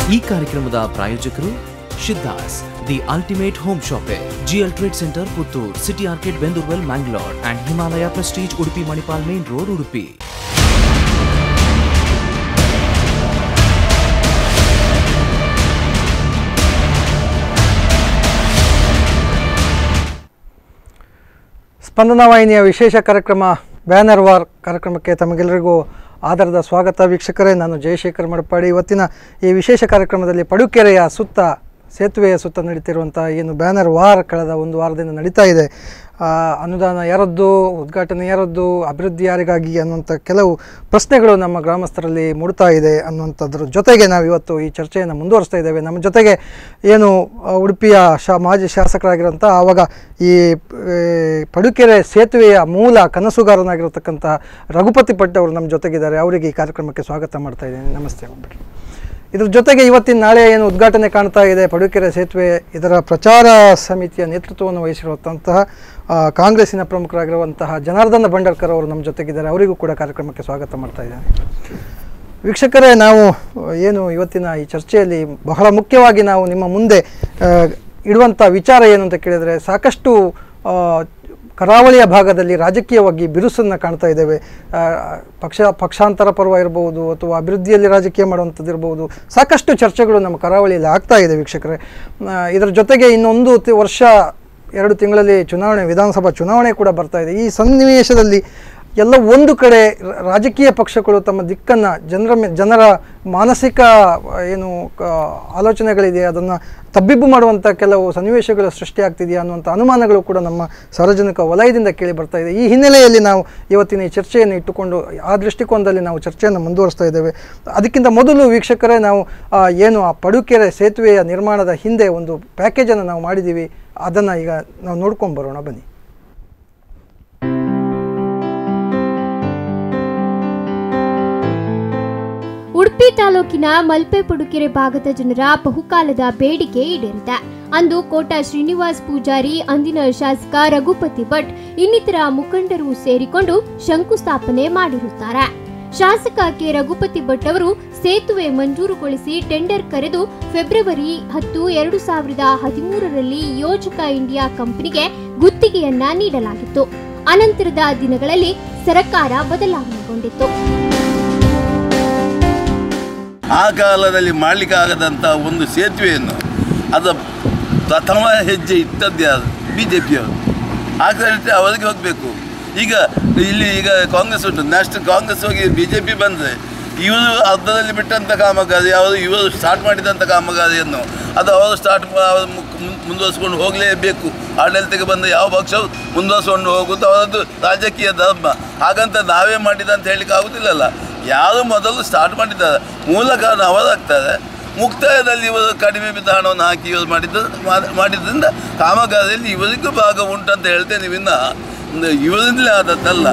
ಈ ಕಾರ್ಯಕ್ರಮದ ಪ್ರಾಯೋಜಕರು ಶಿದ್ದಾಸ್ the ultimate home shopping GL trade centre Puttur city arcade Bendurwell Mangalore and Himalaya prestige Udupi Manipal main road Udupi Spandana ವಾಹಿನಿಯ ವಿಶೇಷ ಕಾರ್ಯಕ್ರಮ ಬ್ಯಾನರ್ ವಾರ್ ಕಾರ್ಯಕ್ರಮಕ್ಕೆ ತಮಗೆಲ್ಲರಿಗೂ ಆಧಾರದ ಸ್ವಾಗತ ವೀಕ್ಷಕರೇ ನಾನು ಜಯಶೇಖರ್ ಮಡಪಾಡಿ ಇವತ್ತಿನ ಈ ವಿಶೇಷ ಕಾರ್ಯಕ್ರಮದಲ್ಲಿ ಪಡುಕೆರೆಯ ಸುತ್ತ ಸೇತುವೆಯ ಸುತ್ತ ನಡೀತಿರುವಂಥ ಏನು ಬ್ಯಾನರ್ ವಾರ್ ಕಳೆದ ಒಂದು ವಾರದಿಂದ ನಡೀತಾ ಇದೆ ಆ, ಅನುದಾನ ಯಾರದ್ದು ಉದ್ಘಾಟನೆ ಯಾರದ್ದು ಅಭಿವೃದ್ಧಿ ಯಾರಿಗಾಗಿ ಅನ್ನುವಂಥ ಕೆಲವು ಪ್ರಶ್ನೆಗಳು ನಮ್ಮ ಗ್ರಾಮಸ್ಥರಲ್ಲಿ ಮೂಡ್ತಾ ಇದೆ ಅನ್ನುವಂಥದ್ರ ಜೊತೆಗೆ ನಾವು ಇವತ್ತು ಈ ಚರ್ಚೆಯನ್ನು ಮುಂದುವರಿಸ್ತಾ ಇದ್ದೇವೆ ನಮ್ಮ ಜೊತೆಗೆ ಏನು ಆ, ಉಡುಪಿಯ ಶಾ ಮಾಜಿ ಶಾಸಕರಾಗಿರೋಂಥ ಆವಾಗ ಈ ಆ, ಪಡುಕೆರೆ ಸೇತುವೆಯ ಮೂಲ ಕನಸುಗಾರನಾಗಿರತಕ್ಕಂಥ ರಘುಪತಿ ಭಟ್ ಅವರು ನಮ್ಮ ಜೊತೆಗಿದ್ದಾರೆ ಅವರಿಗೆ ಈ ಕಾರ್ಯಕ್ರಮಕ್ಕೆ ಸ್ವಾಗತ ಮಾಡ್ತಾ ಇದ್ದೇನೆ ನಮಸ್ತೆ ಭಟ್ ಇದ್ರ ಜೊತೆಗೆ ಇವತ್ತಿನ ನಾಳೆ ಏನು ಉದ್ಘಾಟನೆ ಕಾಣ್ತಾ ಇದೆ ಪಡುಕೆರೆ ಸೇತುವೆ ಇದರ ಪ್ರಚಾರ ಸಮಿತಿಯ ನೇತೃತ್ವವನ್ನು ವಹಿಸಿರುವಂತಹ ಆ, ಕಾಂಗ್ರೆಸ್ಸಿನ ಪ್ರಮುಖರಾಗಿರುವಂತಹ ಜನಾರ್ದನ ಭಂಡಾರ್ಕರ್ ಅವರು ನಮ್ಮ ಜೊತೆಗಿದ್ದಾರೆ ಅವರಿಗೂ ಕೂಡ ಕಾರ್ಯಕ್ರಮಕ್ಕೆ ಸ್ವಾಗತ ಮಾಡ್ತಾ ಇದ್ದೇನೆ ವೀಕ್ಷಕರೇ ನಾವು ಆ, ಏನು ಇವತ್ತಿನ ಈ ಚರ್ಚೆಯಲ್ಲಿ ಬಹಳ ಮುಖ್ಯವಾಗಿ ನಾವು ನಿಮ್ಮ ಮುಂದೆ ಆ, ಇಡುವಂಥ ವಿಚಾರ ಏನು ಅಂತ ಕೇಳಿದರೆ ಸಾಕಷ್ಟು ಆ, ಕರಾವಳಿಯ ಭಾಗದಲ್ಲಿ ರಾಜಕೀಯವಾಗಿ ಬಿರುಸನ್ನು ಕಾಣ್ತಾ ಇದ್ದೇವೆ ಆ, ಪಕ್ಷ ಪಕ್ಷಾಂತರ ಪರ್ವ ಇರ್ಬೋದು ಅಥವಾ ಅಭಿವೃದ್ಧಿಯಲ್ಲಿ ರಾಜಕೀಯ ಮಾಡುವಂಥದ್ದು ಇರ್ಬೋದು ಸಾಕಷ್ಟು ಚರ್ಚೆಗಳು ನಮ್ಮ ಕರಾವಳಿಯಲ್ಲಿ ಆಗ್ತಾ ಇದೆ ವೀಕ್ಷಕರೇ ಆ, ಇದರ ಜೊತೆಗೆ ಇನ್ನೊಂದು ತಿ- ವರ್ಷ ಎರಡು ತಿಂಗಳಲ್ಲಿ ಚುನಾವಣೆ ವಿಧಾನಸಭಾ ಚುನಾವಣೆ ಕೂಡ ಬರ್ತಾ ಇದೆ ಈ ಸನ್ನಿವೇಶದಲ್ಲಿ ಎಲ್ಲ ಒಂದು ಕಡೆ ರ- ರಾಜಕೀಯ ಪಕ್ಷಗಳು ತಮ್ಮ ದಿಕ್ಕನ್ನು ಜನರ ಮೇ ಜನರ ಮಾನಸಿಕ ಆ, ಏನು ಕ- ಆಲೋಚನೆಗಳಿದೆ ಅದನ್ನು ತಬ್ಬಿಬ್ಬು ಮಾಡುವಂಥ ಕೆಲವು ಸನ್ನಿವೇಶಗಳು ಸೃಷ್ಟಿಯಾಗ್ತಿದೆಯಾ ಅನ್ನುವಂಥ ಅನುಮಾನಗಳು ಕೂಡ ನಮ್ಮ ಸಾರ್ವಜನಿಕ ವಲಯದಿಂದ ಕೇಳಿ ಬರ್ತಾ ಇದೆ ಈ ಹಿನ್ನೆಲೆಯಲ್ಲಿ ನಾವು ಇವತ್ತಿನ ಈ ಚರ್ಚೆಯನ್ನು ಇಟ್ಟುಕೊಂಡು ಆ ದೃಷ್ಟಿಕೋನದಲ್ಲಿ ನಾವು ಚರ್ಚೆಯನ್ನು ಮುಂದುವರಿಸ್ತಾ ಇದ್ದೇವೆ ಅದಕ್ಕಿಂತ ಮೊದಲು ವೀಕ್ಷಕರೇ ನಾವು ಆ, ಏನು ಆ ಪಡುಕೆರೆ ಸೇತುವೆಯ ನಿರ್ಮಾಣದ ಹಿಂದೆ ಒಂದು ಪ್ಯಾಕೇಜನ್ನು ನಾವು ಮಾಡಿದ್ದೀವಿ ಅದನ್ನು ಈಗ ನಾವು ನೋಡ್ಕೊಂಡು ಬರೋಣ ಬನ್ನಿ ಉಡುಪಿ ತಾಲೂಕಿನ ಮಲ್ಪೆ ಪಡುಕೆರೆ ಭಾಗದ ಜನರ ಬಹುಕಾಲದ ಬೇಡಿಕೆ ಈಡೇರಿದೆ ಅಂದು ಕೋಟ ಶ್ರೀನಿವಾಸ್ ಪೂಜಾರಿ ಅಂದಿನ ಶಾಸಕ ರಘುಪತಿ ಭಟ್ ಇನ್ನಿತರ ಮುಖಂಡರು ಸೇರಿಕೊಂಡು ಶಂಕುಸ್ಥಾಪನೆ ಮಾಡಿರುತ್ತಾರೆ ಶಾಸಕ ಕೆ ರಘುಪತಿ ಭಟ್ ಅವರು ಸೇತುವೆ ಮಂಜೂರುಗೊಳಿಸಿ ಟೆಂಡರ್ ಕರೆದು ಫೆಬ್ರವರಿ ಹತ್ತು ಎರಡು ಸಾವಿರದ ಹದಿಮೂರರಲ್ಲಿ ಯೋಜಕ ಇಂಡಿಯಾ ಕಂಪನಿಗೆ ಗುತ್ತಿಗೆಯನ್ನ ನೀಡಲಾಗಿತ್ತು ಅನಂತರದ ದಿನಗಳಲ್ಲಿ ಸರ್ಕಾರ ಬದಲಾವಣೆಗೊಂಡಿತ್ತು ಆ ಕಾಲದಲ್ಲಿ ಮಾಡಲಿಕ್ಕಾಗದಂಥ ಒಂದು ಸೇತುವೆಯನ್ನು ಅದ ಪ್ರಥಮ ಹೆಜ್ಜೆ ಇಟ್ಟದ್ದೇ ಅದು ಬಿ ಜೆ ಪಿಯವರು ಆ ಕಾರಣಕ್ಕೆ ಅವರಿಗೆ ಹೋಗಬೇಕು ಈಗ ಇಲ್ಲಿ ಈಗ ಕಾಂಗ್ರೆಸ್ ಉಂಟು ನ್ಯಾಷನಲ್ ಕಾಂಗ್ರೆಸ್ ಹೋಗಿ ಬಿ ಜೆ ಪಿ ಬಂದರೆ ಇವರು ಅರ್ಧದಲ್ಲಿ ಬಿಟ್ಟಂಥ ಕಾಮಗಾರಿ ಅವರು ಇವರು ಸ್ಟಾರ್ಟ್ ಮಾಡಿದಂಥ ಕಾಮಗಾರಿಯನ್ನು ಅದು ಅವರು ಸ್ಟಾರ್ಟ್ ಮುಂದುವರಿಸ್ಕೊಂಡು ಹೋಗಲೇಬೇಕು ಆಡಳಿತಕ್ಕೆ ಬಂದ ಯಾವ ಪಕ್ಷವು ಮುಂದುವರಿಸ್ಕೊಂಡು ಹೋಗುವುದು ಅವರದ್ದು ರಾಜಕೀಯ ಧರ್ಮ ಹಾಗಂತ ನಾವೇ ಮಾಡಿದಂತ ಹೇಳಲಿಕ್ಕೆ ಆಗುದಿಲ್ಲಲ್ಲ ಯಾರು ಮೊದಲು ಸ್ಟಾರ್ಟ್ ಮಾಡಿದ್ದಾರೆ ಮೂಲ ಕಾರಣ ಅವರಾಗ್ತಾರೆ ಮುಕ್ತಾಯದಲ್ಲಿ ಇವರು ಕಡಿಮೆ ಬಿದ್ದ ಹಣವನ್ನು ಹಾಕಿ ಇವರು ಮಾಡಿದ್ದ ಮಾಡ್- ಮಾಡಿದ್ರಿಂದ ಕಾಮಗಾರಿಯಲ್ಲಿ ಇವರಿಗೂ ಭಾಗ ಉಂಟಂತ ಹೇಳ್ತೇನೆ ವಿನ್ನ ಇವರಿಂದಲೇ ಆದದ್ದಲ್ಲ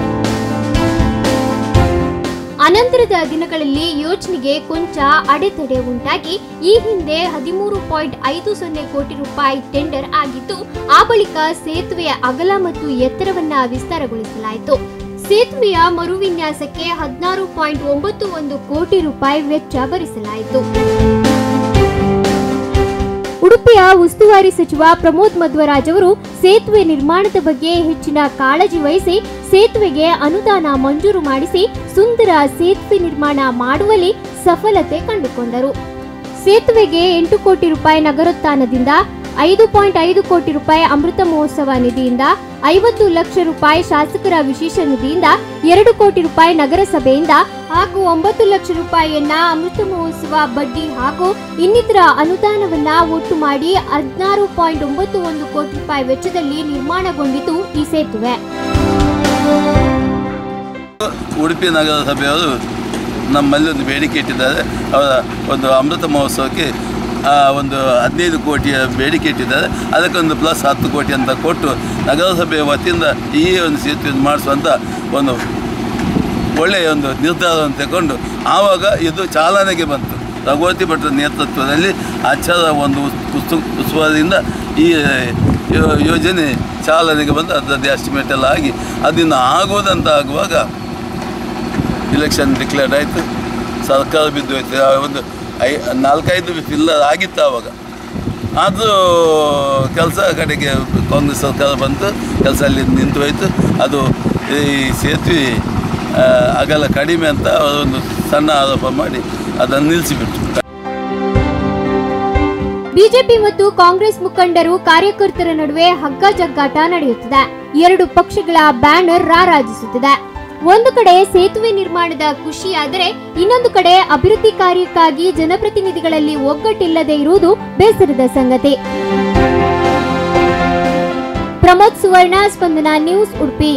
ಅನಂತರದ ದಿನಗಳಲ್ಲಿ ಯೋಜನೆಗೆ ಕೊಂಚ ಅಡೆತಡೆ ಉಂಟಾಗಿ ಈ ಹಿಂದೆ ಹದಿಮೂರು ಪಾಯಿಂಟ್ ಐದು ಸೊನ್ನೆ ಕೋಟಿ ರೂಪಾಯಿ ಟೆಂಡರ್ ಆಗಿದ್ದು ಆ ಬಳಿಕ ಸೇತುವೆಯ ಅಗಲ ಮತ್ತು ಎತ್ತರವನ್ನ ವಿಸ್ತಾರಗೊಳಿಸಲಾಯಿತು ಸೇತುವೆಯ ಮರುವಿನ್ಯಾಸಕ್ಕೆ ಹದಿನಾರು ಪಾಯಿಂಟ್ ಒಂಬತ್ತು ಒಂದು ಕೋಟಿ ರೂಪಾಯಿ ವೆಚ್ಚ ಭರಿಸಲಾಯಿತು ಉಡುಪಿಯ ಉಸ್ತುವಾರಿ ಸಚಿವ ಪ್ರಮೋದ್ ಮಧ್ವರಾಜ್ ಅವರು ಸೇತುವೆ ನಿರ್ಮಾಣದ ಬಗ್ಗೆ ಹೆಚ್ಚಿನ ಕಾಳಜಿ ವಹಿಸಿ ಸೇತುವೆಗೆ ಅನುದಾನ ಮಂಜೂರು ಮಾಡಿಸಿ ಸುಂದರ ಸೇತುವೆ ನಿರ್ಮಾಣ ಮಾಡುವಲ್ಲಿ ಸಫಲತೆ ಕಂಡುಕೊಂಡರು ಸೇತುವೆಗೆ ಎಂಟು ಕೋಟಿ ರೂಪಾಯಿ ನಗರೋತ್ಥಾನದಿಂದ ಐದು ಪಾಯಿಂಟ್ ಐದು ಕೋಟಿ ರೂಪಾಯಿ ಅಮೃತ ಮಹೋತ್ಸವ ನಿಧಿಯಿಂದ ಐವತ್ತು ಲಕ್ಷ ರೂಪಾಯಿ ಶಾಸಕರ ವಿಶೇಷ ನಿಧಿಯಿಂದ ಎರಡು ಕೋಟಿ ರೂಪಾಯಿ ನಗರಸಭೆಯಿಂದ ಹಾಗೂ ಒಂಬತ್ತು ಲಕ್ಷ ರೂಪಾಯಿಯನ್ನ ಅಮೃತ ಮಹೋತ್ಸವ ಬಡ್ಡಿ ಹಾಗೂ ಇನ್ನಿತರ ಅನುದಾನವನ್ನ ಒಟ್ಟು ಮಾಡಿ ಹದಿನಾರು ಪಾಯಿಂಟ್ ಒಂಬತ್ತು ಒಂದು ಕೋಟಿ ರೂಪಾಯಿ ವೆಚ್ಚದಲ್ಲಿ ನಿರ್ಮಾಣಗೊಂಡಿತು ಈ ಸೇತುವೆ ಉಡುಪಿ ನಗರಸಭೆಯವರು ನಮ್ಮಲ್ಲಿ ಒಂದು ಬೇಡಿಕೆ ಇಟ್ಟಿದ್ದಾರೆ ಅವರ ಒಂದು ಅಮೃತ ಮಹೋತ್ಸವಕ್ಕೆ ಆ, ಒಂದು ಹದಿನೈದು ಕೋಟಿಯ ಬೇಡಿಕೆ ಇಟ್ಟಿದ್ದಾರೆ ಅದಕ್ಕೊಂದು ಪ್ಲಸ್ ಹತ್ತು ಕೋಟಿ ಅಂತ ಕೊಟ್ಟು ನಗರಸಭೆಯ ವತಿಯಿಂದ ಈ ಒಂದು ಸೇತುವೆಯನ್ನು ಮಾಡಿಸುವಂಥ ಒಂದು ಒಳ್ಳೆಯ ಒಂದು ನಿರ್ಧಾರವನ್ನು ತಗೊಂಡು ಆವಾಗ ಇದು ಚಾಲನೆಗೆ ಬಂತು ರಘುವತಿ ಭಟ್ರ ನೇತೃತ್ವದಲ್ಲಿ ಅಚ್ಚರ ಒಂದು ಉತ್ಸು ಉತ್ಸವದಿಂದ ಈ ಯೋ- ಯೋಜನೆ ಚಾಲನೆಗೆ ಬಂದು ಅದರದ್ದು ಎಸ್ಟಿಮೇಟ್ ಎಲ್ಲ ಆಗಿ ಅದನ್ನು ಆಗುವುದಂತ ಆಗುವಾಗ ಇಲೆಕ್ಷನ್ ಡಿಕ್ಲೇರ್ ಆಯಿತು ಸರ್ಕಾರ ಬಿದ್ದು ಹೋಯ್ತು ಆ ಒಂದು ಐ ನಾಲ್ಕೈದು ಫಿಲ್ಲರ್ ಆಗಿತ್ತು ಆವಾಗ ಅದು ಕೆಲಸ ಕಡೆಗೆ ಕಾಂಗ್ರೆಸ್ ಸರ್ಕಾರ ಬಂತು ಕೆಲಸ ಅಲ್ಲಿ ನಿಂತು ಹೋಯಿತು ಅದು ಈ ಸೇತುವೆ ಆ, ಅಗಲ ಕಡಿಮೆ ಅಂತ ಒಂದು ಸಣ್ಣ ಆರೋಪ ಮಾಡಿ ಅದನ್ನು ನಿಲ್ಲಿಸಿಬಿಟ್ರು ಬಿಜೆಪಿ ಮತ್ತು ಕಾಂಗ್ರೆಸ್ ಮುಖಂಡರು ಕಾರ್ಯಕರ್ತರ ನಡುವೆ ಹಗ್ಗ ಜಗ್ಗಾಟ ನಡೆಯುತ್ತಿದೆ ಎರಡು ಪಕ್ಷಗಳ ಬ್ಯಾನರ್ ರಾರಾಜಿಸುತ್ತಿದೆ ಒಂದು ಕಡೆ ಸೇತುವೆ ನಿರ್ಮಾಣದ ಖುಷಿಯಾದರೆ ಇನ್ನೊಂದು ಕಡೆ ಅಭಿವೃದ್ಧಿ ಕಾರ್ಯಕ್ಕಾಗಿ ಜನಪ್ರತಿನಿಧಿಗಳಲ್ಲಿ ಒಗ್ಗಟ್ಟಿಲ್ಲದೆ ಇರುವುದು ಬೇಸರದ ಸಂಗತಿ ಪ್ರಮೋದ್ ಸುವರ್ಣ ಸ್ಪಂದನ ನ್ಯೂಸ್ ಉಡುಪಿ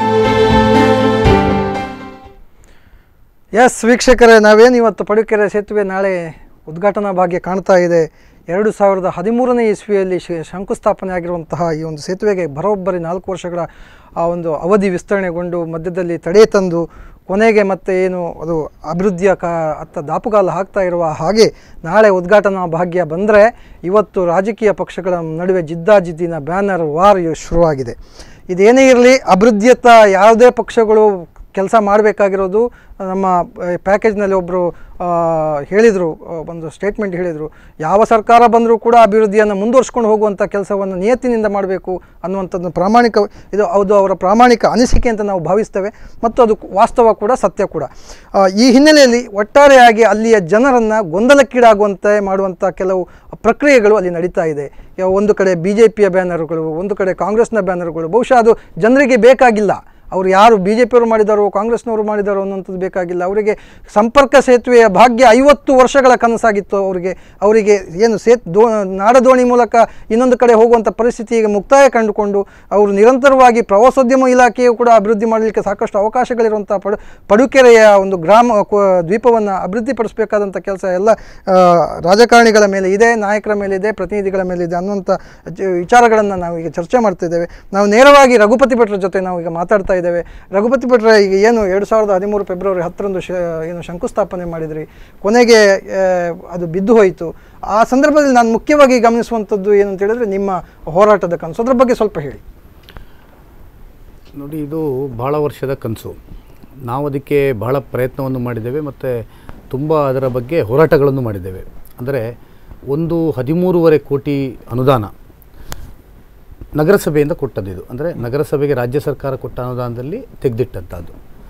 ಎಸ್ ವೀಕ್ಷಕರೇ ನಾವೇನು ಇವತ್ತು ಪಡುಕೆರೆ ಸೇತುವೆ ನಾಳೆ ಉದ್ಘಾಟನಾ ಭಾಗ್ಯ ಕಾಣ್ತಾ ಇದೆ ಎರಡು ಸಾವಿರದ ಹದಿಮೂರನೇ ಇಸ್ವಿಯಲ್ಲಿ ಶಿ- ಶಂಕುಸ್ಥಾಪನೆ ಆಗಿರುವಂತಹ ಈ ಒಂದು ಸೇತುವೆಗೆ ಬರೋಬ್ಬರಿ ನಾಲ್ಕು ವರ್ಷಗಳ ಆ ಒಂದು ಅವಧಿ ವಿಸ್ತರಣೆಗೊಂಡು ಮಧ್ಯದಲ್ಲಿ ತಡೆ ತಂದು ಕೊನೆಗೆ ಮತ್ತೆ ಏನು ಅದು ಅಭಿವೃದ್ಧಿಯ ಕಾ ಅತ್ತ ದಾಪುಗಾಲ ಹಾಕ್ತಾ ಇರುವ ಹಾಗೆ ನಾಳೆ ಉದ್ಘಾಟನಾ ಭಾಗ್ಯ ಬಂದರೆ ಇವತ್ತು ರಾಜಕೀಯ ಪಕ್ಷಗಳ ನಡುವೆ ಜಿದ್ದಾಜಿದ್ದಿನ ಬ್ಯಾನರ್ ವಾರ್ ಇವ್ ಶುರುವಾಗಿದೆ ಇದೇನೇ ಇರಲಿ ಅಭಿವೃದ್ಧಿಯತ್ತ ಯಾವುದೇ ಪಕ್ಷಗಳು ಕೆಲಸ ಮಾಡಬೇಕಾಗಿರೋದು ನಮ್ಮ ಪ್ಯಾಕೇಜ್ನಲ್ಲಿ ಒಬ್ಬರು ಹೇಳಿದರು ಒಂದು ಸ್ಟೇಟ್ಮೆಂಟ್ ಹೇಳಿದರು ಯಾವ ಸರ್ಕಾರ ಬಂದರೂ ಕೂಡ ಅಭಿವೃದ್ಧಿಯನ್ನು ಮುಂದುವರ್ಸ್ಕೊಂಡು ಹೋಗುವಂಥ ಕೆಲಸವನ್ನು ನಿಯತ್ತಿನಿಂದ ಮಾಡಬೇಕು ಅನ್ನುವಂಥದ್ದು ಪ್ರಾಮಾಣಿಕ ಇದು ಅದು ಅವರ ಪ್ರಾಮಾಣಿಕ ಅನಿಸಿಕೆ ಅಂತ ನಾವು ಭಾವಿಸ್ತೇವೆ ಮತ್ತು ಅದು ವಾಸ್ತವ ಕೂಡ ಸತ್ಯ ಕೂಡ ಆ, ಈ ಹಿನ್ನೆಲೆಯಲ್ಲಿ ಒಟ್ಟಾರೆಯಾಗಿ ಅಲ್ಲಿಯ ಜನರನ್ನು ಗೊಂದಲಕ್ಕೀಡಾಗುವಂತೆ ಮಾಡುವಂಥ ಕೆಲವು ಪ್ರಕ್ರಿಯೆಗಳು ಅಲ್ಲಿ ನಡೀತಾ ಇದೆ ಯಾವ ಒಂದು ಕಡೆ ಬಿ ಜೆ ಪಿಯ ಬ್ಯಾನರ್ಗಳು ಒಂದು ಕಡೆ ಕಾಂಗ್ರೆಸ್ನ ಬ್ಯಾನರ್ಗಳು ಬಹುಶಃ ಅದು ಜನರಿಗೆ ಬೇಕಾಗಿಲ್ಲ ಅವರು ಯಾರು ಬಿ ಜೆ ಪಿಯವರು ಮಾಡಿದಾರೋ ಕಾಂಗ್ರೆಸ್ನವರು ಮಾಡಿದಾರೋ ಅನ್ನೋಂಥದ್ದು ಬೇಕಾಗಿಲ್ಲ ಅವರಿಗೆ ಸಂಪರ್ಕ ಸೇತುವೆಯ ಭಾಗ್ಯ ಐವತ್ತು ವರ್ಷಗಳ ಕನಸಾಗಿತ್ತು ಅವರಿಗೆ ಅವರಿಗೆ ಏನು ಸೇತ್ ದೋ ನಾಡದೋಣಿ ಮೂಲಕ ಇನ್ನೊಂದು ಕಡೆ ಹೋಗುವಂಥ ಪರಿಸ್ಥಿತಿ ಈಗ ಮುಕ್ತಾಯ ಕಂಡುಕೊಂಡು ಅವರು ನಿರಂತರವಾಗಿ ಪ್ರವಾಸೋದ್ಯಮ ಇಲಾಖೆಯು ಕೂಡ ಅಭಿವೃದ್ಧಿ ಮಾಡಲಿಕ್ಕೆ ಸಾಕಷ್ಟು ಅವಕಾಶಗಳಿರುವಂಥ ಪಡು ಪಡುಕೆರೆಯ ಒಂದು ಗ್ರಾಮ ಕ- ದ್ವೀಪವನ್ನು ಅಭಿವೃದ್ಧಿಪಡಿಸಬೇಕಾದಂಥ ಕೆಲಸ ಎಲ್ಲ ಆ, ರಾಜಕಾರಣಿಗಳ ಮೇಲೆ ಇದೆ ನಾಯಕರ ಮೇಲೆ ಇದೆ ಪ್ರತಿನಿಧಿಗಳ ಮೇಲೆ ಇದೆ ಅನ್ನುವಂಥ ಜ- ವಿಚಾರಗಳನ್ನು ನಾವು ಈಗ ಚರ್ಚೆ ಮಾಡ್ತಿದ್ದೇವೆ ನಾವು ನೇರವಾಗಿ ರಘುಪತಿ ಭಟ್ರ ಜೊತೆ ನಾವು ಈಗ ಮಾತಾಡ್ತಾ ಇದ್ದೇವೆ ರಘುಪತಿ ಭಟ್ರ ಈಗ ಏನು ಎರಡು ಸಾವಿರದ ಹದಿಮೂರು ಫೆಬ್ರವರಿ ಹತ್ತರಂದು ಶ ಏನು ಶಂಕುಸ್ಥಾಪನೆ ಮಾಡಿದ್ರಿ ಕೊನೆಗೆ ಆ, ಅದು ಬಿದ್ದು ಹೋಯಿತು ಆ ಸಂದರ್ಭದಲ್ಲಿ ನಾನು ಮುಖ್ಯವಾಗಿ ಗಮನಿಸುವಂಥದ್ದು ಏನು ಅಂತ ಹೇಳಿದ್ರೆ ನಿಮ್ಮ ಹೋರಾಟದ ಕನಸು ಅದ್ರ ಬಗ್ಗೆ ಸ್ವಲ್ಪ ಹೇಳಿ ನೋಡಿ ಇದು ಬಹಳ ವರ್ಷದ ಕನಸು ನಾವು ಅದಕ್ಕೆ ಬಹಳ ಪ್ರಯತ್ನವನ್ನು ಮಾಡಿದ್ದೇವೆ ಮತ್ತು ತುಂಬ ಅದರ ಬಗ್ಗೆ ಹೋರಾಟಗಳನ್ನು ಮಾಡಿದ್ದೇವೆ ಅಂದರೆ ಒಂದು ಹದಿಮೂರುವರೆ ಕೋಟಿ ಅನುದಾನ ನಗರಸಭೆಯಿಂದ ಕೊಟ್ಟದ್ದು ಇದು ಅಂದರೆ ನಗರಸಭೆಗೆ ರಾಜ್ಯ ಸರ್ಕಾರ ಕೊಟ್ಟ ಅನುದಾನದಲ್ಲಿ ತೆಗೆದಿಟ್ಟಂಥದ್ದು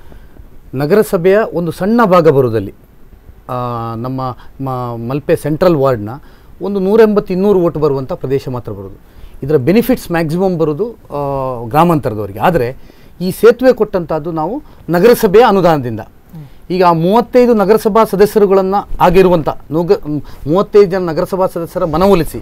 ನಗರಸಭೆಯ ಒಂದು ಸಣ್ಣ ಭಾಗ ಬರುವುದಲ್ಲಿ ಆ, ನಮ್ಮ ಮ- ಮಲ್ಪೆ ಸೆಂಟ್ರಲ್ ವಾರ್ಡ್ನ ಒಂದು ನೂರೆಂಬತ್ತು ಇನ್ನೂರು ಓಟ್ ಬರುವಂಥ ಪ್ರದೇಶ ಮಾತ್ರ ಬರೋದು ಇದರ ಬೆನಿಫಿಟ್ಸ್ ಮ್ಯಾಕ್ಸಿಮಮ್ ಬರೋದು ಆ, ಗ್ರಾಮಾಂತರದವರಿಗೆ ಆದರೆ ಈ ಸೇತುವೆ ಕೊಟ್ಟಂಥದ್ದು ನಾವು ನಗರಸಭೆಯ ಅನುದಾನದಿಂದ ಈಗ ಆ ಮೂವತ್ತೈದು ನಗರಸಭಾ ಸದಸ್ಯರುಗಳನ್ನು ಆಗಿರುವಂಥ ನುಗ ಮೂವತ್ತೈದು ಜನ ನಗರಸಭಾ ಸದಸ್ಯರ ಮನವೊಲಿಸಿ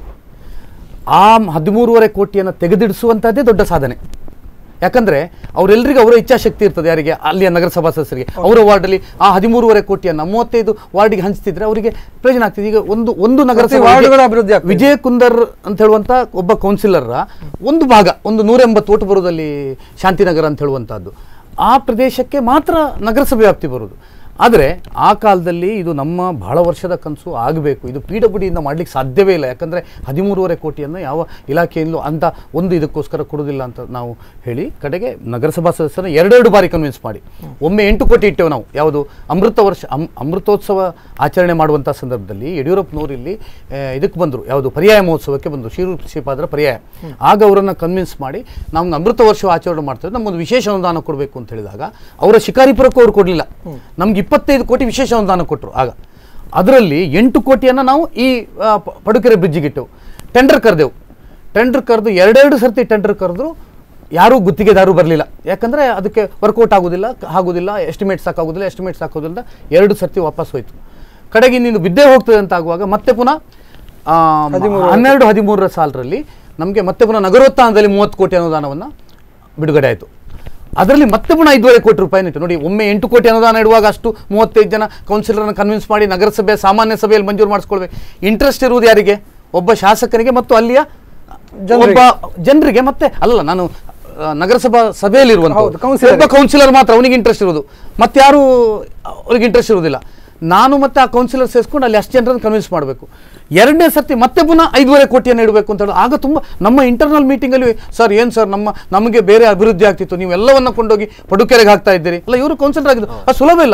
ಆ ಹದಿಮೂರುವರೆ ಕೋಟಿಯನ್ನು ತೆಗೆದಿಡಿಸುವಂಥದ್ದೇ ದೊಡ್ಡ ಸಾಧನೆ ಯಾಕಂದ್ರೆ ಅವರೆಲ್ಲರಿಗೂ ಅವರ ಇಚ್ಛಾಶಕ್ತಿ ಇರ್ತದೆ ಯಾರಿಗೆ ಅಲ್ಲಿಯ ನಗರಸಭಾ ಸದಸ್ಯರಿಗೆ ಅವರ ವಾರ್ಡಲ್ಲಿ ಆ ಹದಿಮೂರುವರೆ ಕೋಟಿಯನ್ನು ಮೂವತ್ತೈದು ವಾರ್ಡಿಗೆ ಹಂಚ್ತಿದ್ರೆ ಅವರಿಗೆ ಪ್ರಯೋಜನ ಆಗ್ತದೆ ಈಗ ಒಂದು ಒಂದು ನಗರಸಭೆ ವಾರ್ಡ್ಗಳ ಅಭಿವೃದ್ಧಿ ಆಗ್ತದೆ. ವಿಜಯ ಕುಂದರ್ ಅಂತ ಹೇಳುವಂಥ ಒಬ್ಬ ಕೌನ್ಸಿಲರ್ ಒಂದು ಭಾಗ ಒಂದು ನೂರ ಎಂಬತ್ತು ಓಟು ಬರುವುದಲ್ಲಿ ಶಾಂತಿನಗರ ಅಂತ ಹೇಳುವಂಥದ್ದು ಆ ಪ್ರದೇಶಕ್ಕೆ ಮಾತ್ರ ನಗರಸಭೆ ವ್ಯಾಪ್ತಿ ಬರುವುದು ಆದರೆ ಆ ಕಾಲದಲ್ಲಿ ಇದು ನಮ್ಮ ಬಹಳ ವರ್ಷದ ಕನಸು ಆಗಬೇಕು ಇದು ಪಿ ಡಬ್ಲ್ಯೂ ಡಿಯಿಂದ ಮಾಡಲಿಕ್ಕೆ ಸಾಧ್ಯವೇ ಇಲ್ಲ ಯಾಕಂದರೆ ಹದಿಮೂರುವರೆ ಕೋಟಿಯನ್ನು ಯಾವ ಇಲಾಖೆಯಿಂದಲೂ ಅಂತ ಒಂದು ಇದಕ್ಕೋಸ್ಕರ ಕೊಡೋದಿಲ್ಲ ಅಂತ ನಾವು ಹೇಳಿ ಕಡೆಗೆ ನಗರಸಭಾ ಸದಸ್ಯರನ್ನ ಎರಡೆರಡು ಬಾರಿ ಕನ್ವಿನ್ಸ್ ಮಾಡಿ ಒಮ್ಮೆ ಎಂಟು ಕೋಟಿ ಇಟ್ಟೆವು ನಾವು ಯಾವುದು ಅಮೃತ ವರ್ಷ ಅಮ್ ಅಮೃತೋತ್ಸವ ಆಚರಣೆ ಮಾಡುವಂಥ ಸಂದರ್ಭದಲ್ಲಿ ಯಡಿಯೂರಪ್ಪನವರು ಇಲ್ಲಿ ಆ, ಇದಕ್ಕೆ ಬಂದರು ಯಾವುದು ಪರ್ಯಾಯ ಮಹೋತ್ಸವಕ್ಕೆ ಬಂದರು ಶಿರು ಶ್ರೀಪಾದರ ಪರ್ಯಾಯ ಆಗ ಅವರನ್ನು ಕನ್ವಿನ್ಸ್ ಮಾಡಿ ನಾವು ಅಮೃತ ವರ್ಷ ಆಚರಣೆ ಮಾಡ್ತೇವೆ ನಮ್ಮೊಂದು ವಿಶೇಷ ಅನುದಾನ ಕೊಡಬೇಕು ಅಂತ ಹೇಳಿದಾಗ ಅವರ ಶಿಕಾರಿಪುರಕ್ಕೂ ಅವ್ರು ಕೊಡಲಿಲ್ಲ ನಮ್ಗೆ ಇಪ್ಪತ್ತೈದು ಕೋಟಿ ವಿಶೇಷ ಅನುದಾನ ಕೊಟ್ಟರು ಆಗ ಅದರಲ್ಲಿ ಎಂಟು ಕೋಟಿಯನ್ನು ನಾವು ಈ ಆ, ಪ- ಪಡುಕೆರೆ ಬ್ರಿಡ್ಜಿಗೆ ಇಟ್ಟೆವು ಟೆಂಡರ್ ಕರೆದೆವು ಟೆಂಡರ್ ಕರೆದು ಎರಡೆರಡು ಸರ್ತಿ ಟೆಂಡರ್ ಕರೆದ್ರು ಯಾರೂ ಗುತ್ತಿಗೆದಾರರು ಬರಲಿಲ್ಲ ಯಾಕಂದರೆ ಅದಕ್ಕೆ ವರ್ಕೌಟ್ ಆಗೋದಿಲ್ಲ ಕ- ಆಗೋದಿಲ್ಲ ಎಸ್ಟಿಮೇಟ್ ಸಾಕಾಗೋದಿಲ್ಲ ಎಸ್ಟಿಮೇಟ್ ಸಾಕೋದಿಲ್ಲ ಎರಡು ಸರ್ತಿ ವಾಪಸ್ ಹೋಯಿತು ಕಡೆಗೆ ನೀನು ಬಿದ್ದೇ ಹೋಗ್ತದೆ ಅಂತ ಆಗುವಾಗ ಮತ್ತೆ ಪುನಃ ಆ, ಹನ್ನೆರಡು ಹದಿಮೂರರ ಸಾಲರಲ್ಲಿ ನಮಗೆ ಮತ್ತೆ ಪುನಃ ನಗರೋತ್ಥಾನದಲ್ಲಿ ಮೂವತ್ತು ಕೋಟಿ ಅನುದಾನವನ್ನು ಬಿಡುಗಡೆ ಆಯಿತು ಅದರಲ್ಲಿ ಮತ್ತೆ ಪುನಃ ಐದೂವರೆ ಕೋಟಿ ರೂಪಾಯಿ ಇತ್ತು ನೋಡಿ ಒಮ್ಮೆ ಎಂಟು ಕೋಟಿ ಅನುದಾನ ಇಡುವಾಗ ಅಷ್ಟು ಮೂವತ್ತೈದು ಜನ ಕೌನ್ಸಿಲರ್ನ ಕನ್ವಿನ್ಸ್ ಮಾಡಿ ನಗರಸಭೆ ಸಾಮಾನ್ಯ ಸಭೆಯಲ್ಲಿ ಮಂಜೂರು ಮಾಡಿಸ್ಕೊಳ್ಬೇಕು ಇಂಟ್ರೆಸ್ಟ್ ಇರುವುದು ಯಾರಿಗೆ ಒಬ್ಬ ಶಾಸಕನಿಗೆ ಮತ್ತು ಅಲ್ಲಿಯ ಒಬ್ಬ ಜನರಿಗೆ ಮತ್ತೆ ಅಲ್ಲ ನಾನು ಆ, ನಗರಸಭಾ ಸಭೆಯಲ್ಲಿ ಹೌದು, councillor. ಒಬ್ಬ ಕೌನ್ಸಿಲರ್ ಮಾತ್ರ ಅವನಿಗೆ ಇಂಟ್ರೆಸ್ಟ್ ಇರೋದು ಮತ್ತಾರು ಅವ್ರಿಗೆ ಇಂಟ್ರೆಸ್ಟ್ ಇರೋದಿಲ್ಲ ನಾನು ಮತ್ತೆ ಆ ಕೌನ್ಸಿಲರ್ ಸೇರಿಸ್ಕೊಂಡು ಅಲ್ಲಿ ಅಷ್ಟು ಜನರನ್ನು ಕನ್ವಿನ್ಸ್ ಮಾಡಬೇಕು ಎರಡನೇ ಸರ್ತಿ ಮತ್ತೆ ಪುನಃ ಐದೂವರೆ ಕೋಟಿಯನ್ನು ಇಡಬೇಕು ಅಂತ ಹೇಳಿ ಆಗ ತುಂಬ ನಮ್ಮ ಇಂಟರ್ನಲ್ ಮೀಟಿಂಗಲ್ಲಿ ಸರ್ ಏನು ಸರ್ ನಮ್ಮ ನಮಗೆ ಬೇರೆ ಅಭಿವೃದ್ಧಿ ಆಗ್ತಿತ್ತು ನೀವು ಎಲ್ಲವನ್ನ ಕೊಂಡೋಗಿ ಪಡುಕೆರೆಗೆ ಹಾಕ್ತಾ ಇದ್ದೀರಿ ಅಲ್ಲ ಇವರು ಕೌನ್ಸಿಲರ್ ಆಗಿದ್ದು ಅದು ಸುಲಭ ಇಲ್ಲ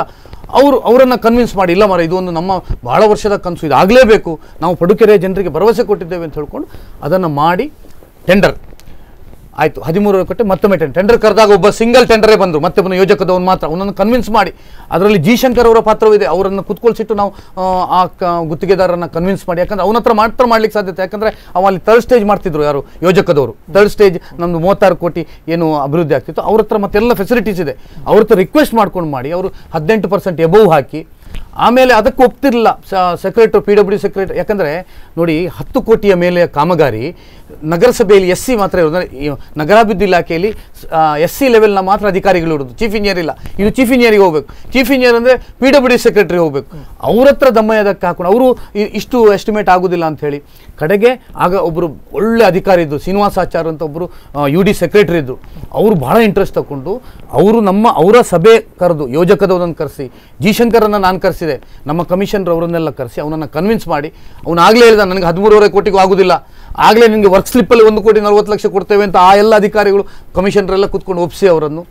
ಅವರು ಅವರನ್ನು ಕನ್ವಿನ್ಸ್ ಮಾಡಿ ಇಲ್ಲ ಮರ ಇದು ಒಂದು ನಮ್ಮ ಬಹಳ ವರ್ಷದ ಕನಸು ಇದು ಆಗಲೇಬೇಕು ನಾವು ಪಡುಕೆರೆ ಜನರಿಗೆ ಭರವಸೆ ಕೊಟ್ಟಿದ್ದೇವೆ ಅಂತ ಹೇಳ್ಕೊಂಡು ಅದನ್ನು ಮಾಡಿ ಟೆಂಡರ್ ಆಯಿತು ಹದಿಮೂರು ಕೊಟ್ಟೆ ಮತ್ತೊಮ್ಮೆ ಟೆಂಡರ್ ಟೆಂಡರ್ ಕರೆದಾಗ ಒಬ್ಬ ಸಿಂಗಲ್ ಟೆಂಡರೇ ಬಂದರು ಮತ್ತೆ ಒಬ್ಬನ ಯೋಜಕದವನು ಮಾತ್ರ ಅವನನ್ನು ಕನ್ವಿನ್ಸ್ ಮಾಡಿ ಅದರಲ್ಲಿ ಜಿ ಶಂಕರ್ ಅವರ ಪಾತ್ರವಿದೆ ಅವರನ್ನು ಕುತ್ಕೊಳ್ಸಿಟ್ಟು ನಾವು ಆ, ಆ ಕ ಗುತ್ತಿಗೆದಾರರನ್ನ ಕನ್ವಿನ್ಸ್ ಮಾಡಿ ಯಾಕಂದ್ರೆ ಅವನ ಹತ್ರ ಮಾತ್ರ ಮಾಡ್ಲಿಕ್ಕೆ ಸಾಧ್ಯತೆ ಯಾಕಂದ್ರೆ ಅವ ಅಲ್ಲಿ ಥರ್ಡ್ ಸ್ಟೇಜ್ ಮಾಡ್ತಿದ್ರು ಯಾರು ಯೋಜಕದವರು ಥರ್ಡ್ ಸ್ಟೇಜ್ ನಮ್ದು ಮೂವತ್ತಾರು ಕೋಟಿ ಏನು ಅಭಿವೃದ್ಧಿ ಆಗ್ತಿತ್ತು ಅವ್ರ ಹತ್ರ ಮತ್ತೆಲ್ಲ ಫೆಸಿಲಿಟೀಸ್ ಇದೆ ಅವ್ರ ಹತ್ರ ರಿಕ್ವೆಸ್ಟ್ ಮಾಡ್ಕೊಂಡು ಮಾಡಿ ಅವರು ಹದಿನೆಂಟು ಪರ್ಸೆಂಟ್ ಎಬೋವ್ ಹಾಕಿ ಆಮೇಲೆ ಅದಕ್ಕೆ ಒಪ್ತಿರಲಿಲ್ಲ ಸೆಕ್ರೆಟರಿ ಪಿ ಡಬ್ಲ್ಯೂ ಸೆಕ್ರೆಟರಿ ಯಾಕಂದರೆ ನೋಡಿ ಹತ್ತು ಕೋಟಿಯ ಮೇಲೆ ಕಾಮಗಾರಿ ನಗರಸಭೆಯಲ್ಲಿ ಎಸ್ ಸಿ ಮಾತ್ರ ಇರೋದು ಅಂದ್ರೆ ಈ ನಗರಾಭಿವೃದ್ಧಿ ಇಲಾಖೆಯಲ್ಲಿ ಎಸ್ ಸಿ ಲೆವೆಲ್ನ ಮಾತ್ರ ಅಧಿಕಾರಿಗಳು ಇರೋದು ಚೀಫ್ ಇಂಜಿನಿಯರ್ ಇಲ್ಲ ಇದು ಚೀಫ್ ಇಂಜಿನಿಯರಿಗೆ ಹೋಗ್ಬೇಕು ಚೀಫ್ ಇಂಜಿನಿಯರ್ ಅಂದರೆ ಪಿ ಡಬ್ಲ್ಯೂ ಡಿ ಸೆಕ್ರೆಟರಿ ಹೋಗ್ಬೇಕು ಅವ್ರ ಹತ್ರ ದಮ್ಮಯದಕ್ಕೆ ಹಾಕೊಂಡು ಅವರು ಇಷ್ಟು ಎಸ್ಟಿಮೇಟ್ ಆಗೋದಿಲ್ಲ ಅಂತ ಹೇಳಿ ಕಡೆಗೆ ಆಗ ಒಬ್ಬರು ಒಳ್ಳೆ ಅಧಿಕಾರಿ ಇದ್ದರು ಶ್ರೀನಿವಾಸಾಚಾರ್ ಅಂತ ಒಬ್ಬರು ಯು ಡಿ ಸೆಕ್ರೆಟರಿ ಇದ್ದರು ಅವರು ಬಹಳ ಇಂಟ್ರೆಸ್ಟ್ ತಗೊಂಡು ಅವರು ನಮ್ಮ ಅವರ ಸಭೆ ಕರೆದು ಯೋಜಕದವರನ್ನು ಕರೆಸಿ ಜಿ ಶಂಕರನ್ನು ನಾನು ಕರೆಸಿದೆ ನಮ್ಮ ಕಮಿಷನರ್ ಅವರನ್ನೆಲ್ಲ ಕರೆಸಿ ಅವನನ್ನು ಕನ್ವಿನ್ಸ್ ಮಾಡಿ ಅವನು ಆಗಲೇ ಹೇಳಿದ ನನಗೆ ಹದಿಮೂರುವರೆ ಕೋಟಿಗೂ ಆಗೋದಿಲ್ಲ ಆಗಲೇ ನಿಮಗೆ ವರ್ಕ್ ಸ್ಲಿಪ್ಪಲ್ಲಿ ಒಂದು ಕೋಟಿ ನಲ್ವತ್ತು ಲಕ್ಷ ಕೊಡ್ತೇವೆ ಅಂತ ಆ ಎಲ್ಲ ಅಧಿಕಾರಿಗಳು ಕಮಿಷನರೆಲ್ಲ ಕೂತ್ಕೊಂಡು ಒಪ್ಪಿಸಿ ಅವರನ್ನು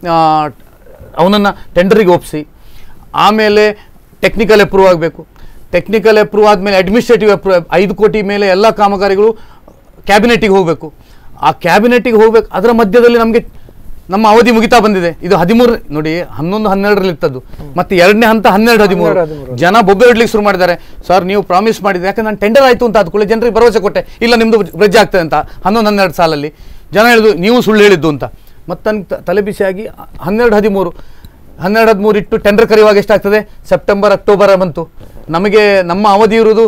ಅವನನ್ನು ಟೆಂಡರಿಗೆ ಒಪ್ಪಿಸಿ ಆಮೇಲೆ ಟೆಕ್ನಿಕಲ್ ಅಪ್ರೂವ್ ಆಗಬೇಕು ಟೆಕ್ನಿಕಲ್ ಅಪ್ರೂವ್ ಆದಮೇಲೆ ಅಡ್ಮಿನಿಸ್ಟ್ರೇಟಿವ್ ಅಪ್ರೂವ್ ಐದು ಕೋಟಿ ಮೇಲೆ ಎಲ್ಲ ಕಾಮಗಾರಿಗಳು ಕ್ಯಾಬಿನೆಟಿಗೆ ಹೋಗಬೇಕು ಆ ಕ್ಯಾಬಿನೆಟಿಗೆ ಹೋಗ್ಬೇಕು ಅದರ ಮಧ್ಯದಲ್ಲಿ ನಮಗೆ ನಮ್ಮ ಅವಧಿ ಮುಗಿತಾ ಬಂದಿದೆ ಇದು ಹದಿಮೂರು ನೋಡಿ ಹನ್ನೊಂದು ಹನ್ನೆರಡರಲ್ಲಿ ಇತ್ತದ್ದು ಮತ್ತೆ ಎರಡನೇ ಹಂತ ಹನ್ನೆರಡು ಹದಿಮೂರು ಜನ ಬೊಬ್ಬೆ ಇಡ್ಲಿಕ್ಕೆ ಶುರು ಮಾಡಿದ್ದಾರೆ ಸರ್ ನೀವು ಪ್ರಾಮಿಸ್ ಮಾಡಿದ್ರೆ ಯಾಕಂದ್ರೆ ನಾನು ಟೆಂಡರ್ ಆಯಿತು ಅಂತ ಆದ್ಕೊಳ್ಳಿ ಜನರಿಗೆ ಭರವಸೆ ಕೊಟ್ಟೆ ಇಲ್ಲ ನಿಮ್ಮದು ಬ್ರಿಡ್ಜ್ ಆಗ್ತದೆ ಅಂತ ಹನ್ನೊಂದು ಹನ್ನೆರಡು ಸಾಲಲ್ಲಿ ಜನ ಹೇಳಿದ್ರು ನೀವು ಸುಳ್ಳು ಹೇಳಿದ್ದು ಅಂತ ಮತ್ತೆ ನನಗೆ ತ- ತಲೆ ಬಿಸಿಯಾಗಿ ಹನ್ನೆರಡು ಹದಿಮೂರು ಹನ್ನೆರಡು ಹದಿಮೂರು ಇಟ್ಟು ಟೆಂಡರ್ ಕರೆಯುವಾಗ ಎಷ್ಟಾಗ್ತದೆ ಸೆಪ್ಟೆಂಬರ್ ಅಕ್ಟೋಬರ್ ಬಂತು ನಮಗೆ ನಮ್ಮ ಅವಧಿ ಇರುವುದು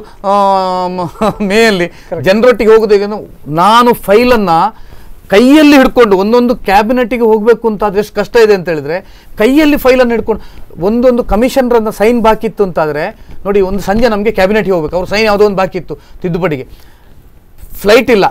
ಮೇಯಲ್ಲಿ ಜನರೊಟ್ಟಿಗೆ ಹೋಗೋದು ಈಗ ನಾನು ಫೈಲನ್ನು ಕೈಯಲ್ಲಿ ಹಿಡ್ಕೊಂಡು ಒಂದೊಂದು ಕ್ಯಾಬಿನೆಟಿಗೆ ಹೋಗಬೇಕು ಅಂತ ಆದ್ರೆ ಎಷ್ಟು ಕಷ್ಟ ಇದೆ ಅಂತ ಹೇಳಿದ್ರೆ ಕೈಯಲ್ಲಿ ಫೈಲನ್ನು ಹಿಡ್ಕೊಂಡು ಒಂದೊಂದು ಕಮಿಷನರನ್ನ ಸೈನ್ ಬಾಕಿ ಇತ್ತು ಅಂತಾದರೆ ನೋಡಿ ಒಂದು ಸಂಜೆ ನಮಗೆ ಕ್ಯಾಬಿನೆಟ್ಗೆ ಹೋಗ್ಬೇಕು ಅವ್ರ ಸೈನ್ ಯಾವುದೋ ಒಂದು ಬಾಕಿ ಇತ್ತು ತಿದ್ದುಪಡಿಗೆ ಫ್ಲೈಟ್ ಇಲ್ಲ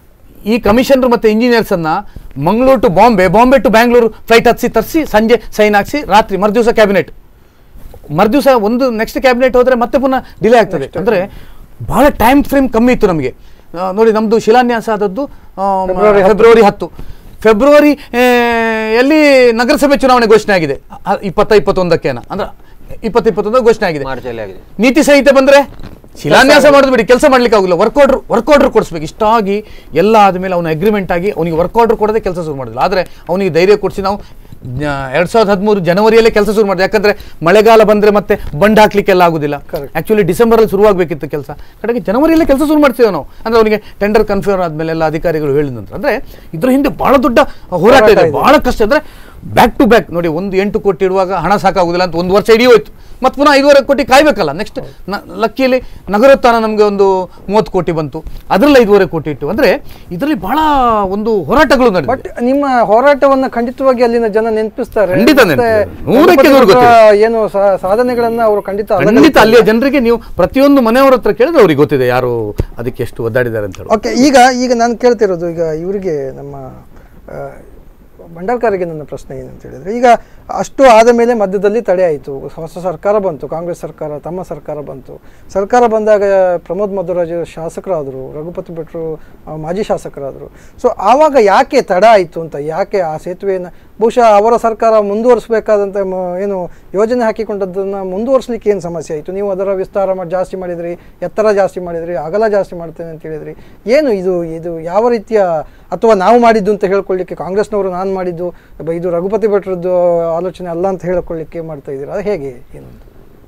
ಈ ಕಮಿಷನರ್ ಮತ್ತು ಇಂಜಿನಿಯರ್ಸನ್ನು Mangaluru to Bombay Bombay to Bangalore flight ಹತ್ತಿಸಿ ತರಿಸಿ ಸಂಜೆ ಸೈನ್ ಹಾಕ್ಸಿ ರಾತ್ರಿ ಮರುದಿವಸ ಕ್ಯಾಬಿನೆಟ್ ಮರುದಿವಸ ಒಂದು ನೆಕ್ಸ್ಟ್ ಕ್ಯಾಬಿನೆಟ್ ಹೋದರೆ ಮತ್ತೆ ಪುನಃ ಡಿಲೇ ಆಗ್ತದೆ ಅಂದರೆ ಭಾಳ ಟೈಮ್ ಫ್ರೇಮ್ ಕಮ್ಮಿ ಇತ್ತು ನಮಗೆ ಆ, ನೋಡಿ ನಮ್ಮದು ಶಿಲಾನ್ಯಾಸ ಆದದ್ದು ಆ, ಮ- ಫೆಬ್ರವರಿ ಹತ್ತು ಫೆಬ್ರವರಿ ಆ, ಎಲ್ಲಿ ನಗರಸಭೆ ಚುನಾವಣೆ ಘೋಷಣೆ ಆಗಿದೆ ಅ- ಇಪ್ಪತ್ತ ಇಪ್ಪತ್ತೊಂದಕ್ಕೇನ ಅಂದ್ರೆ ಇಪ್ಪತ್ತು ಇಪ್ಪತ್ತೊಂದಕ್ಕೆ ಘೋಷಣೆ ಆಗಿದೆ ಮಾರ್ಚಲ್ಲಿ ಆಗಿದೆ ನೀತಿ ಸಂಹಿತೆ ಬಂದರೆ ಶಿಲಾನ್ಯಾಸ ಮಾಡೋದು ಬಿಡಿ ಕೆಲಸ ಮಾಡ್ಲಿಕ್ಕೆ ಆಗಿಲ್ಲ ವರ್ಕ್ ಆರ್ಡರ್ ವರ್ಕ್ ಆರ್ಡರ್ ಕೊಡಿಸ್ಬೇಕು ಇಷ್ಟಾಗಿ ಎಲ್ಲ ಆದಮೇಲೆ ಅವನ ಅಗ್ರಿಮೆಂಟ್ ಆಗಿ ಅವನಿಗೆ ವರ್ಕ್ ಆರ್ಡರ್ ಕೊಡದೆ ಕೆಲಸ ಶುರು ಮಾಡಿಲ್ಲ ಆದರೆ ಅವನಿಗೆ ಧೈರ್ಯ ಕೊಡಿಸಿ ನಾವು ಎರಡು ಸಾವಿರದ ಹದಿಮೂರು ಜನವರಿಯಲ್ಲೇ ಕೆಲಸ ಶುರು ಮಾಡಿದೆ ಯಾಕಂದ್ರೆ ಮಳೆಗಾಲ ಬಂದರೆ ಮತ್ತೆ ಬಂಡ್ ಹಾಕ್ಲಿಕ್ಕೆಲ್ಲ ಆಗುದಿಲ್ಲ ಆ್ಯಕ್ಚುಲಿ ಡಿಸೆಂಬರಲ್ಲಿ ಶುರುವಾಗಬೇಕಿತ್ತು ಕೆಲಸ ಕಡೆಗೆ ಜನವರಿಯಲ್ಲೇ ಕೆಲಸ ಶುರು ಮಾಡ್ತೀವಿ ನಾವು ಅಂದ್ರೆ ಅವನಿಗೆ ಟೆಂಡರ್ ಕನ್ಫರ್ಮ್ ಆದಮೇಲೆ ಎಲ್ಲ ಅಧಿಕಾರಿಗಳು ಹೇಳಿದ ನಂತರ ಅಂದರೆ ಇದ್ರ ಹಿಂದೆ ಭಾಳ ದೊಡ್ಡ ಹೋರಾಟ ಇದೆ ಭಾಳ ಕಷ್ಟ ಅಂದರೆ ಬ್ಯಾಕ್ ಟು ಬ್ಯಾಕ್ ನೋಡಿ ಒಂದು ಎಂಟು ಕೋಟಿ ಇಡುವಾಗ ಹಣ ಸಾಕಾಗುದಿಲ್ಲ ಅಂತ ಒಂದು ವರ್ಷ ಇಡೀ ಹೋಯ್ತು ಮತ್ತೆ ಪುನಃ ಐದುವರೆ ಕೋಟಿ ಕಾಯ್ಬೇಕಲ್ಲ ನೆಕ್ಸ್ಟ್ ಲಕ್ಕಿಯಲ್ಲಿ ನಗರೋತ್ಥಾನ ನಮಗೆ ಒಂದು ಮೂವತ್ತು ಕೋಟಿ ಬಂತು ಅದರಲ್ಲಿ ಐದುವರೆ ಕೋಟಿ ಇಟ್ಟು ಅಂದರೆ ಇದರಲ್ಲಿ ಬಹಳ ಒಂದು ಹೋರಾಟಗಳು ನಡೆದಿದೆ ಬಟ್ ನಿಮ್ಮ ಹೋರಾಟವನ್ನ ಖಂಡಿತವಾಗಿ ಅಲ್ಲಿನ ಜನ ನೆನಪಿಸ್ತಾರೆ ಖಂಡಿತ ಮತ್ತೆ ನೆನಪಿಸ್ತಾರೆ. ನೂರಕ್ಕೆ ನೂರು ರಘುಪತಿ ಭಟ್ರ ಗೊತ್ತಿದೆ. ಏನು ಸಾ- ಸಾಧನೆಗಳನ್ನ ಅವರು ಖಂಡಿತ ಖಂಡಿತ ಅಲ್ಲಿಯ ಜನರಿಗೆ ನೀವು ಪ್ರತಿಯೊಂದು ಮನೆಯವರ ಹತ್ರ ಕೇಳಿದ್ರೆ ಅವ್ರಿಗೆ ಗೊತ್ತಿದೆ ಯಾರು ಅದಕ್ಕೆ ಎಷ್ಟು ಒದ್ದಾಡಿದ್ದಾರೆ ಅಂತ ಹೇಳಿ ಓಕೆ ಈಗ ಈಗ ನಾನು ಕೇಳ್ತಿರೋದು ಈಗ ಇವರಿಗೆ ನಮ್ಮ ಆ, ಭಂಡಾರ್ಕರ್ಗೆ ನನ್ನ ಪ್ರಶ್ನೆ ಏನಂತ ಹೇಳಿದ್ರೆ ಈಗ ಅಷ್ಟು ಆದ ಮೇಲೆ ಮಧ್ಯದಲ್ಲಿ ತಡೆ ಆಯಿತು ಹೊಸ ಸರ್ಕಾರ ಬಂತು ಕಾಂಗ್ರೆಸ್ ಸರ್ಕಾರ ತಮ್ಮ ಸರ್ಕಾರ ಬಂತು ಸರ್ಕಾರ ಬಂದಾಗ ಪ್ರಮೋದ್ ಮಧ್ವರಾಜ್ ಶಾಸಕರಾದರು ರಘುಪತಿ ಭಟ್ರು ಆ, ಮಾಜಿ ಶಾಸಕರಾದರು ಸೊ ಆವಾಗ ಯಾಕೆ ತಡ ಆಯಿತು ಅಂತ ಯಾಕೆ ಆ ಸೇತುವೆಯನ್ನು ಬಹುಶಃ ಅವರ ಸರ್ಕಾರ ಮುಂದುವರಿಸಬೇಕಾದಂಥ ಏನು ಯೋಜನೆ ಹಾಕಿಕೊಂಡದ್ದನ್ನು ಮುಂದುವರಿಸಲಿಕ್ಕೆ ಏನು ಸಮಸ್ಯೆ ಆಯಿತು ನೀವು ಅದರ ವಿಸ್ತಾರ ಮಾಡಿ ಜಾಸ್ತಿ ಮಾಡಿದ್ರಿ ಎತ್ತರ ಜಾಸ್ತಿ ಮಾಡಿದ್ರಿ ಅಗಲ ಜಾಸ್ತಿ ಮಾಡ್ತೇನೆ ಅಂತ ಹೇಳಿದ್ರಿ ಏನು ಇದು ಇದು ಯಾವ ರೀತಿಯ ಅಥವಾ ನಾವು ಮಾಡಿದ್ದು ಅಂತ ಹೇಳ್ಕೊಳ್ಳಿಕ್ಕೆ ಕಾಂಗ್ರೆಸ್ನವರು ನಾನು ಮಾಡಿದ್ದು ಬ- ಇದು ರಘುಪತಿ ಭಟ್ರದ್ದು ಆಲೋಚನೆ ಅಲ್ಲ ಅಂತ ಹೇಳ್ಕೊಳ್ಳಿಕ್ಕೆ ಮಾಡ್ತಾ ಇದ್ದೀರಾ ಅದು ಹೇಗೆ ಏನು ಅಂತ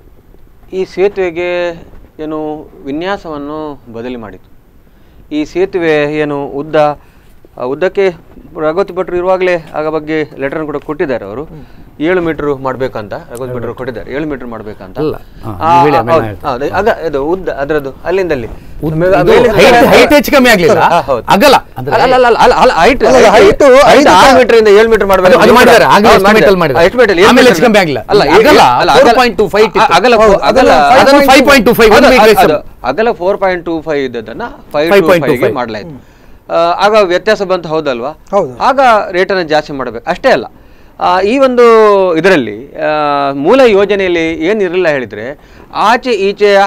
ಈ ಸೇತುವೆಗೆ ಏನು ವಿನ್ಯಾಸವನ್ನು ಬದಲಿ ಮಾಡಿತು ಈ ಸೇತುವೆ ಏನು ಉದ್ದ ಆ ಉದ್ದಕ್ಕೆ ರಘುಪತಿ ಭಟ್ರು ಇರುವಾಗಲೇ ಆಗ ಬಗ್ಗೆ ಲೆಟರ್ ಕೂಡ ಕೊಟ್ಟಿದ್ದಾರೆ ಅವರು ಏಳು ಮೀಟರ್ ಮಾಡ್ಬೇಕಂತ ರಘುಪತಿ ಭಟ್ರು ಕೊಟ್ಟಿದ್ದಾರೆ ಏಳು ಮೀಟರ್ ಮಾಡ್ಬೇಕಂತ ಅಲ್ಲ. ಹಾ, ಆ, ನೀವು ಹೇಳಿ, ಆಮೇಲೆ ಹೌದು, ನಾನು ಹೌದು. ಆಗ ಅದು ಉದ್ದ ಅದರದ್ದು ಅಲ್ಲಿಂದಲ್ಲಿ ಉದ್ದ- ಮೇಲೆ- ಇದು ಮೇಲೆ- height- height ಹೆಚ್ಚು ಕಮ್ಮಿ ಆಗ್ಲಿಲ್ಲ? ಹಾ, ಹೌದು. ಅಗಲ ಅಂದ್ರೆ- ಅಲ್ಲ, ಅಲ್ಲ, ಅಲ್ಲ, ಅಲ್ಲ, ಅಲ್ಲ, height- ಅಲ್ಲ, height- height- height height ಆರು ಮೀಟರ್ ಇಂದ ಏಳು ಮೀಟರ್ ಮಾಡ್ಬೇಕು ಅದು- ಅದು ಮಾಡಿದ್ದಾರೆ. ಆಗಲೇ ಹೌದು, estimate ಅಲ್ಲಿ ಮಾಡಿದ್ದಾರೆ. estimate ಅಲ್ಲಿ ಏಳು ಆಮೇಲೆ ಮೀಟರ್ ಹೆಚ್ಚು ಕಮ್ಮಿ ಆಗಿಲ್ಲ. ಅಲ್ಲ ಅಗಲ ಅಲ್ಲ, ಅಗಲ 4.25 ಇತ್ತು. ಅಗಲ ಹೌದು, ಅಗಲ ಅದನ್ನು ಅದನ್ನು 5.25 ಒಂದು ಅದು- meter ಅದು- ಹೆಚ್ಚು. ಅಗಲ ಫೋರ್ ಪಾಯಿಂಟ್ ಟೂ ಫೈವ್ ಇದ್ದದನ್ನ ಫೈವ್ 5.25 ಗೆ ಮಾಡಲಾಯ್ತು ಆ, ಆಗ ವ್ಯತ್ಯಾಸ ಬಂತು ಹೌದಲ್ವಾ ಹೌದು. ಆಗ ರೇಟನ್ನು ಜಾಸ್ತಿ ಮಾಡಬೇಕು ಅಷ್ಟೇ ಅಲ್ಲ ಆ, ಈ ಒಂದು ಇದರಲ್ಲಿ ಆ, ಮೂಲ ಯೋಜನೆಯಲ್ಲಿ ಏನಿರಲಿಲ್ಲ ಹೇಳಿದ್ರೆ ಆಚೆ ಈಚೆಯ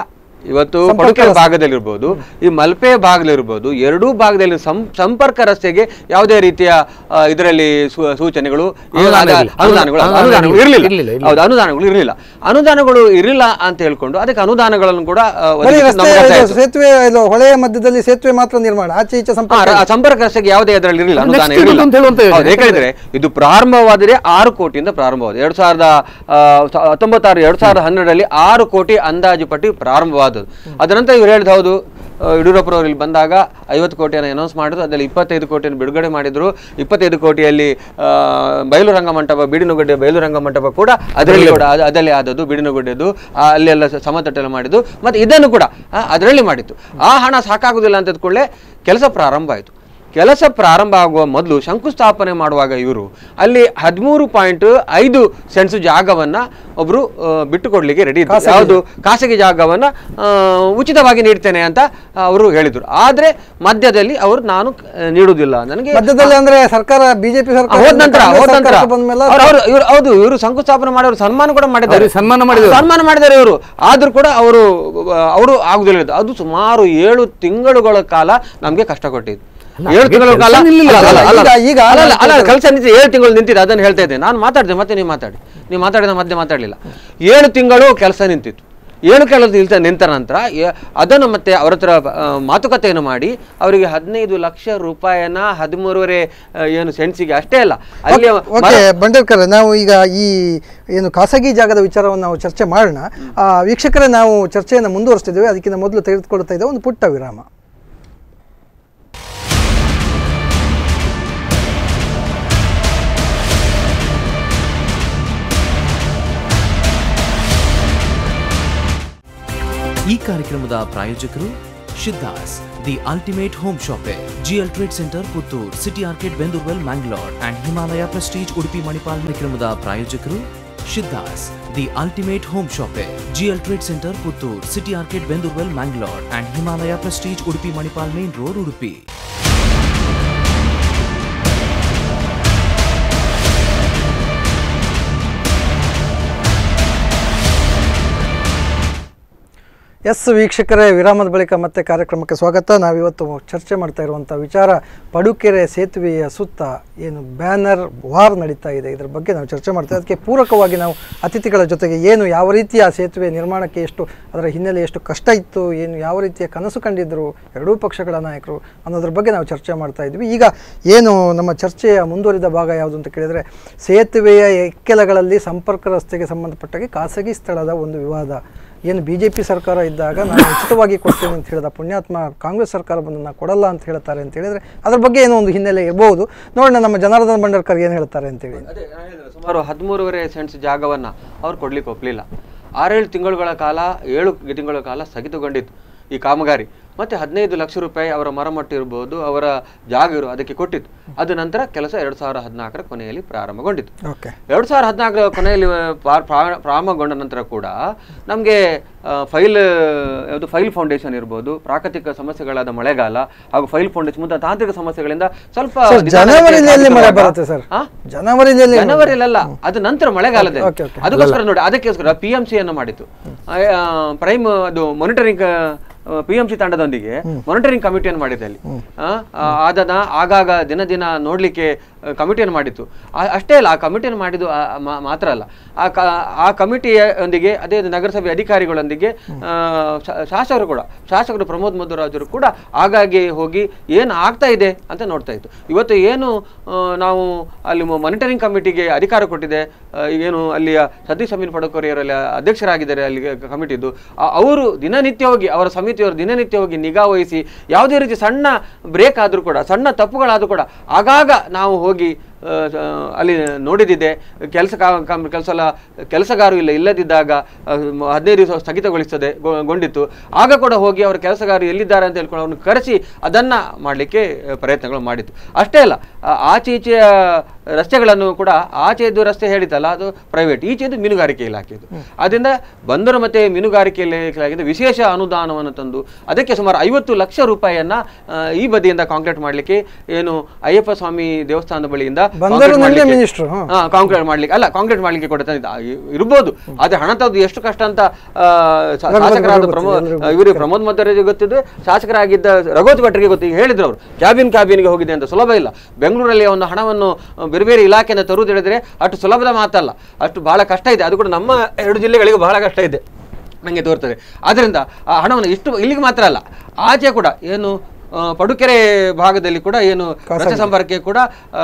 ಇವತ್ತು ಸಂಪರ್ಕ ಪಡುಕೆರೆ ರಸ್ತೆ. ಭಾಗದಲ್ಲಿರ್ಬೋದು ಈ ಮಲ್ಪೆ ಭಾಗದಲ್ಲಿರ್ಬೋದು ಎರಡೂ ಭಾಗದಲ್ಲಿ ಸಂ- ಸಂಪರ್ಕ ರಸ್ತೆಗೆ ಯಾವುದೇ ರೀತಿಯ ಆ, ಇದರಲ್ಲಿ ಸೂ- ಸೂಚನೆಗಳು ಏನು ಅನುದಾನ ಆದ- ಇರ್ಲಿಲ್ಲ. ಅನುದಾನಗಳು ಅನುದಾನ ಅನುದಾನಗಳು ಇರ್ಲಿಲ್ಲ, ಇರಲಿಲ್ಲ ಇರ್ಲಿಲ್ಲ. ಹೌದು ಅನುದಾನಗಳು ಇರಲಿಲ್ಲ ಅನುದಾನಗಳು ಇರಲಿಲ್ಲ ಅಂತ ಹೇಳ್ಕೊಂಡು ಅದಕ್ಕೆ ಅನುದಾನಗಳನ್ನು ಕೂಡ ಆ, ಬರೀ ಒದಗಿಸಿ ರಸ್ತೆ ನಮ್ಗೆ ಇದು ಗೊತ್ತಾಯ್ತು. ಸೇತುವೆ ಇದು ಹೊಳೆಯ ಮಧ್ಯದಲ್ಲಿ ಸೇತುವೆ ಮಾತ್ರ ನಿರ್ಮಾಣ ಆಚೆ ಈಚೆ ಆ, ಸಂಪರ್ಕ ರ- ಸಂಪರ್ಕ ರಸ್ತೆಗೆ ಯಾವುದೇ ಅದರಲ್ಲಿ ಇರಲಿಲ್ಲ ಅದು ಅನುದಾನ next ಇರಲಿಲ್ಲ ಇರುವುದು ಅಂತ ಹೇಳುವಂತ ಯೋಜನೆ. ಹೌದು, ಯಾಕಂದ್ರೆ ಇದು ಪ್ರಾರಂಭವಾದರೆ ಆರು ಕೋಟಿಯಿಂದ ಪ್ರಾರಂಭವಾದ ಎರಡ್ ಸಾವಿರದ ಆ, ಸ- ಹತ್ತೊಂಬತ್ತಾರು ಎರಡ್ ಸಾವಿರದ ಹನ್ನೆರಡರಲ್ಲಿ ಆರು ಕೋಟಿ ಅಂದಾಜು ಪಟ್ಟಿ ಪ್ರಾರಂಭವಾದದ್ದು ಅದರಂತರ ಇವ್ರು ಹೇಳಿದ ಹೌದು ಆ, ಯಡಿಯೂರಪ್ಪರವರು ಇಲ್ಲಿ ಬಂದಾಗ ಐವತ್ತು ಕೋಟಿಯನ್ನು ಅನೌನ್ಸ್ ಮಾಡಿದ್ರು ಅದರಲ್ಲಿ ಇಪ್ಪತ್ತೈದು ಕೋಟಿಯನ್ನು ಬಿಡುಗಡೆ ಮಾಡಿದ್ರು ಇಪ್ಪತ್ತೈದು ಕೋಟಿಯಲ್ಲಿ ಆ, ಬಯಲು ರಂಗಮಂಟಪ ಬೀಡಿನಗುಡ್ಡೆ ಬಯಲು ರಂಗಮಂಟಪ ಕೂಡ ಅದರಲ್ಲಿ ಕೂಡ ಅದು- ಅದರಲ್ಲಿ ಆದದ್ದು ಬೀಡಿನಗುಡ್ಡೆದು ಆ, ಅಲ್ಲೆಲ್ಲ ಸ- ಸಮತಟ್ಟೆಲ್ಲ ಮಾಡಿದ್ದು ಮತ್ತು ಇದನ್ನು ಕೂಡ ಆ, ಅದರಲ್ಲಿ ಮಾಡಿತ್ತು ಆ ಹಣ ಸಾಕಾಗುದಿಲ್ಲ ಅಂತ ಕೂಡಲೇ ಕೆಲಸ ಪ್ರಾರಂಭ ಆಯಿತು ಕೆಲಸ ಪ್ರಾರಂಭ ಆಗುವ ಮೊದಲು ಶಂಕುಸ್ಥಾಪನೆ ಮಾಡುವಾಗ ಇವರು ಅಲ್ಲಿ ಹದಿಮೂರು ಪಾಯಿಂಟ್ ಐದು ಸೆನ್ಸ್ ಜಾಗವನ್ನ ಒಬ್ರು ಆ, ಬಿಟ್ಟು ಕೊಡ್ಲಿಕ್ಕೆ ರೆಡಿ ಇದ್ರು ಯಾವುದು ಖಾಸಗಿ ಜಾಗವನ್ನ ಆ, ಉಚಿತವಾಗಿ ನೀಡ್ತೇನೆ ಅಂತ ಅವರು ಹೇಳಿದ್ರು ಆದ್ರೆ ಮಧ್ಯದಲ್ಲಿ ಅವರು ನಾನು ಆ, ನೀಡುವುದಿಲ್ಲ ನನಗೆ ಮಧ್ಯದಲ್ಲಿ ಅಂದ್ರೆ ಸರ್ಕಾರ ಬಿಜೆಪಿ ಸರ್ಕಾರ ಹೋದ ನಂತರ ಹೋದ ನಂತರ ಬಂದ್ಮೇಲೆ ಅವ್ರು- ಅವ್ರು- ಇವ್ರು ಹೌದು ಇವರು ಶಂಕುಸ್ಥಾಪನೆ ಮಾಡೋರು ಸನ್ಮಾನ ಕೂಡ ಮಾಡಿದ್ದಾರೆ ಅವ್ರಿಗೆ ಸನ್ಮಾನ ಮಾಡಿದ್ರು. ಸನ್ಮಾನ ಮಾಡಿದ್ದಾರೆ ಇವರು ಆದ್ರೂ ಕೂಡ ಅವರು ಅವರು ಆಗುದಿಲ್ಲ ಇದು. ಅದು ಸುಮಾರು ಏಳು ತಿಂಗಳುಗಳ ಕಾಲ ನಮ್ಗೆ ಕಷ್ಟ ಕೊಟ್ಟಿದ್ದು ಏಳು ಹಾಗೆ ತಿಂಗಳ ಕೆಲ್ಸ ಕಾಲ ನಿಲ್ಲಿಲ್ಲ. ಅಲ್ಲ, ಅಲ್ಲ, ಅಲ್ಲ, ಈಗ- ಈಗ ಅಲ್ಲ, ಅಲ್ಲ, ಅಲ್ಲ, ನಾನು ಕೆಲಸ ನಿಂತಿದೆ ಏಳು ತಿಂಗಳು ನಿಂತಿದೆ ಅದನ್ನು ಹೇಳ್ತಾ ಇದ್ದೆ ನಾನು ಮಾತಾಡಿದೆ ಮತ್ತೆ ನೀವು ಮಾತಾಡಿ ನೀವು ಮಾತಾಡಿದ ಮಧ್ಯೆ ಮಾತಾಡಲಿಲ್ಲ ಏಳು ತಿಂಗಳು ಕೆಲಸ ನಿಂತಿತ್ತು ಏಳು ಕೆಲಸ ನಿಲ್ತ ನಿಂತ ನಂತರ ಎ- ಅದನ್ನು ಮತ್ತೆ ಅವ್ರ ಹತ್ರ ಆ, ಮಾತುಕತೆಯನ್ನು ಮಾಡಿ ಅವರಿಗೆ ಹದಿನೈದು ಲಕ್ಷ ರೂಪಾಯಿನ ಹದಿಮೂರುವರೆ ಆ, ಏನು ಸೆನ್ಸಿಗೆ ಅಷ್ಟೇ ಅಲ್ಲ ಅಲ್ಲಿ ಓಕೆ ಬಂಡೇರ್ಕರ್ ನಾವು ಈಗ ಈ ಏನು ಖಾಸಗಿ ಜಾಗದ ವಿಚಾರವನ್ನು ನಾವು ಚರ್ಚೆ ಮಾಡೋಣ ಆ, ವೀಕ್ಷಕರೇ ನಾವು ಚರ್ಚೆಯನ್ನು ಮುಂದುವರಿಸ್ತಿದ್ದೇವೆ ಅದಕ್ಕಿಂತ ಮೊದಲು ತೆಗೆದುಕೊಳ್ತಾ ಇದ್ದೇವೆ ಒಂದು ಪುಟ್ಟ ವಿರಾಮ ಈ ಕಾರ್ಯಕ್ರಮದ ಪ್ರಾಯೋಜಕರು ಶಿದ್ದಾಸ್ the ultimate home shoppe GL trade centre Puttur city arcade Bendurwell Mangalore and Himalaya prestige Udupi Manipal ಕಾರ್ಯಕ್ರಮದ ಪ್ರಾಯೋಜಕರು ಶಿದ್ದಾಸ್ the ultimate home shoppe GL trade centre Puttur city arcade Bendurwell Mangalore and Himalaya prestige Udupi Manipal main road Udupi ಎಸ್ ವೀಕ್ಷಕರೇ ವಿರಾಮದ ಬಳಿಕ ಮತ್ತೆ ಕಾರ್ಯಕ್ರಮಕ್ಕೆ ಸ್ವಾಗತ ನಾವಿವತ್ತು ಚರ್ಚೆ ಮಾಡ್ತಾ ಇರುವಂಥ ವಿಚಾರ ಪಡುಕೆರೆ ಸೇತುವೆಯ ಸುತ್ತ ಏನು ಬ್ಯಾನರ್ ವಾರ್ ನಡೀತಾ ಇದೆ ಇದರ ಬಗ್ಗೆ ನಾವು ಚರ್ಚೆ ಮಾಡ್ತಾ ಅದಕ್ಕೆ ಪೂರಕವಾಗಿ ನಾವು ಅತಿಥಿಗಳ ಜೊತೆಗೆ ಏನು ಯಾವ ರೀತಿಯ ಸೇತುವೆ ನಿರ್ಮಾಣಕ್ಕೆ ಎಷ್ಟು ಅದರ ಹಿನ್ನೆಲೆ ಎಷ್ಟು ಕಷ್ಟ ಇತ್ತು ಏನು ಯಾವ ರೀತಿಯ ಕನಸು ಕಂಡಿದ್ದರು ಎರಡೂ ಪಕ್ಷಗಳ ನಾಯಕರು ಅನ್ನೋದ್ರ ಬಗ್ಗೆ ನಾವು ಚರ್ಚೆ ಮಾಡ್ತಾ ಇದ್ವಿ ಈಗ ಏನು ನಮ್ಮ ಚರ್ಚೆಯ ಮುಂದುವರಿದ ಭಾಗ ಯಾವುದು ಅಂತ ಕೇಳಿದರೆ ಸೇತುವೆಯ ಎಕ್ಕೆಲಗಳಲ್ಲಿ ಸಂಪರ್ಕ ರಸ್ತೆಗೆ ಸಂಬಂಧಪಟ್ಟಾಗೆ ಖಾಸಗಿ ಸ್ಥಳದ ಒಂದು ವಿವಾದ ಏನು ಬಿ ಜೆ ಪಿ ಸರ್ಕಾರ ಇದ್ದಾಗ ನಾನು ಉಚಿತವಾಗಿ ಕೊಡ್ತೇನೆ ಅಂತ ಹೇಳಿದ ಪುಣ್ಯಾತ್ಮ ಕಾಂಗ್ರೆಸ್ ಸರ್ಕಾರ ಬಂದನ್ನು ಕೊಡಲ್ಲ ಅಂತ ಹೇಳ್ತಾರೆ ಅಂತ ಹೇಳಿದರೆ ಅದ್ರ ಬಗ್ಗೆ ಏನೋ ಒಂದು ಹಿನ್ನೆಲೆ ಇರಬಹುದು ನೋಡೋಣ ನಮ್ಮ ಜನಾರ್ದನ್ ಬಂಡರ್ಕರ್ ಏನು ಹೇಳ್ತಾರೆ ಅಂತೇಳಿ ಅದೇ ನಾನು ಹೇಳಿದೆ, ಸುಮಾರು ಹದಿಮೂರುವರೆ ಸೆಂಟ್ಸ್ ಜಾಗವನ್ನ ಅವ್ರು ಕೊಡ್ಲಿಕ್ಕೆ ಒಪ್ಪಲಿಲ್ಲ ಆರೇಳು ತಿಂಗಳುಗಳ ಕಾಲ ಏಳು ತಿಂಗಳ ಕಾಲ ಸ್ಥಗಿತಗೊಂಡಿತ್ತು ಈ ಕಾಮಗಾರಿ ಮತ್ತೆ ಹದಿನೈದು ಲಕ್ಷ ರೂಪಾಯಿ ಅವರ ಮರಮಟ್ಟು ಇರ್ಬೋದು ಅವರ ಜಾಗ ಇರು ಅದಕ್ಕೆ ಕೊಟ್ಟಿತ್ತು ಅದು ನಂತರ ಕೆಲಸ ಎರಡು ಸಾವಿರ ಹದಿನಾಲ್ಕರ ಕೊನೆಯಲ್ಲಿ ಪ್ರಾರಂಭಗೊಂಡಿತ್ತು ಓಕೆ ಎರಡು ಸಾವಿರ ಹದಿನಾಲ್ಕರ ಕೊನೆಯಲ್ಲಿ ಪ್ರಾ- ಪ್ರಾ- ಪ್ರಾರಂಭಗೊಂಡ ನಂತರ ಕೂಡ ನಮಗೆ ಫೈಲ್ ಯಾವುದು ಫೈಲ್ ಫೌಂಡೇಶನ್ ಇರ್ಬೋದು ಪ್ರಾಕೃತಿಕ ಸಮಸ್ಯೆಗಳಾದ ಮಳೆಗಾಲ ಹಾಗೂ ಫೈಲ್ ಫೌಂಡೇಶನ್ ಮುಂತಾದ ತಾಂತ್ರಿಕ ಸಮಸ್ಯೆಗಳಿಂದ ಸ್ವಲ್ಪ ಸರ್, ನಿಧಾನಕ್ಕೆ ಜನವರಿಯಲ್ಲಿ ಎಲ್ಲಿ ಮಳೆ ಸಾಗಿಸುವಾಗ- ಬರುತ್ತೆ ಸರ್ ಆ? ಜನವರಿಯಲ್ಲಿ ಜನವರಿಲಲ್ಲ ಅದು ನಂತರ ಮಳೆಗಾಲದಲ್ಲಿ ಓಕೆ, ಓಕೆ. ಅದಕ್ಕೋಸ್ಕರ ನೋಡಿ ಅದಕ್ಕೋಸ್ಕರ ಪಿ ಎಂ ಸಿ ಅನ್ನು ಮಾಡಿತ್ತು ಪ್ರೈಮ್ ಅದು ಮಾನಿಟರಿಂಗ್ ಪಿ ಎಂ ಸಿ ತಂಡದೊಂದಿಗೆ ಮಾನಿಟರಿಂಗ್ ಕಮಿಟಿಯನ್ನು ಮಾಡಿದೆ ಅಲ್ಲಿ ಆ, ಆ, ಅದನ್ನ ಆಗಾಗ ದಿನ ದಿನ ನೋಡ್ಲಿಕ್ಕೆ ಕಮಿಟಿಯನ್ನು ಮಾಡಿತ್ತು ಆ- ಅಷ್ಟೇ ಅಲ್ಲ ಆ ಕಮಿಟಿಯನ್ನು ಮಾಡಿದ್ದು ಆ- ಆ ಮಾ- ಮಾತ್ರ ಅಲ್ಲ ಆ ಕ ಆ ಕಮಿಟಿಯೊಂದಿಗೆ ಅದೇ ನಗರಸಭೆ ಅಧಿಕಾರಿಗಳೊಂದಿಗೆ ಆ, ಶಾ- ಶಾಸಕರು ಕೂಡ ಶಾಸಕರು ಪ್ರಮೋದ್ ಮಧುರಾಜರು ಕೂಡ ಆಗಾಗ್ಗೆ ಹೋಗಿ ಏನು ಆಗ್ತಾ ಇದೆ ಅಂತ ನೋಡ್ತಾ ಇತ್ತು ಇವತ್ತು ಏನು ಆ, ನಾವು ಅಲ್ಲಿ ಮಾನಿಟರಿಂಗ್ ಕಮಿಟಿಗೆ ಅಧಿಕಾರ ಕೊಟ್ಟಿದೆ ಆ, ಏನು ಅಲ್ಲಿಯ ಸತೀಶ್ ಅಮೀನ್ ಪಡಕೋರಿಯರಲ್ಲಿ ಅಧ್ಯಕ್ಷರಾಗಿದ್ದಾರೆ ಅಲ್ಲಿ ಕಮಿಟಿದು ಅವರು ದಿನನಿತ್ಯ ಹೋಗಿ ಅವರ ಸಮಿತಿಯವರು ದಿನನಿತ್ಯ ಹೋಗಿ ನಿಗಾ ವಹಿಸಿ ಯಾವುದೇ ರೀತಿ ಸಣ್ಣ ಬ್ರೇಕ್ ಆದರೂ ಕೂಡ ಸಣ್ಣ ತಪ್ಪುಗಳಾದರೂ ಕೂಡ ಆಗಾಗ ನಾವು ಹೋಗಿ ಆ, ಆ, ಅಲ್ಲಿ ನೋಡಿದಿದೆ ಕೆಲಸ ಕೆಲಸ ಎಲ್ಲ ಕೆಲಸಗಾರರು ಇಲ್ಲ ಇಲ್ಲದಿದ್ದಾಗ ಆ, ಮ- ಹದಿನೈದು ದಿವಸ ಸ್ಥಗಿತಗೊಳಿಸ್ತದೆ ಗೊ- ಗೊಂಡಿತ್ತು ಆಗ ಕೂಡ ಹೋಗಿ ಅವರ ಕೆಲಸಗಾರರು ಎಲ್ಲಿದ್ದಾರೆ ಅಂತ ಹೇಳ್ಕೊಂಡು ಅವ್ರನ್ನ ಕರೆಸಿ ಅದನ್ನ ಮಾಡಲಿಕ್ಕೆ ಪ್ರಯತ್ನಗಳು ಮಾಡಿತ್ತು ಅಷ್ಟೇ ಅಲ್ಲ ಆ, ಆಚೆ ಈಚೆಯ ರಸ್ತೆಗಳನ್ನು ಕೂಡ ಆಚೆ ಇದ್ದು ರಸ್ತೆ ಹೇಳಿತಲ್ಲ ಅದು ಪ್ರೈವೇಟ್ ಈಚೆದು ಮೀನುಗಾರಿಕೆ ಇಲಾಖೆದು ಅದರಿಂದ ಬಂದರು ಮತ್ತೆ ಮೀನುಗಾರಿಕೆ ಇಲಾಖೆಯಿಂದ ವಿಶೇಷ ಅನುದಾನವನ್ನು ತಂದು ಅದಕ್ಕೆ ಸುಮಾರು ಐವತ್ತು ಲಕ್ಷ ರೂಪಾಯಿಯನ್ನ ಆ, ಈ ಬದಿಯಿಂದ ಕಾಂಕ್ರೀಟ್ ಮಾಡಲಿಕ್ಕೆ ಏನು ಅಯ್ಯಪ್ಪ ಸ್ವಾಮಿ ದೇವಸ್ಥಾನದ ಬಳಿಯಿಂದ ಬಂದರು concrete ನನಗೆ ಮಾಡ್ಲಿಕ್ಕೆ- minister, ಹ್ಮ್. ಹಾ ಕಾಂಕ್ರೀಟ್ ಮಾಡ್ಲಿಕ್ಕೆ ಅಲ್ಲ ಕಾಂಕ್ರೀಟ್ ಮಾಡ್ಲಿಕ್ಕೆ ಕೂಡ ತಂದಿದ್ದ ಆ, ಇ- ಇರ್ಬೋದು ಆದ್ರೆ ಹಣ ತೆಗೆದು ಎಷ್ಟು ಕಷ್ಟ ಅಂತ ಆ, ಶಾ- ರಘುಪತಿ ಶಾಸಕರಾದ ಗೊತ್ತಿದೆ, ಪ್ರಮೋದ್ ಎಲ್ರಿಗೂ ಇವರು ಪ್ರಮೋದ್ ಮಧ್ವರಾಜ್ ಗೊತ್ತಿದೆ ಶಾಸಕರಾಗಿದ್ದ ರಘುವತಿ ಭಟ್ರಿಗೆ ಗೊತ್ತು ಈಗ ಹೇಳಿದ್ರು ಅವರು ಕ್ಯಾಬಿನ್ ಕ್ಯಾಬಿನ್ಗೆ ಹೋಗಿದೆ ಅಂತ ಸುಲಭ ಇಲ್ಲ ಬೆಂಗಳೂರಲ್ಲಿ ಒಂದು ಹಣವನ್ನು ಆ, ಬೇರೆ ಬೇರೆ ಇಲಾಖೆಯಿಂದ ತರುವುದು ಹೇಳಿದ್ರೆ ಅಷ್ಟು ಸುಲಭದ ಮಾತಲ್ಲ ಅಷ್ಟು ಬಹಳ ಕಷ್ಟ ಇದೆ ಅದು ಕೂಡ ನಮ್ಮ ಎರಡು ಜಿಲ್ಲೆಗಳಿಗೂ ಬಹಳ ಕಷ್ಟ ಇದೆ ನನಗೆ ತೋರ್ತದೆ ಆದ್ದರಿಂದ ಆ ಹಣವನ್ನು ಇಷ್ಟು ಇಲ್ಲಿಗೆ ಮಾತ್ರ ಅಲ್ಲ ಆಚೆ ಕೂಡ ಏನು ಆ, ಪಡುಕೆರೆ ಭಾಗದಲ್ಲಿ ಕೂಡ ಏನು ರಸ್ತೆ ಸಂಪರ್ಕಕ್ಕೆ ಕೂಡ ಆ,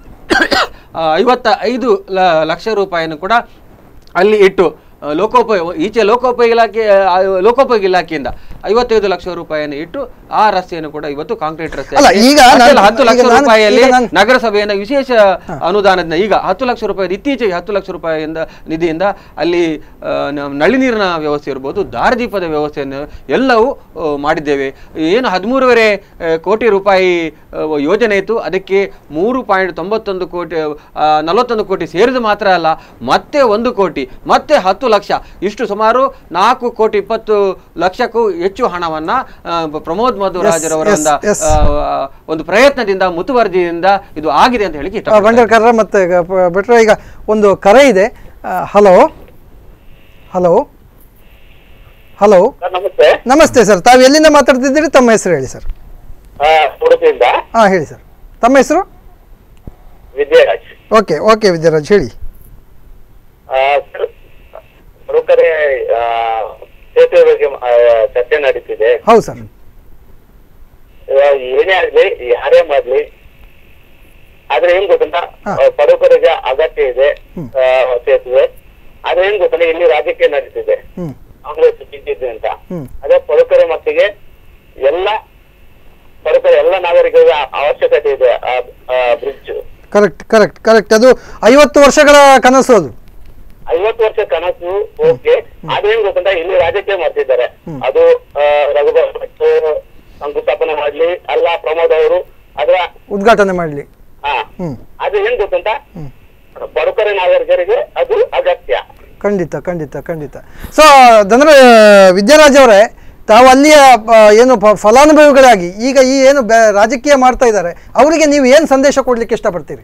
ಆ, ಐವತ್ತ ಐದು ಲ- ಲಕ್ಷ ರೂಪಾಯಿಯನ್ನು ಕೂಡ ಅಲ್ಲಿ ಇಟ್ಟು ಆ, ಲೋಕೋಪಯೋಗ ಈಚೆ ಲೋಕೋಪಯೋಗಿ ಇಲಾಖೆ ಆ, ಲೋಕೋಪಯೋಗಿ ಇಲಾಖೆಯಿಂದ ಐವತ್ತೈದು ಲಕ್ಷ ರೂಪಾಯಿಯನ್ನು ಇಟ್ಟು ಆ ರಸ್ತೆಯನ್ನು ಕೂಡ ಇವತ್ತು ಕಾಂಕ್ರೀಟ್ ರಸ್ತೆ ಅಲ್ಲ, ಆಗಿದೆ. ಈಗ ಅಷ್ಟೇ ಅಲ್ಲ, ನಾನು- ಹತ್ತು ಲಕ್ಷ ಈಗ ನಾನು- ರೂಪಾಯಿಯಲ್ಲಿ ಈಗ ನಾನು- ನಗರಸಭೆಯಿಂದ ವಿಶೇಷ ಅನುದಾನದಿಂದ ಈಗ ಹತ್ತು ಲಕ್ಷ ರೂಪಾಯಿ ಇತ್ತೀಚೆಗೆ ಹತ್ತು ಲಕ್ಷ ರೂಪಾಯಿಯಿಂದ ನಿಧಿಯಿಂದ ಅಲ್ಲಿ ಆ, ನ- ನಲ್ಲಿ ನೀರಿನ ವ್ಯವಸ್ಥೆ ಇರ್ಬೋದು ದಾರಿದೀಪದ ವ್ಯವಸ್ಥೆಯನ್ನು ಎಲ್ಲವೂ ಆ, ಮಾಡಿದ್ದೇವೆ ಏನು ಹದಿಮೂರುವರೆ ಆ, ಕೋಟಿ ರೂಪಾಯಿ ಆ, ಯೋಜನೆ ಇತ್ತು ಅದಕ್ಕೆ ಮೂರು ಪಾಯಿಂಟ್ ತೊಂಬತ್ತೊಂದು ಕೋಟಿ ಆ, ನಲವತ್ತೊಂದು ಕೋಟಿ ಸೇರಿದು ಮಾತ್ರ ಅಲ್ಲ ಮತ್ತೆ ಒಂದು ಕೋಟಿ ಮತ್ತೆ ಹತ್ತು ಲಕ್ಷ ಇಷ್ಟು ಸುಮಾರು ನಾಲ್ಕು ಕೋಟಿ ಇಪ್ಪತ್ತು ಲಕ್ಷಕ್ಕೂ ಹೆಚ್ಚು ಹಣವನ್ನ ಆ, ಪ್ರಮೋದ್ ಮಧುರಾಜರವರ yes, ಒಂದು yes. ಆ, ಒಂದು ಪ್ರಯತ್ನದಿಂದ ಮುತುವರ್ಜಿಯಿಂದ ಇದು ಆಗಿದೆ ಅಂತ ಹೇಳಿ ಆ, ಬಂಡೇರ್ಕರ್ರ ಮತ್ತೆ ಈಗ ಪ- ಭಟ್ರೆ ಈಗ ಒಂದು ಕರೆ ಇದೆ ಹಲೋ ಹಲೋ ಹಲೋ ಸರ್ ನಮಸ್ತೆ ನಮಸ್ತೆ ಸರ್ ತಾವು ಎಲ್ಲಿಂದ ಮಾತಾಡ್ತಿದ್ದೀರಿ ತಮ್ಮ ಹೆಸರು ಹೇಳಿ ಸರ್ ಆ, ಉಡುಪಿಯಿಂದ ಹಾಂ ಹೇಳಿ ಸರ್ ತಮ್ಮ ಹೆಸರು ವಿದ್ಯಾರಾಜ್ ಓಕೆ ಓಕೆ ವಿದ್ಯಾರಾಜ್ ಹೇಳಿ ಆ, ಸರ್ ಪ್ರಮುಖರೇ ಆ, ಸೇತುವೆ ಬಗ್ಗೆ ಆ, ಚರ್ಚೆ ನಡೀತಿದೆ ಹೌದು ಸರ್ ಇವಾಗ ಏನೇ ಆಗ್ಲಿ ಯಾರೇ ಮಾಡ್ಲಿ ಆದ್ರೆ ಏನ್ ಗೊತ್ತಂತ ಹಾ. ಪಡುಕರಿಗೆ ಅಗತ್ಯ ಇದೆ ಆ, ಸೇತುವೆ ಆದ್ರೆ ಏನ್ ಗೊತ್ತಂತ ಇಲ್ಲಿ ರಾಜಕೀಯ ನಡೀತಿದೆ ಹ್ಞೂ ಕಾಂಗ್ರೆಸ್ ಬಿದ್ದಿದೆ ಅಂತ ಹ್ಮ್. ಅದೇ ಪಡುಕರೆ ಮಟ್ಟಿಗೆ ಎಲ್ಲ ಪಡುಕರೆ ಎಲ್ಲ ನಾಗರಿಕರಿಗೆ ಆ- ಅವಶ್ಯಕತೆ ಇದೆ ಆ ಬ್ರಿಡ್ಜ್ ಕರೆಕ್ಟ್ ಕರೆಕ್ಟ್ ಕರೆಕ್ಟ್ ಅದು ಐವತ್ತು ವರ್ಷಗಳ ಕನಸು ಅದು ಐವತ್ತು ವರ್ಷ ಕನಸು ಓಕೆ ಅದೇನ್ ಗೊತ್ತಂತ ಇಲ್ಲಿ ರಾಜಕೀಯ ಮಾಡ್ತಿದ್ದಾರೆ ಅದು ಆ, ರಘುಬರ್ ಭಟ್ ಶಂಕುಸ್ಥಾಪನೆ ಮಾಡ್ಲಿ ಅಲ್ಲ ಪ್ರಮೋದ್ ಅವರು ಅದ್ರ ಉದ್ಘಾಟನೆ ಮಾಡಲಿ ಹಾ ಹ್ಞೂ ಅದು ಏನ್ ಗೊತ್ತಂತ ಬಡಕರ ನಾಗರಿಕರಿಗೆ ಅದು ಅಗತ್ಯ ಖಂಡಿತ ಖಂಡಿತ ಖಂಡಿತ ಸೊ ಧನರ ವಿದ್ಯಾರಾಜ್ ಅವರೇ ತಾವು ಅಲ್ಲಿಯ ಆ, ಏನು ಫ- ಫಲಾನುಭವಿಗಳಾಗಿ ಈಗ ಈ ಏನು ಬೆ- ರಾಜಕೀಯ ಮಾಡ್ತಾ ಇದ್ದಾರೆ ಅವರಿಗೆ ನೀವು ಏನು ಸಂದೇಶ ಕೊಡ್ಲಿಕ್ಕೆ ಇಷ್ಟಪಡ್ತೀರಿ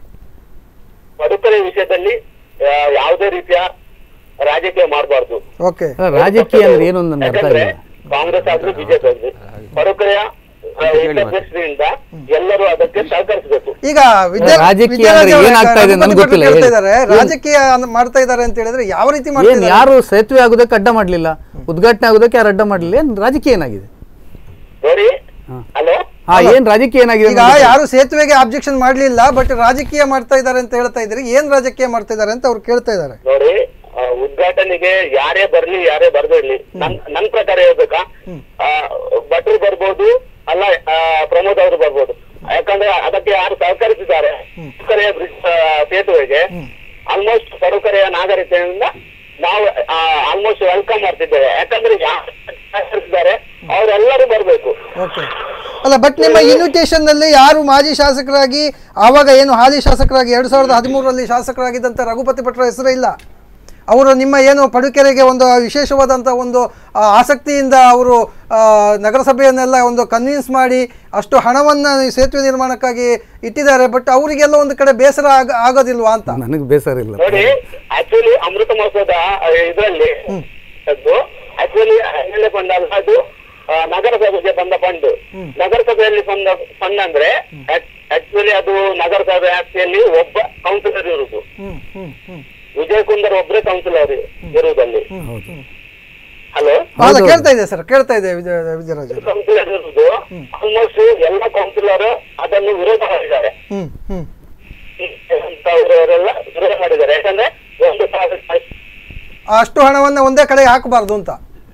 ಬಡಕರ ವಿಷಯದಲ್ಲಿ ಆ, ಯಾವುದೇ ರೀತಿಯ ರಾಜಕೀಯ ಮಾಡಬಾರ್ದು ಓಕೆ ಅಲ್ಲ, ರಾಜಕೀಯ ಅಂದ್ರೆ ಏನು ಅಂತ ನನ್ಗೆ ಅರ್ಥ ಯಾಕಂದ್ರೆ ಆಗಿಲ್ಲ ಕಾಂಗ್ರೆಸ್ ಆದ್ರೂ ಬಿಜೆಪಿ ಆದ್ರೂ ಬಡಕರೆಯ ಹಿತದೃಷ್ಟಿಯಿಂದ ಎಲ್ಲರೂ ಅದಕ್ಕೆ ಸಹಕರಿಸಬೇಕು ಈಗ ವಿದ್ಯಾ- ರಾಜಕೀಯ ವಿದ್ಯಾರಾಜ್ ಅಂದ್ರೆ ಅವರೇ, ಏನಾಗ್ತಾ ಇದೆ ರಘುಪತಿ ನನ್ಗೆ ಗೊತ್ತಿಲ್ಲ, ಭಟ್ರು ಕೇಳ್ತಾ ಹೇಳಿ. ಇದ್ದಾರೆ, ಏನು? ರಾಜಕೀಯ ಅನ್- ಮಾಡ್ತಾ ಇದ್ದಾರೆ ಅಂತ ಹೇಳಿದ್ರೆ ಯಾವ ರೀತಿ ಏನ್ ಮಾಡ್ತಿದ್ದಾರೆ ಯಾರು ಸೇತುವೆ ಆಗೋದಕ್ಕೆ ಅಡ್ಡ ಮಾಡ್ಲಿಲ್ಲ ಉದ್ಘಾಟನೆ ಆಗೋದಕ್ಕೆ ಯಾರು ಅಡ್ಡ ಮಾಡ್ಲಿಲ್ಲ ಏನ್ ರಾಜಕೀಯ ಏನಾಗಿದೆ ನೋಡಿ ಹಲೋ ಹಾ ಏನ್ ರಾಜಕೀಯ ಏನಾಗಿದೆ ಈಗ ನನ್ಗೆ ಯಾರು ಸೇತುವೆಗೆ ಆಬ್ಜೆಕ್ಷನ್ ಮಾಡ್ಲಿಲ್ಲ ಬಟ್ ರಾಜಕೀಯ ಮಾಡ್ತಾ ಇದ್ದಾರೆ ಅಂತ ಹೇಳ್ತಾ ಇದ್ರಿ ಏನ್ ರಾಜಕೀಯ ಮಾಡ್ತಾ ಇದ್ದಾರೆ ಅಂತ ಅವ್ರು ಕೇಳ್ತಾ ಇದ್ದಾರೆ ನೋಡಿ ಆ, ಉದ್ಘಾಟನೆಗೆ ಯಾರೇ ಬರ್ಲಿ ಯಾರೇ ಬರ್ದಿರ್ಲಿ ನನ್ ನನ್ ಪ್ರಕಾರ ಹೇಳ್ಬೇಕಾ ಆ, ಭಟ್ರು ಬರ್ಬೋದು ಅಲ್ಲ ಆ, ಪ್ರಮೋದ್ ಅವರು ಬರ್ಬೋದು ಯಾಕಂದ್ರೆ ಅದಕ್ಕೆ ಯಾರು ಸಹಕರಿಸಿದ್ದಾರೆ ಪಡುಕರೆಯ ಬ್ರಿಡ್ಜ್ ಸೇತುವೆಗೆ ಆಲ್ಮೋಸ್ಟ್ ಪಡುಕರೆಯ ನಾಗರಿಕರಿಂದ ನಾವು ಆಲ್ಮೋಸ್ಟ್ ವೆಲ್ಕಮ್ ಮಾಡ್ತಿದ್ದೇವೆ ಯಾಕಂದ್ರೆ ಯಾರು ಸಹಕರಿಸಿದ್ದಾರೆ ಅವರೆಲ್ಲರೂ ಬರ್ಬೇಕು ಓಕೆ ಅಲ್ಲ ಬಟ್ ನಿಮ್ಮ ಇನ್ವಿಟೇಷನ್ ನಲ್ಲಿ ಯಾರು ಮಾಜಿ ಶಾಸಕರಾಗಿ ಆವಾಗ ಏನು ಹಾಲಿ ಶಾಸಕರಾಗಿ ಎರಡ್ ಸಾವಿರದ ಹದಿಮೂರರಲ್ಲಿ ಶಾಸಕರಾಗಿದ್ದಂಥ ರಘುಪತಿ ಭಟ್ರ ಹೆಸರೇ ಇಲ್ಲ ಅವರು ನಿಮ್ಮ ಏನು ಪಡುಕೆರೆಗೆ ಒಂದು ವಿಶೇಷವಾದಂಥ ಒಂದು ಆ, ಆಸಕ್ತಿಯಿಂದ ಅವರು ಆ, ನಗರಸಭೆಯನ್ನೆಲ್ಲ ಒಂದು ಕನ್ವಿನ್ಸ್ ಮಾಡಿ ಅಷ್ಟು ಹಣವನ್ನು ಈ ಸೇತುವೆ ನಿರ್ಮಾಣಕ್ಕಾಗಿ ಇಟ್ಟಿದ್ದಾರೆ ಬಟ್ ಅವರಿಗೆಲ್ಲ ಒಂದು ಕಡೆ ಬೇಸರ ಆಗ ಆಗೋದಿಲ್ವಾ ಅಂತ ನನಗೆ ಬೇಸರ ಇಲ್ಲ ನೋಡಿ ಆಕ್ಚುಲಿ ಅಮೃತ ಮಹೋತ್ಸವದ ಇದರಲ್ಲಿ ಅದು ಆಕ್ಚುಲಿ ಎಮ್ಎಲ್ಎ ಫಂಡ್ ಅಲ್ಲ ಅದು ಆ, ನಗರಸಭೆಗೆ ಬಂದ ಫಂಡ್ ನಗರಸಭೆಯಲ್ಲಿ ಬಂದ ಫಂಡ್ ಅಂದ್ರೆ ಆಕ್ಚುಲಿ ಅದು ನಗರಸಭೆ ವ್ಯಾಪ್ತಿಯಲ್ಲಿ ಒಬ್ಬ ಕೌನ್ಸಿಲರ್ ಇರುವುದು ಹ್ಮ್ ಹ್ಮ್ ಹ್ಮ್ ವಿಜಯ್ ಕುಂದರ್ ಒಬ್ಬರೇ ಕೌನ್ಸಿಲರ್ ಇರುವುದಲ್ಲಿ ಹಲೋ ಅಲ್ಲ ಕೇಳ್ತಾ ಇದೆ ಸರ್ ಕೇಳ್ತಾ ಇದೆ ವಿಜಯ ವಿಜಯರಾಜ್ ಅವರು. ಕೌನ್ಸಿಲರ್ ಇರುವುದು ಆಲ್ಮೋಸ್ಟ್ ಎಲ್ಲ ಕೌನ್ಸಿಲರ್ ಅದನ್ನು ವಿರೋಧ ಮಾಡಿದ್ದಾರೆ ಹ್ಮ್ ಹ್ಮ್ ಅವರೆಲ್ಲ ವಿರೋಧ ಮಾಡಿದ್ದಾರೆ ಯಾಕಂದ್ರೆ ಒಂದು ಸಾವಿರ ಅಷ್ಟು ಹಣವನ್ನು ಒಂದೇ ಕಡೆ ಹಾಕಬಾರ್ದು ಅಂತ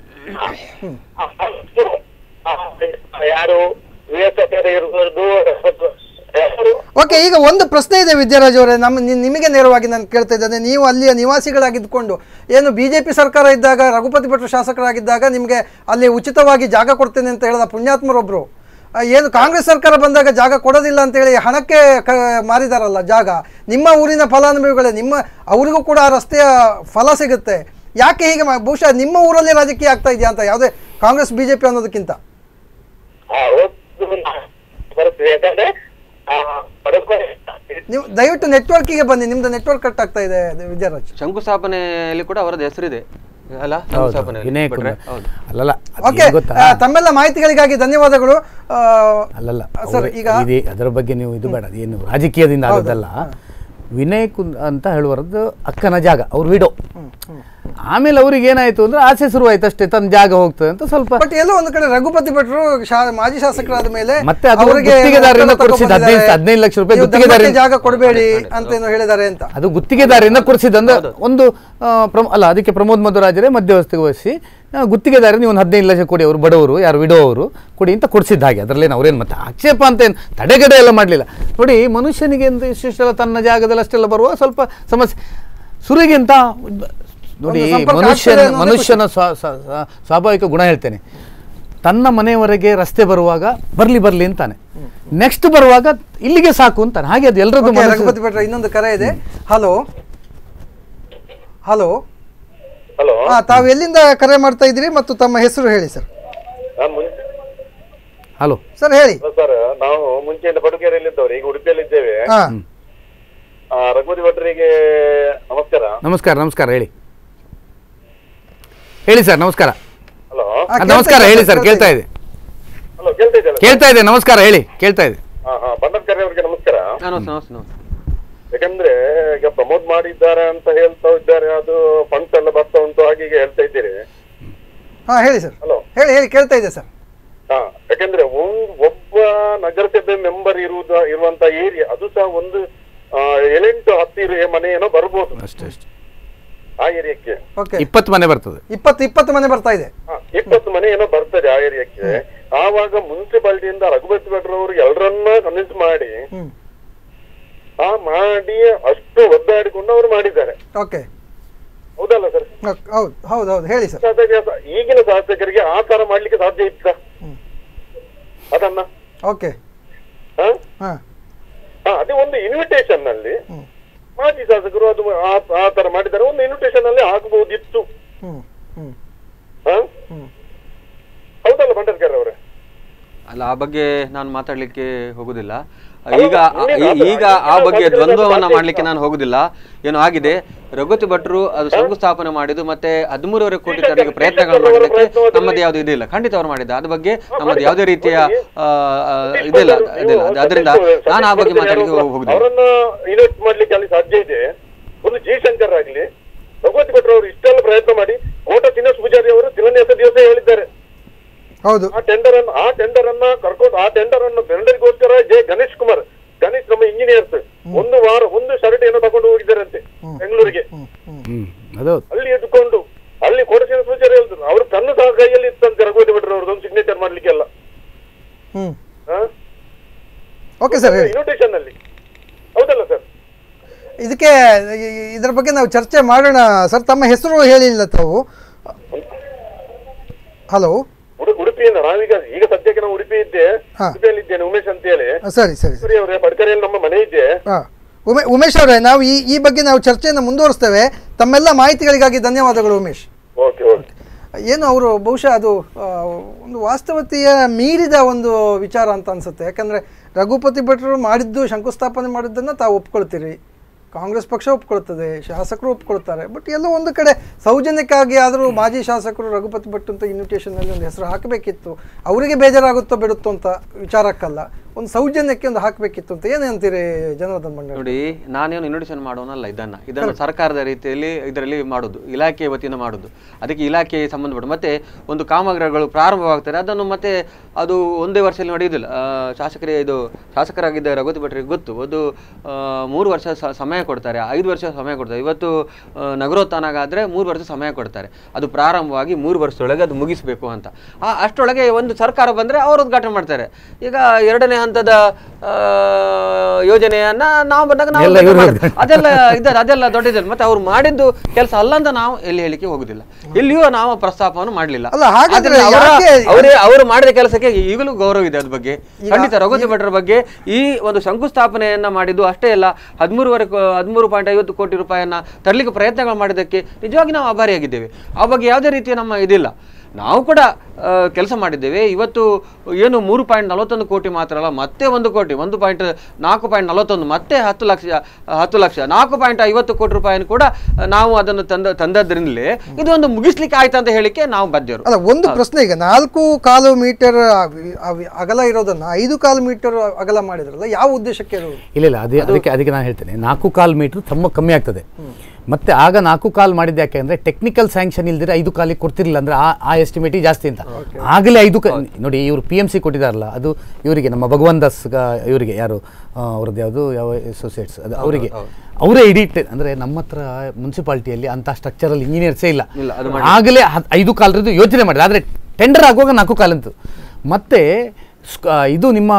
ಯಾರು ವಿ ಎಸ್ ಇರ್ಬೋದು ಯಾರು ಓಕೆ ಈಗ ಒಂದು ಪ್ರಶ್ನೆ ಇದೆ ವಿದ್ಯಾರಾಜ್ ಅವರೇ ನಮ್ಮ ನಿ- ನಿಮಗೆ ನೇರವಾಗಿ ನಾನು ಕೇಳ್ತಾ ಇದ್ದೇನೆ ನೀವು ಅಲ್ಲಿಯ ನಿವಾಸಿಗಳಾಗಿದ್ದುಕೊಂಡು ಏನು ಬಿ ಜೆ ಪಿ ಸರ್ಕಾರ ಇದ್ದಾಗ ರಘುಪತಿ ಭಟ್ರು ಶಾಸಕರಾಗಿದ್ದಾಗ ನಿಮಗೆ ಅಲ್ಲಿ ಉಚಿತವಾಗಿ ಜಾಗ ಕೊಡ್ತೇನೆ ಅಂತ ಹೇಳಿದ ಪುಣ್ಯಾತ್ಮರೊಬ್ಬರು ಆ, ಏನು ಕಾಂಗ್ರೆಸ್ ಸರ್ಕಾರ ಬಂದಾಗ ಜಾಗ ಕೊಡೋದಿಲ್ಲ ಅಂತೇಳಿ ಹಣಕ್ಕೆ ಕ ಮಾರಿದಾರಲ್ಲ ಜಾಗ ನಿಮ್ಮ ಊರಿನ ಫಲಾನುಭವಿಗಳೇ ನಿಮ್ಮ ಅವರಿಗೂ ಕೂಡ ಆ ರಸ್ತೆಯ ಫಲ ಸಿಗುತ್ತೆ ಯಾಕೆ ಹೀಗೆ ಮಾ- ಬಹುಶಃ ನಿಮ್ಮ ಊರಲ್ಲಿ ರಾಜಕೀಯ ಆಗ್ತಾ ಇದೆಯಾ ಅಂತ ಯಾವುದೇ ಕಾಂಗ್ರೆಸ್ ಬಿ ಜೆ ಪಿ ಅನ್ನೋದಕ್ಕಿಂತ ಆ, ಒಂದು ನಾ- ಬರುತ್ತದೆ ಯಾಕಂದ್ರೆ ಆ, ಬಡಕೋರೆ ನೀವು ದಯವಿಟ್ಟು ನೆಟ್ವರ್ಕಿಗೆ ಬನ್ನಿ ನಿಮ್ದು ನೆಟ್ವರ್ಕ್ ಕಟ್ ಆಗ್ತಾ ಇದೆ ಅದು ವಿದ್ಯಾರಾಜ್ ಶಂಕುಸ್ಥಾಪನೆಯಲ್ಲಿ ಕೂಡ ಅವರದ್ದು ಹೆಸರಿದೆ ಅಲ್ಲ ಹೌದು ಶಂಕುಸ್ಥಾಪನೆಯಲ್ಲಿ ವಿನಯ್ ಬಿಟ್ರೆ? ಕುಮಾರ್ ಹೌದು ಅಲ್ಲಲ್ಲ ಅದು ಓಕೆ ಏನ್ ಗೊತ್ತಾ ತಮ್ಮೆಲ್ಲ ಮಾಹಿತಿಗಳಿಗಾಗಿ ಧನ್ಯವಾದಗಳು ಆ, ಅಲ್ಲಲ್ಲ ಸರ್ ಅವ್ರು ಈಗ ಇದೆ ಅದರ ಬಗ್ಗೆ ನೀವು ಇದು ಬೇಡ ಏನು ರಾಜಕೀಯದಿಂದ ಆಗೋದಲ್ಲ ವಿನಯ್ ಕುಂದ್ ಅಂತ ಹೇಳುವರದ್ದು ಅಕ್ಕನ ಜಾಗ ಅವ್ರು ವಿಡೋ ಆಮೇಲೆ ಅವ್ರಿಗೆ ಏನಾಯ್ತು ಅಂದ್ರೆ ಆಸೆ ಶುರುವಾಯ್ತು ಅಷ್ಟೇ ತನ್ನ ಜಾಗ ಹೋಗ್ತದೆ ಅಂತ ಸ್ವಲ್ಪ ಬಟ್ ಎಲ್ಲೋ ಒಂದು ಕಡೆ ರಘುಪತಿ ಭಟ್ರು ಶಾ- ಮಾಜಿ ಶಾಸಕರಾದ ಮೇಲೆ ಮತ್ತೆ ಅದು ಅವರಿಗೆ ಗುತ್ತಿಗೆದಾರರಿಂದ ಒತ್ತಡ ಕೊಡಿಸಿದ್ದು ತಗೊಂಡಿದ್ದಾರೆ. ಹದಿನೈದು- ಹದಿನೈದು ಲಕ್ಷ ರೂಪಾಯಿ ನೀವು ಗುತ್ತಿಗೆದಾರರಿಂದ- ಧರ್ಮಕ್ಕೆ ಜಾಗ ಕೊಡಬೇಡಿ ಅಂತ ಏನೋ ಹೇಳಿದ್ದಾರೆ ಅಂತ ಅದು ಗುತ್ತಿಗೆದಾರರಿಂದ ಕೊಡಿಸಿದಂದ್ರೆ ಒಂದು ಆ, ಪ್ರಮ ಅಲ್ಲ ಅದಕ್ಕೆ ಪ್ರಮೋದ್ ಮಧುರಾಜರೇ ಮಧ್ಯವಸ್ಥೆಗೆ ವಹಿಸಿ ಆ, ಗುತ್ತಿಗೆದಾರ ನೀವು ಒಂದು ಹದಿನೈದು ಲಕ್ಷ ಕೊಡಿ ಅವರು ಬಡವರು ಯಾರು ವಿಡೋ ಅವರು ಕೊಡಿ ಅಂತ ಕೊಡಿಸಿದ್ದ ಹಾಗೆ ಅದರಲ್ಲೇನು ಅವ್ರೇನು ಮತ್ತೆ ಆಕ್ಷೇಪ ಅಂತ ಏನು ತಡೆಗಡೆ ಎಲ್ಲ ಮಾಡಲಿಲ್ಲ ನೋಡಿ ಮನುಷ್ಯನಿಗೆ ಅಂತ ಇಷ್ಟಿಷ್ಟೆಲ್ಲ ತನ್ನ ಜಾಗದಲ್ಲಿ ಅಷ್ಟೆಲ್ಲ ಬರುವ ಸ್ವಲ್ಪ ಸಮಸ್ಯೆ ಸುರಿಗೆ ಅಂತ ನೋಡಿ ಒಂದು ಸಂಪರ್ಕ ಮನುಷ್ಯನ ಆಗ್ತದೆ ಅನ್ನೋದೇ ಮನುಷ್ಯನ ಸ್ವ- ಸ್ವ- ಸ್ವ- ಸ್ವಾಭಾವಿಕ ಗುಣ ಹೇಳ್ತೇನೆ ತನ್ನ ಮನೆಯವರೆಗೆ ರಸ್ತೆ ಬರುವಾಗ ಬರ್ಲಿ ಬರ್ಲಿ ಅಂತಾನೆ ನೆಕ್ಸ್ಟ್ ಬರುವಾಗ ಇಲ್ಲಿಗೆ ಸಾಕು ಅಂತಾನೆ ಹಾಗೆ ಅದು ಎಲ್ಲರದ್ದು ಓಕೆ, ಮನಸ್ಸು- ರಘುಪತಿ ಭಟ್ರ ಇನ್ನೊಂದು ಕರೆ ಇದೆ ಹಲೋ ಹಲೋ ಹಲೋ ಹಾ ತಾವು ಎಲ್ಲಿಂದ ಕರೆ ಮಾಡ್ತಾ ಇದ್ದೀರಿ ಮತ್ತು ತಮ್ಮ ಹೆಸರು ಹೇಳಿ ಸರ್ ನಾನು ಮುಂಚೆ ಹಲೋ ಸರ್ ಹೇಳಿ ಸರ್ ನಾವು ಮುಂಚೆಯಿಂದ ಪಡುಕೆರೆಯಲ್ಲಿ ಇದ್ದವ್ರು ಈಗ ಉಡುಪಿಯಲ್ಲಿ ಇದ್ದೇವೆ ಹಾ ಆ, ರಘುಪತಿ ಭಟ್ರಿಗೆ ನಮಸ್ಕಾರ ನಮಸ್ಕಾರ ನಮಸ್ಕಾರ ಹೇಳಿ ಹೇಳಿ ಸರ್ ನಮಸ್ಕಾರ ಹಲೋ ಹಾ, ಆ, ಕೇಳ್ತಾ ನಮಸ್ಕಾರ ಇದೆ, ಹೇಳಿ ಸರ್ ಕೇಳ್ತಾ ಕೇಳ್ತಾ ಇದೆ. ಇದೆ ಹಲೋ ಕೇಳ್ತಾ ಇದ್ದಲ್ಲ ಕೇಳ್ತಾ ಇದೆ ನಮಸ್ಕಾರ ಹೇಳಿ ಕೇಳ್ತಾ ಇದೆ ಹಾ ಹಾ ಭಂಡಾರ್ಕರ್ ಅವರಿಗೆ ನಮಸ್ಕಾರ ಹಾ, ನಮಸ್ತೆ ನಮಸ್ತೆ ನಮಸ್ತೆ ಯಾಕಂದ್ರೆ ಈಗ ಪ್ರಮೋದ್ ಮಾಡಿದ್ದಾರೆ ಅಂತ ಹೇಳ್ತಾ ಇದ್ದಾರೆ ಅದು ಫಂಡ್ಸ್ ಎಲ್ಲ ಬರ್ತಾ ಉಂಟು ಹಾಗೆ ಹೀಗೆ ಹೇಳ್ತಾ ಇದ್ದೀರಿ ಹಾ ಹೇಳಿ ಸರ್ ಹಲೋ ಹೇಳಿ ಹೇಳಿ ಕೇಳ್ತಾ ಇದೆ ಸರ್ ಹಾ ಯಾಕಂದ್ರೆ ಒಂದ್ ಒಬ್ಬ ನಗರಸಭೆ ಮೆಂಬರ್ ಇರುವುದ ಇರುವಂತ ಏರಿಯಾ ಅದು ಸಹ ಒಂದು ಆ, ಏಳೆಂಟು ಹತ್ತಿರ ಮನೆ ಏನೋ ಬರ್ಬೋದು ಅಷ್ಟೇ ಅಷ್ಟೇ ಆ ಏರಿಯಾಕ್ಕೆ ಓಕೆ ಇಪ್ಪತ್ತು ಮನೆ ಬರ್ತದೆ ಇಪ್ಪತ್ತು ಇಪ್ಪತ್ತು ಮನೆ ಬರ್ತಾ ಇದೆ ಹಾ, ಇಪ್ಪತ್ತು ಮನೆ ಏನೋ ಬರ್ತದೆ ಆ ಏರಿಯಾಕ್ಕೆ ಆವಾಗ ಮುನ್ಸಿಪಾಲಿಟಿಯಿಂದ ರಘುಪತಿ ಭಟ್ರು ಅವರು ಎಲ್ಲರನ್ನ ಕನ್ವಿನ್ಸ್ ಮಾಡಿ ಹ್ಮ್ ಆ ಮಾಡಿ ಅಷ್ಟು ಒದ್ದಾಡಿಕೊಂಡು ಅವರು ಮಾಡಿದ್ದಾರೆ ಓಕೆ ಹೌದಲ್ಲ ಸರ್ ಹೌದು ಹೌದು ಹೌದು ಹೇಳಿ ಸರ್ ಶಾಸಕ ಈಗಿನ ಶಾಸಕರಿಗೆ ಆ ತರ ಮಾಡ್ಲಿಕ್ಕೆ ಸಾಧ್ಯ ಇತ್ತ ಅದನ್ನ ಓಕೆ ಹಾ? ಹಾ ಹಾ, ಅದೇ ಒಂದು ಇನ್ವಿಟೇಷನ್ ನಲ್ಲಿ ಹ್ಮ್. ಮಾಜಿ ಶಾಸಕರು ಅದು ಆ- ಆ ತರ ಮಾಡಿದ್ದಾರೆ ಒಂದು ಇನ್ವಿಟೇಷನ್ ಅಲ್ಲಿ ಆಗಬಹುದಿತ್ತು ಹ್ಮ್ ಹ್ಮ್ ಹಾ? ಹ್ಮ್ ಹೌದಲ್ಲ ಭಂಡಾರ್ಕರ್ ಅವರೇ ಅಲ್ಲ ಆ ಬಗ್ಗೆ ನಾನು ಮಾತಾಡ್ಲಿಕ್ಕೆ ಹೋಗುದಿಲ್ಲ ಅಲ್ಲ, ಈಗ ಇನ್ನೇನು ಈ- ಅದು- ಈಗ ಅದು ಆ ಬಗ್ಗೆ ಸಾಧ್ಯ ದ್ವಂದ್ವವನ್ನ ಸಾಧ್ಯ ಮಾಡ್ಲಿಕ್ಕೆ ನಾನು ಹೋಗುದಿಲ್ಲ ಏನು ಆಗಿದೆ ರಘುಪತಿ ಭಟ್ರು ಅದು ಶಂಕುಸ್ಥಾಪನೆ ಮಾಡಿದ್ದು ಮತ್ತೆ ಹದಿಮೂರುವರೆ ಕೋಟಿ ಶ್ರೀಶಂಕರ್- ತರಲಿಕ್ಕೆ ಪ್ರಯತ್ನಗಳು ಶ್ರೀಶಂಕರ್ ಅವರ ಮಾಡಲಿಕ್ಕೆ ಪ್ರಯತ್ನವಾದಲ್ಲಿ- ನಮ್ಮದು ಯಾವುದು ಇದಿಲ್ಲ ಖಂಡಿತ ಅವರು ಮಾಡಿದ್ದ ಅದ್ರ ಬಗ್ಗೆ ನಮ್ಮದು ಮಾಡಿ- ಯಾವುದೇ ರೀತಿಯ ನೋಡಿ, ಆ, ಆ, ಸತೀಶ್ ಇದಿಲ್ಲ ಭಟ್ರು, ಇದಿಲ್ಲ ನೀವು ಅದರಿಂದ ಸತೀಶ್ ನಾನು ಆ ಬಗ್ಗೆ ಭಟ್ರು ಮಾತಾಡ್ಲಿಕ್ಕೆ ಯಾರು ಹೋಗುದಿಲ್ಲ ಅವರನ್ನ ಇನ್ವೆಸ್ಟ್ ಮಾಡ್ಲಿಕ್ಕೆ ಅಲ್ಲಿ ಸಾಧ್ಯ ಇದೆ ಒಂದು ಜಯಶಂಕರ್ ಆಗ್ಲಿ ಭಗವತಿ ಭಟ್ರು ಅವರು ಇಷ್ಟೆಲ್ಲ ಪ್ರಯತ್ನ ಮಾಡಿ ಕೋಟ ಶ್ರೀನಿವಾಸ ಪೂಜಾರಿ ಅವರು ದಿನನಿಯತ ದಿವಸ ಹೇಳಿದ್ದಾರೆ ಹೌದು ಆ ಟೆಂಡರ್ ಅನ್ನು ಆ ಟೆಂಡರ್ ಅನ್ನ ಕರ್ಕೊಂಡು ಆ ಟೆಂಡರ್ ಅನ್ನು ಟೆಂಡರ್ಗೋಸ್ಕರ ಜೆ ಗಣೇಶ್ ಕುಮಾರ್ ಗಣೇಶ್ ನಮ್ಮ ಇಂಜಿನಿಯರ್ಸ್ ಒಂದು ವಾರ ಒಂದು ಶರ್ಟ್ ಏನೋ ತಗೊಂಡು ಹೋಗಿದ್ದಾರಂತೆ ಬೆಂಗಳೂರಿಗೆ ಹ್ಮ್ ಹ್ಮ್ ಹ್ಮ್ ಅದು ಅಲ್ಲಿ ಇಟ್ಕೊಂಡು ಅಲ್ಲಿ ಕೋಟ ಶ್ರೀನಿವಾಸ ಪೂಜಾರಿ ಹೇಳಿದ್ರು ಅವ್ರ ಕಣ್ಣು ಸಹ ಕೈಯಲ್ಲಿ ಇತ್ತಂತೆ ರಘುಪತಿ ಭಟ್ರು ಅವ್ರದ್ದು ಸಿಗ್ನೇಚರ್ ಮಾಡ್ಲಿಕ್ಕೆಲ್ಲ ಹ್ಮ್ ಓಕೆ ಸರ್ ಹೇಳಿ ಇನ್ವಿಟೇಷನ್ ಅಲ್ಲಿ ಹೌದಲ್ಲ ಸರ್ ಇದಕ್ಕೆ ಇ- ಇದರ ಬಗ್ಗೆ ನಾವು ಚರ್ಚೆ ಮಾಡೋಣ ಸರ್ ತಮ್ಮ ಹೆಸರು ಹೇಳಿಲ್ಲ ತಾವು ಹಲೋ ಉಡು- ಉಡುಪಿಯಿಂದ ನಾವೀಗ ಈಗ ಸದ್ಯಕ್ಕೆ ನಾವು ಉಡುಪಿ ಇದ್ದೆ ಹಾ. ಉಡುಪಿಯಲ್ಲಿ ಇದ್ದೇನೆ ಉಮೇಶ್ ಅಂತ ಹೇಳಿ ಸರಿ ಸರಿ ಸರಿ ಅವರೇ ಪಡ್ಕರೆಯಲ್ಲಿ ನಮ್ಮ ಮನೆ ಇದೆ ಹಾಂ ಉಮೇ ಉಮೇಶ್ ಅವರೇ ನಾವು ಈ ಈ ಬಗ್ಗೆ ನಾವು ಚರ್ಚೆಯನ್ನು ಮುಂದುವರಿಸ್ತೇವೆ ತಮ್ಮೆಲ್ಲ ಮಾಹಿತಿಗಳಿಗಾಗಿ ಧನ್ಯವಾದಗಳು ಉಮೇಶ್ ಓಕೆ ಓಕೆ ಏನು ಅವರು ಬಹುಶಃ ಅದು ಆ, ಒಂದು ವಾಸ್ತವತೆಯ ಮೀರಿದ ಒಂದು ವಿಚಾರ ಅಂತ ಅನ್ಸುತ್ತೆ ಯಾಕಂದರೆ ರಘುಪತಿ ಭಟ್ರು ಮಾಡಿದ್ದು ಶಂಕುಸ್ಥಾಪನೆ ಮಾಡಿದ್ದನ್ನು ತಾವು ಒಪ್ಕೊಳ್ತೀರಿ ಕಾಂಗ್ರೆಸ್ ಪಕ್ಷ ಒಪ್ಕೊಳ್ತದೆ ಶಾಸಕರು ಒಪ್ಕೊಳ್ತಾರೆ ಬಟ್ ಎಲ್ಲೋ ಒಂದು ಕಡೆ ಸೌಜನ್ಯಕ್ಕಾಗಿ ಆದರೂ ಮಾಜಿ ಶಾಸಕರು ರಘುಪತಿ ಭಟ್ ಅಂತ ಇನ್ವಿಟೇಷನ್ನಲ್ಲಿ ಒಂದು ಹೆಸರು ಹಾಕಬೇಕಿತ್ತು ಅವರಿಗೆ ಬೇಜಾರಾಗುತ್ತೋ ಬಿಡುತ್ತೋ ಅಂತ ವಿಚಾರಕ್ಕಲ್ಲ ಒಂದು ಸೌಜನ್ಯಕ್ಕೆ ಒಂದು ಹಾಕಬೇಕಿತ್ತು ಅಂತ ಏನು ಅಂತೀರಿ ಜನಾರ್ದನ್ ಮಂಡಳಿ ನೋಡಿ ನಾನೇನು ಇನ್ವಿಟೇಷನ್ ಮಾಡೋನಲ್ಲ ಇದನ್ನ ಇದನ್ನು ಸರ್ಕಾರದ ರೀತಿಯಲ್ಲಿ ಇದರಲ್ಲಿ ಮಾಡೋದು ಇಲಾಖೆ ವತಿಯಿಂದ ಮಾಡೋದು ಅದಕ್ಕೆ ಇಲಾಖೆ ಸಂಬಂಧಪಟ್ಟ ಮತ್ತೆ ಒಂದು ಕಾಮಗಾರಿಗಳು ಪ್ರಾರಂಭವಾಗ್ತದೆ ಅದನ್ನು ಮತ್ತೆ ಅದು ಒಂದೇ ವರ್ಷದಲ್ಲಿ ನಡೆಯುವುದಿಲ್ಲ ಆ, ಶಾಸಕರೇ ಇದು ಶಾಸಕರಾಗಿದ್ದ ರಘುಪತಿ ಭಟ್ರಿಗೆ ಗೊತ್ತು ಒಂದು ಆ, ಮೂರು ವರ್ಷ ಸ- ಸಮಯ ಕೊಡ್ತಾರೆ ಐದು ವರ್ಷ ಸಮಯ ಕೊಡ್ತಾರೆ ಇವತ್ತು ಆ, ನಗರೋತ್ಥಾನ ಆದರೆ ಮೂರು ವರ್ಷ ಸಮಯ ಕೊಡ್ತಾರೆ ಅದು ಪ್ರಾರಂಭವಾಗಿ ಮೂರು ವರ್ಷದೊಳಗೆ ಅದು ಮುಗಿಸಬೇಕು ಅಂತ ಆ ಅಷ್ಟರೊಳಗೆ ಒಂದು ಸರ್ಕಾರ ಬಂದರೆ ಅವರು ಉದ್ಘಾಟನೆ ಮಾಡ್ತಾರೆ ಈಗ ಎರಡನೇ ಹಂತದ ಆ, ಯೋಜನೆಯನ್ನ ನಾವು ಬಂದಾಗ ನಾವು ಎಲ್ಲ ಉದ್ಘಾಟನೆ ಇವ್ರು ಮಾಡ್ತೇವೆ. ಅದೆಲ್ಲ ಇದ್ದಾರೆ ಅದೆಲ್ಲ ದೊಡ್ಡದಿಲ್ಲ ಮತ್ತೆ ಅವ್ರು ಮಾಡಿದ್ದು ಕೆಲಸ ಅಲ್ಲ ಅಂತ ನಾವು ಎಲ್ಲಿ ಹೇಳಿಕೆ ಹೋಗುದಿಲ್ಲ ಎಲ್ಲಿಯೂ ನಾವು ಪ್ರಸ್ತಾಪವನ್ನು ಮಾಡಲಿಲ್ಲ ಅಲ್ಲ, ಹಾಗಾದ್ರೆ ಅವರ ಯಾಕೆ- ಅವರೇ ಅವರು ಮಾಡಿದ ಕೆಲಸಕ್ಕೆ ಈಗಲೂ ಗೌರವ ಇದೆ ಅದ್ರ ಬಗ್ಗೆ ಖಂಡಿತ ರಘುಪತಿ ಭಟ್ರ ಬಗ್ಗೆ ಈ ಒಂದು ಶಂಕುಸ್ಥಾಪನೆಯನ್ನ ಮಾಡಿದ್ದು ಅಷ್ಟೇ ಅಲ್ಲ ಹದಿಮೂರುವರೆ ಹದಿಮೂರು ಪಾಯಿಂಟ್ ಐವತ್ತು ಕೋಟಿ ರೂಪಾಯಿಯನ್ನ ತರಲಿಕ್ಕೆ ಪ್ರಯತ್ನಗಳು ಮಾಡಿದ್ದಕ್ಕೆ ನಿಜವಾಗಿ ನಾವು ಆಭಾರಿಯಾಗಿದ್ದೇವೆ ಆ ಬಗ್ಗೆ ಯಾವುದೇ ರೀತಿಯ ನಮ್ಮ ಇದಿಲ್ಲ ನಾವು ಕೂಡ ಕೆಲಸ ಮಾಡಿದ್ದೇವೆ ಇವತ್ತು ಏನು ಮೂರು ಪಾಯಿಂಟ್ ನಲವತ್ತೊಂದು ಕೋಟಿ ಮಾತ್ರ ಅಲ್ಲ ಮತ್ತೆ ಒಂದು ಕೋಟಿ ಒಂದು ಪಾಯಿಂಟ್ ನಾಲ್ಕು ಪಾಯಿಂಟ್ ನಲವತ್ತೊಂದು ಮತ್ತೆ ಹತ್ತು ಲಕ್ಷ ಆ, ಹತ್ತು ಲಕ್ಷ ನಾಲ್ಕು ಪಾಯಿಂಟ್ ಐವತ್ತು ಕೋಟಿ ರೂಪಾಯಿಯನ್ನು ಕೂಡ ಆ, ನಾವು ಅದನ್ನು ತಂದ ತಂದದ್ರಿಂದಲೇ ಇದು ಒಂದು ಮುಗಿಸ್ಲಿಕ್ಕೆ ಆಯ್ತು ಅಂತ ಹೇಳಿಕ್ಕೆ ನಾವು ಬದ್ಧರು ಅಲ್ಲ ಒಂದು ಪ್ರಶ್ನೆ ಈಗ ನಾಲ್ಕು ಕಾಲು ಮೀಟರ್ ಅವಿ- ಅವಿ- ಅಗಲ ಇರೋದನ್ನ ಐದು ಕಾಲು ಮೀಟರ್ ಅಗಲ ಮಾಡಿದ್ರಲ್ಲ ಯಾವ ಉದ್ದೇಶಕ್ಕೆ ಅದು ಇಲ್ಲ ಇಲ್ಲ ಅದೇ ಅದಕ್ಕೆ ಅದಕ್ಕೆ ನಾನು ಹೇಳ್ತೇನೆ ನಾಲ್ಕು ಕಾಲು ಮೀಟ್ರ್ ತುಂಬ ಕಮ್ಮಿ ಆಗ್ತದೆ ಮತ್ತೆ ಆಗ ನಾಲ್ಕು ಕಾಲು ಮಾಡಿದ್ದು ಯಾಕೆ ಅಂದರೆ ಟೆಕ್ನಿಕಲ್ ಸ್ಯಾಂಕ್ಷನ್ ಇಲ್ದಿರ ಐದು ಕಾಲಿಗೆ ಕೊಡ್ತಿರ್ಲಿಲ್ಲ ಅಂದರೆ ಆ ಆ ಎಸ್ಟಿಮೇಟಿಗೆ ಜಾಸ್ತಿ ಅಂತ ಆಗಲೇ ಐದು ಕ ನೋಡಿ ಇವರು ಪಿ ಎಮ್ ಸಿ ಕೊಟ್ಟಿದ್ದಾರಲ್ಲ ಅದು ಇವರಿಗೆ ನಮ್ಮ ಭಗವಾನ್ ದಾಸ್ ಗ- ಇವರಿಗೆ ಯಾರು ಆ, ಅವ್ರದ್ದು ಯಾವುದು ಯಾವ ಅಸೋಸಿಯೇಟ್ಸ್ ಅದು ಅವರಿಗೆ ಅವರೇ ಇಡೀ ಅಂದರೆ ನಮ್ಮ ಹತ್ರ ಮುನ್ಸಿಪಾಲ್ಟಿಯಲ್ಲಿ ಅಂಥ ಸ್ಟ್ರಕ್ಚರಲ್ ಇಂಜಿನಿಯರ್ಸೇ ಇಲ್ಲ ಇಲ್ಲ, ಅದು ಆಗಲೇ ಹತ್- ಐದು ಕಾಲರದ್ದು ಯೋಚನೆ ಮಾಡಿದೆ ಆದರೆ ಟೆಂಡರ್ ಆಗುವಾಗ ನಾಲ್ಕು ಕಾಲಂತು ಮತ್ತೆ ಸ್ಕ- ಆ, ಇದು ನಿಮ್ಮ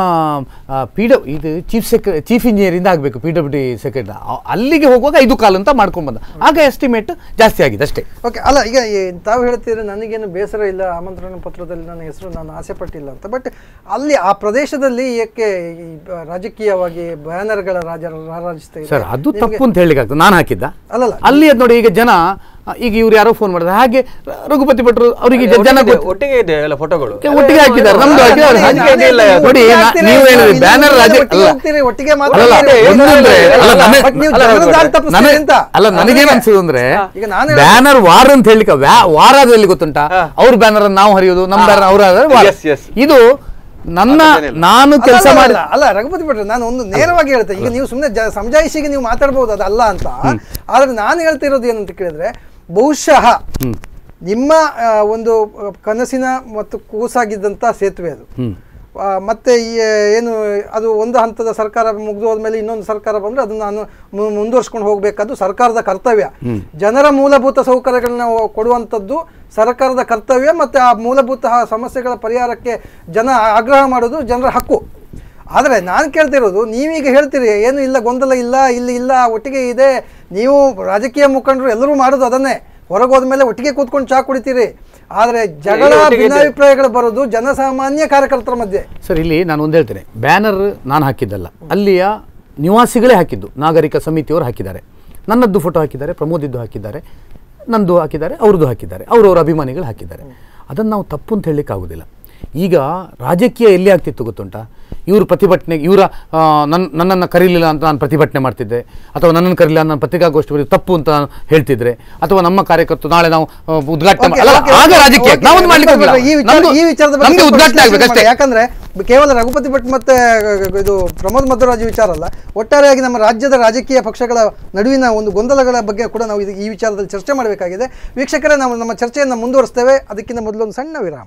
ಪಿ ಡಬ್ಲ್ಯೂ ಇದು ಚೀಫ್ ಸೆಕ್ರೆ ಚೀಫ್ ಇಂಜಿನಿಯರಿಂದ ಆಗಬೇಕು ಪಿ ಡಬ್ಲ್ಯೂ ಡಿ ಸೆಕ್ರೆಟರಿ ಅಲ್ಲಿಗೆ ಹೋಗುವಾಗ ಐದು ಕಾಲು ಅಂತ ಮಾಡ್ಕೊಂಡು ಬಂದ ಆಗ ಎಸ್ಟಿಮೇಟ್ ಜಾಸ್ತಿ ಆಗಿದೆ ಅಷ್ಟೇ ಓಕೆ ಅಲ್ಲ ಈಗ ಈ ತಾವು ಹೇಳ್ತೀರಿ ನನಗೇನು ಬೇಸರ ಇಲ್ಲ ಆಮಂತ್ರಣ ಪತ್ರದಲ್ಲಿ ನನ್ನ ಹೆಸರು ನಾನು ಆಸೆ ಪಟ್ಟಿಲ್ಲ ಅಂತ ಬಟ್ ಅಲ್ಲಿ ಆ ಪ್ರದೇಶದಲ್ಲಿ ಏಕೆ ಈ ಬ- ರಾಜಕೀಯವಾಗಿ ಬ್ಯಾನರ್ಗಳ ರಾಜ ರಾರಾಜಿಸ್ತಾ ಇದೆ ಸರ್ ಅದು ನಿಮ್ಗೆ- ತಪ್ಪು ಅಂತ ಹೇಳಲಿಕ್ಕೆ ಆಗ್ತದೆ ನಾನು ಹಾಕಿದ್ದ ಅಲ್ಲಲ್ಲ ಅಲ್ಲಿ ಅದ್ ನೋಡಿ ಈಗ ಜನ ಆ, ಈಗ ಇವ್ರು ಯಾರೋ ಫೋನ್ ಮಾಡಿದ್ರೆ ಹಾಗೆ ರ- ರಘುಪತಿ ಭಟ್ರು ಅವರಿಗೆ ಜನ ಒಟ್ಟಿಗೆ ಇದೆ- ಗೊತ್ತು. ಒಟ್ಟಿಗೆ ಇದೆ ಎಲ್ಲ ಫೋಟೋಗಳು ಕೆ- ಒಟ್ಟಿಗೆ ಹಾಕಿದ್ದಾರೆ ನಮ್ದು ಹಾಕಿದ್ದಾರೆ. ನಾನೇ- ಹಾಗೆ ನಾನೇ ಇಲ್ಲ ಯಾವ್ದು. ನೋಡಿ ಒಟ್ಟಿಗೆ ನಾ- ಹಾಕ್ತೀರಿ, ನೀವು ಹೇಳಿದ್ರಿ ಇದನ್ನ ಬ್ಯಾನರ್ ರಾಜ ಒಟ್ಟಿಗೆ ಅಲ್ಲ ಹೋಗ್ತೀರಿ, ಒಟ್ಟಿಗೆ ಅಲ್ಲ, ಮಾತಾಡ್ತೀರಿ. ಒಂದೊಂದ್ರೆ ಅಲ್ಲ, ನನಗೆ- ಬಟ್ ನೀವು ಅಲ್ಲ, ಜನರ ದಾರಿ ನನಗೆ- ತಪ್ಪಿಸ್ತೀರಿ ಅಂತ. ಅಲ್ಲ ನನಗೇನ್ ನನಗೆ- ಅನ್ಸುದು ಅಂದ್ರೆ ಈಗ ನಾನು ಹೇಳಿದೆ- ಬ್ಯಾನರ್ ವಾರ್ ಅಂತ ಹೇಳಿಕ ವಾರ ಎಲ್ಲಿ ಗೊತ್ತುಂಟಾ ಅವ್ರ ಬ್ಯಾನರ್ ನಾವು ಹರಿಯೋದು ನಮ್ಮ ಬ್ಯಾನರ್ ಅವ್ರ Yes, yes. ಇದು ನನ್ನ ನಾನು ಅಲ್ಲ, ಕೆಲಸ ಅಲ್ಲ, ಮಾಡಿ ಅಲ್ಲ, ಅಲ್ಲ ರಘುಪತಿ ಭಟ್ರೆ ನಾನು ಒಂದು ನೇರವಾಗಿ ಹೇಳ್ತೇನೆ ಈಗ ನೀವು ಸುಮ್ಮನೆ ಸಮಜಾಯಿಷಿಗೆ ನೀವು ಮಾತಾಡ್ಬೋದು ಅದಲ್ಲ ಅಂತ ಆದ್ರೆ ನಾನು ಹೇಳ್ತಿರೋದು ಏನಂತ ಕೇಳಿದ್ರೆ ಬಹುಶಃ ನಿಮ್ಮ ಆ, ಒಂದು ಆ, ಕನಸಿನ ಮತ್ತು ಕೂಸಾಗಿದ್ದಂಥ ಸೇತುವೆ ಅದು ಆ, ಮತ್ತೆ ಈ ಏನು ಅದು ಒಂದು ಹಂತದ ಸರ್ಕಾರ ಮುಗಿದು ಹೋದ್ಮೇಲೆ ಇನ್ನೊಂದು ಸರ್ಕಾರ ಬಂದ್ರೆ ಅದನ್ನ ನಾನು ಮು- ಮುಂದುವರ್ಸ್ಕೊಂಡು ಹೋಗ್ಬೇಕಾದ್ದು ಸರ್ಕಾರದ ಕರ್ತವ್ಯ ಜನರ ಮೂಲಭೂತ ಸೌಕರ್ಯಗಳನ್ನ ಒ- ಕೊಡುವಂಥದ್ದು ಸರ್ಕಾರದ ಕರ್ತವ್ಯ ಮತ್ತೆ ಆ ಮೂಲಭೂತ ಹ- ಸಮಸ್ಯೆಗಳ ಪರಿಹಾರಕ್ಕೆ ಜನ ಆಗ್ರಹ ಮಾಡೋದು ಜನರ ಹಕ್ಕು ಆದರೆ ನಾನು ಕೇಳ್ತಿರೋದು ನೀವೀಗ ಹೇಳ್ತೀರಿ ಏನು ಇಲ್ಲ ಗೊಂದಲ ಇಲ್ಲ ಇಲ್ಲಿ ಇಲ್ಲ ಒಟ್ಟಿಗೆ ಇದೆ ನೀವು ರಾಜಕೀಯ ಮುಖಂಡರು ಎಲ್ಲರೂ ಮಾಡೋದು ಅದನ್ನೇ ಹೊರಗೆ ಹೋದ್ಮೇಲೆ ಒಟ್ಟಿಗೆ ಕೂತ್ಕೊಂಡು ಚಾ ಕುಡಿತೀರಿ ಆದರೆ ಜಗಳ ಒಟ್ಟಿಗೆ ಇದೆ. ಭಿನ್ನಾಭಿಪ್ರಾಯಗಳು ಬರೋದು ಜನಸಾಮಾನ್ಯ ಕಾರ್ಯಕರ್ತರ ಮಧ್ಯೆ ಸರ್ ಇಲ್ಲಿ ನಾನು ಒಂದು ಹೇಳ್ತೇನೆ ಬ್ಯಾನರ್ ನಾನು ಹಾಕಿದ್ದಲ್ಲ ಅಲ್ಲಿಯ ನಿವಾಸಿಗಳೇ ಹಾಕಿದ್ದು ನಾಗರಿಕ ಸಮಿತಿಯವರು ಹಾಕಿದ್ದಾರೆ ನನ್ನದ್ದು ಫೋಟೋ ಹಾಕಿದ್ದಾರೆ ಪ್ರಮೋದಿದ್ದು ಹಾಕಿದ್ದಾರೆ ನಂದು ಹಾಕಿದ್ದಾರೆ ಅವ್ರದ್ದು ಹಾಕಿದ್ದಾರೆ ಅವರವರ ಅಭಿಮಾನಿಗಳು ಹಾಕಿದ್ದಾರೆ ಅದನ್ನು ನಾವು ತಪ್ಪು ಅಂತ ಹೇಳಲಿಕ್ಕೆ ಆಗೋದಿಲ್ಲ ಈಗ ರಾಜಕೀಯ ಎಲ್ಲಿ ಆಗ್ತಿತ್ತು ಗೊತ್ತುಂಟಾ ಇವರು ಪ್ರತಿಭಟನೆ ಇವರ ನನ್ನ ನನ್ನನ್ನು ಕರೀಲಿಲ್ಲ ಅಂತ ನಾನು ಪ್ರತಿಭಟನೆ ಮಾಡ್ತಿದ್ದೆ ಅಥವಾ ನನ್ನನ್ನು ಕರೀಲಿಲ್ಲ ನಾನು ಪತ್ರಿಕಾಗೋಷ್ಠಿ ಬರೀ ತಪ್ಪು ಅಂತ ನಾನು ಹೇಳ್ತಿದ್ರೆ ಅಥವಾ ನಮ್ಮ ಕಾರ್ಯಕರ್ತರು ನಾಳೆ ನಾವು ಆ, ಉದ್ಘಾಟನೆ ಓಕೆ, ಅಲ್ಲ, ಓಕೆ, ಆಗ ಓಕೆ, ರಾಜಕೀಯ ಓಕೆ, ನಾವೊಂದು ಮಾಡ್ಲಿಕ್ಕೆ ರಘುಪತಿ ಭಟ್, ಈ ವಿಚಾರ- ನಮ್ದು- ಈ ವಿಚಾರದ ಬಗ್ಗೆ ನಮ್ದು ಸ್ವಲ್ಪ ಉದ್ಘಾಟನೆ ವಿಶ್ಲೇಷಣೆ ಆಗ್ಬೇಕು ಅಷ್ಟೇ ಮಾಡಿ. ಯಾಕಂದ್ರೆ ಕೇವಲ ರಘುಪತಿ ಭಟ್ ಮತ್ತೆ ಇದು ಪ್ರಮೋದ್ ಮಧ್ವರಾಜ್ ವಿಚಾರ ಅಲ್ಲ ಒಟ್ಟಾರೆಯಾಗಿ ನಮ್ಮ ರಾಜ್ಯದ ರಾಜಕೀಯ ಪಕ್ಷಗಳ ನಡುವಿನ ಒಂದು ಗೊಂದಲಗಳ ಬಗ್ಗೆ ಕೂಡ ನಾವು ಇದು- ಈ ವಿಚಾರದಲ್ಲಿ ಚರ್ಚೆ ಮಾಡಬೇಕಾಗಿದೆ ವೀಕ್ಷಕರೇ ನಾವು ನಮ್ಮ ಚರ್ಚೆಯನ್ನು ಮುಂದುವರಿಸ್ತೇವೆ ಅದಕ್ಕಿಂತ ಮೊದಲು ಒಂದು ಸಣ್ಣ ವಿರಾಮ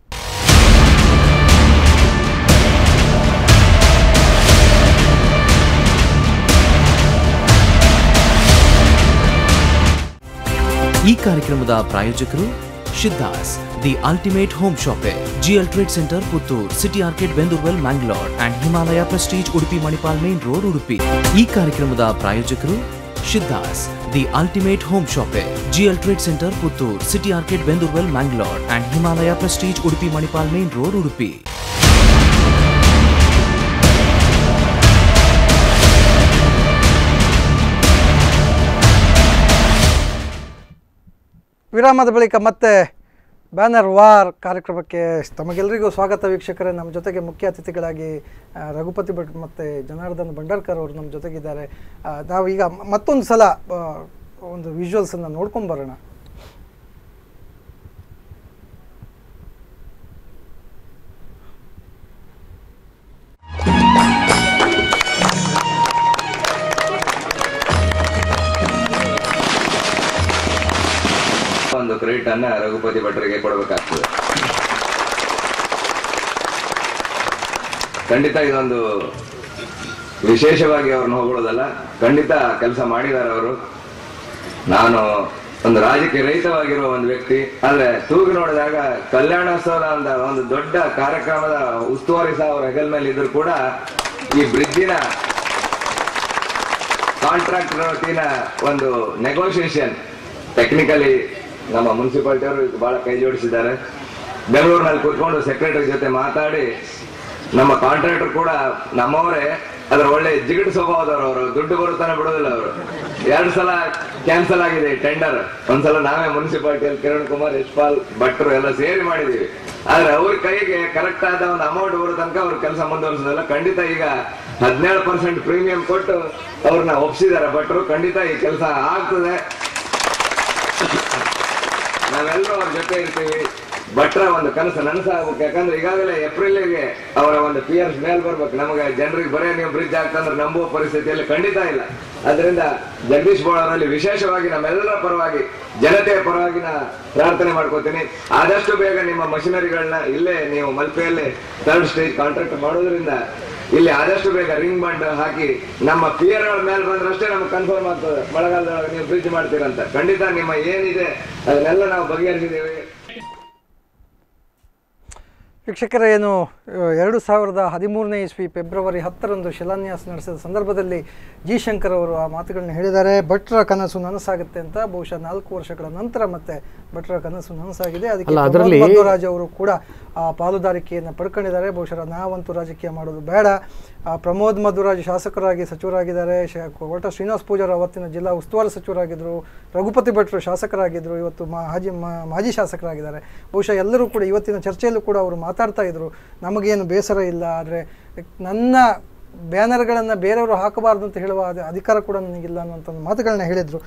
ಈ ಕಾರ್ಯಕ್ರಮದ ಪ್ರಾಯೋಜಕರು ಶಿದ್ದಾಸ್ the ultimate home shopping GL trade centre Puttur city arcade Bendurwell Mangalore and Himalaya prestige Udupi Manipal main road Udupi ಈ ಕಾರ್ಯಕ್ರಮದ ಪ್ರಾಯೋಜಕರು ಶಿದ್ದಾಸ್ the ultimate home shopping GL trade centre Puttur city arcade Bendurwell Mangalore and Himalaya prestige Udupi Manipal main road Udupi ವಿರಾಮದ ಬಳಿಕ ಮತ್ತೆ ಬ್ಯಾನರ್ ವಾರ್ ಕಾರ್ಯಕ್ರಮಕ್ಕೆ ತಮಗೆಲ್ಲರಿಗೂ ಸ್ವಾಗತ ವೀಕ್ಷಕರೇ ನಮ್ಮ ಜೊತೆಗೆ ಮುಖ್ಯ ಅತಿಥಿಗಳಾಗಿ ಆ, ರಘುಪತಿ ಭಟ್ ಮತ್ತು ಜನಾರ್ದನ್ ಭಂಡಾರ್ಕರ್ ಅವರು ನಮ್ಮ ಜೊತೆಗಿದ್ದಾರೆ ಆ, ನಾವು ಈಗ ಮ- ಮತ್ತೊಂದು ಸಲ ಆ, ಒಂದು ವಿಜುವಲ್ಸನ್ನು ನೋಡ್ಕೊಂಡು ಬರೋಣ ಒಂದು ಕ್ರೆಡಿಟ್ ಅನ್ನ ರಘುಪತಿ ಭಟ್ರಿಗೆ ಕೊಡಬೇಕಾಗ್ತದೆ ಖಂಡಿತ ಇದೊಂದು ವಿಶೇಷವಾಗಿ ಅವ್ರನ್ನ ಹೊಗಳೋದಲ್ಲ ಖಂಡಿತ ಕೆಲಸ ಮಾಡಿದ್ದಾರೆ ಅವರು ನಾನು ಒಂದು ರಾಜಕೀಯ ರಹಿತವಾಗಿರುವ ಒಂದು ವ್ಯಕ್ತಿ ಆದ್ರೆ ತೂಗಿ ನೋಡಿದಾಗ ಕಲ್ಯಾಣೋತ್ಸವದ ಒಂದು ಒಂದು ದೊಡ್ಡ ಕಾರ್ಯಕ್ರಮದ ಉಸ್ತುವಾರಿ ಸಹ ಅವ್ರ ಹೆಗಲ್ ಮೇಲೆ ಇದ್ರು ಕೂಡ ಈ ಬ್ರಿಡ್ಜಿನ ಕಾಂಟ್ರಾಕ್ಟ್ ವತಿನ ಒಂದು ನೆಗೋಷಿಯೇಷನ್ ಟೆಕ್ನಿಕಲಿ ನಮ್ಮ ಮುನ್ಸಿಪಾಲಿಟಿ ಅವರು ಇದಕ್ಕೆ ಬಹಳ ಕೈ ಜೋಡಿಸಿದ್ದಾರೆ ಬೆಂಗಳೂರಿನಲ್ಲಿ ಕೂತ್ಕೊಂಡು ಸೆಕ್ರೆಟರಿ ಜೊತೆ ಮಾತಾಡಿ ನಮ್ಮ ಕಾಂಟ್ರಾಕ್ಟರ್ ಕೂಡ ನಮ್ಮವರೇ ಅದ್ರ ಒಳ್ಳೆ ಜಿಗಿಡು ಸ್ವಭಾವದವರು ಅವರು ದುಡ್ಡು ಬರುತ್ತಾನೆ ಬಿಡೋದಿಲ್ಲ ಅವರು ಎರಡು ಸಲ ಕ್ಯಾನ್ಸಲ್ ಆಗಿದೆ ಟೆಂಡರ್ ಒಂದ್ಸಲ ನಾವೇ ಮುನ್ಸಿಪಾಲಿಟಿಯಲ್ಲಿ ಕಿರಣ್ ಕುಮಾರ್ ಯಶ್ಪಾಲ್ ಭಟ್ರು ಎಲ್ಲ ಸೇರಿ ಮಾಡಿದೀವಿ ಆದ್ರೆ ಅವ್ರ ಕೈಗೆ ಕರೆಕ್ಟ್ ಆದ ಒಂದು ಅಮೌಂಟ್ ಬರೋ ತನಕ ಅವ್ರ ಕೆಲಸ ಮುಂದುವರಿಸೋದಲ್ಲ ಖಂಡಿತ ಈಗ ಹದಿನೇಳು ಪರ್ಸೆಂಟ್ ಪ್ರೀಮಿಯಂ ಕೊಟ್ಟು ಅವ್ರನ್ನ ಒಪ್ಸಿದ್ದಾರೆ ಭಟ್ರು ಖಂಡಿತ ಈ ಕೆಲಸ ಆಗ್ತದೆ ನಾವೆಲ್ಲರೂ ಅವ್ರ ಜೊತೆ ಇರ್ತೀವಿ ಭಟ್ರ ಒಂದು ಕನಸು ನನಸಾಗ್ಬೇಕು ಯಾಕಂದ್ರೆ ಈಗಾಗಲೇ ಏಪ್ರಿಲ್ಗೆ ಅವರ ಒಂದು ಪಿ ಎಸ್ ಮೇಲ್ ಬರ್ಬೇಕು ನಮಗೆ ಜನರಿಗೆ ಬರೇ ನೀವು ಬ್ರಿಡ್ಜ್ ಆಗ್ತಂದ್ರೆ ನಂಬುವ ಪರಿಸ್ಥಿತಿಯಲ್ಲಿ ಖಂಡಿತ ಇಲ್ಲ ಅದರಿಂದ ಜಗದೀಶ್ ಬೋಳ್ ಅವರಲ್ಲಿ ವಿಶೇಷವಾಗಿ ನಮ್ಮೆಲ್ಲರ ಪರವಾಗಿ ಜನತೆಯ ಪರವಾಗಿ ನಾ ಪ್ರಾರ್ಥನೆ ಮಾಡ್ಕೋತೀನಿ ಆದಷ್ಟು ಬೇಗ ನಿಮ್ಮ ಮಷಿನರಿಗಳನ್ನ ಇಲ್ಲೇ ನೀವು ಮಲ್ಪೆಯಲ್ಲಿ ಥರ್ಡ್ ಸ್ಟೇಜ್ ಕಾಂಟ್ರಾಕ್ಟ್ ಮಾಡೋದ್ರಿಂದ ಇಲ್ಲಿ ಆದಷ್ಟು ಬೇಗ ರಿಂಗ್ ಬಂಡ್ ಹಾಕಿ ನಮ್ಮ ಪಿಯರ್ ಮೇಲೆ ಬಂದ್ರಷ್ಟೇ ನಮ್ಗೆ ಕನ್ಫರ್ಮ್ ಆಗ್ತದೆ ಮಳೆಗಾಲದೊಳಗೆ ನೀವು ಬ್ರಿಡ್ಜ್ ಮಾಡ್ತೀರಂತ ಖಂಡಿತ ನಿಮ್ಮ ಏನಿದೆ ಅದನ್ನೆಲ್ಲ ನಾವು ಬಗೆಹರಿಸಿದ್ದೇವೆ ವೀಕ್ಷಕರೇ ಏನು ಆ, ಎರಡು ಸಾವಿರದ ಹದಿಮೂರನೇ ಇಸ್ವಿ ಫೆಬ್ರವರಿ ಹತ್ತರಂದು ಶಿಲಾನ್ಯಾಸ ನಡೆಸಿದ ಸಂದರ್ಭದಲ್ಲಿ ಜಿ ಶಂಕರ್ ಅವರು ಆ ಮಾತುಗಳನ್ನ ಹೇಳಿದ್ದಾರೆ ಭಟ್ರ ಕನಸು ನನಸಾಗುತ್ತೆ ಅಂತ ಬಹುಶಃ ನಾಲ್ಕು ವರ್ಷಗಳ ನಂತರ ಮತ್ತೆ ಭಟ್ರ ಕನಸು ನನಸಾಗಿದೆ ಅದಕ್ಕೆ ಅಲ್ಲ, ಪ್ರಮೋದ್ ಅದರಲ್ಲಿ- ಮಧ್ವರಾಜ್ ಅವರು ಕೂಡ ಆ ಪಾಲುದಾರಿಕೆಯನ್ನು ಪಡ್ಕೊಂಡಿದ್ದಾರೆ ಬಹುಶಃ ನಾವಂತೂ ರಾಜಕೀಯ ಮಾಡೋದು ಬೇಡ ಆ, ಪ್ರಮೋದ್ ಮಧ್ವರಾಜ್ ಶಾಸಕರಾಗಿ ಸಚಿವರಾಗಿದ್ದಾರೆ ಶ- ಕೋಟ ಶ್ರೀನಿವಾಸ್ ಪೂಜಾರ್ ಅವತ್ತಿನ ಜಿಲ್ಲಾ ಉಸ್ತುವಾರಿ ಸಚಿವರಾಗಿದ್ದರು ರಘುಪತಿ ಭಟ್ರು ಶಾಸಕರಾಗಿದ್ದರು ಇವತ್ತು ಮಾಜಿ ಮಾ- ಮಾಜಿ ಶಾಸಕರಾಗಿದ್ದಾರೆ ಬಹುಶಃ ಎಲ್ಲರೂ ಕೂಡ ಇವತ್ತಿನ ಚರ್ಚೆಯಲ್ಲೂ ಕೂಡ ಅವರು ಮಾತಾಡ್ತಾ ಇದ್ರು ನಮಗೇನು ಬೇಸರ ಇಲ್ಲ ಆದರೆ ನನ್ನ ಬ್ಯಾನರ್ಗಳನ್ನು ಬೇರೆಯವರು ಹಾಕಬಾರ್ದು ಅಂತ ಹೇಳುವ ಅದ- ಅಧಿಕಾರ ಕೂಡ ನನಗಿಲ್ಲ ಅನ್ನುವಂಥ ಒಂದು ಮಾತುಗಳನ್ನ ಹೇಳಿದರು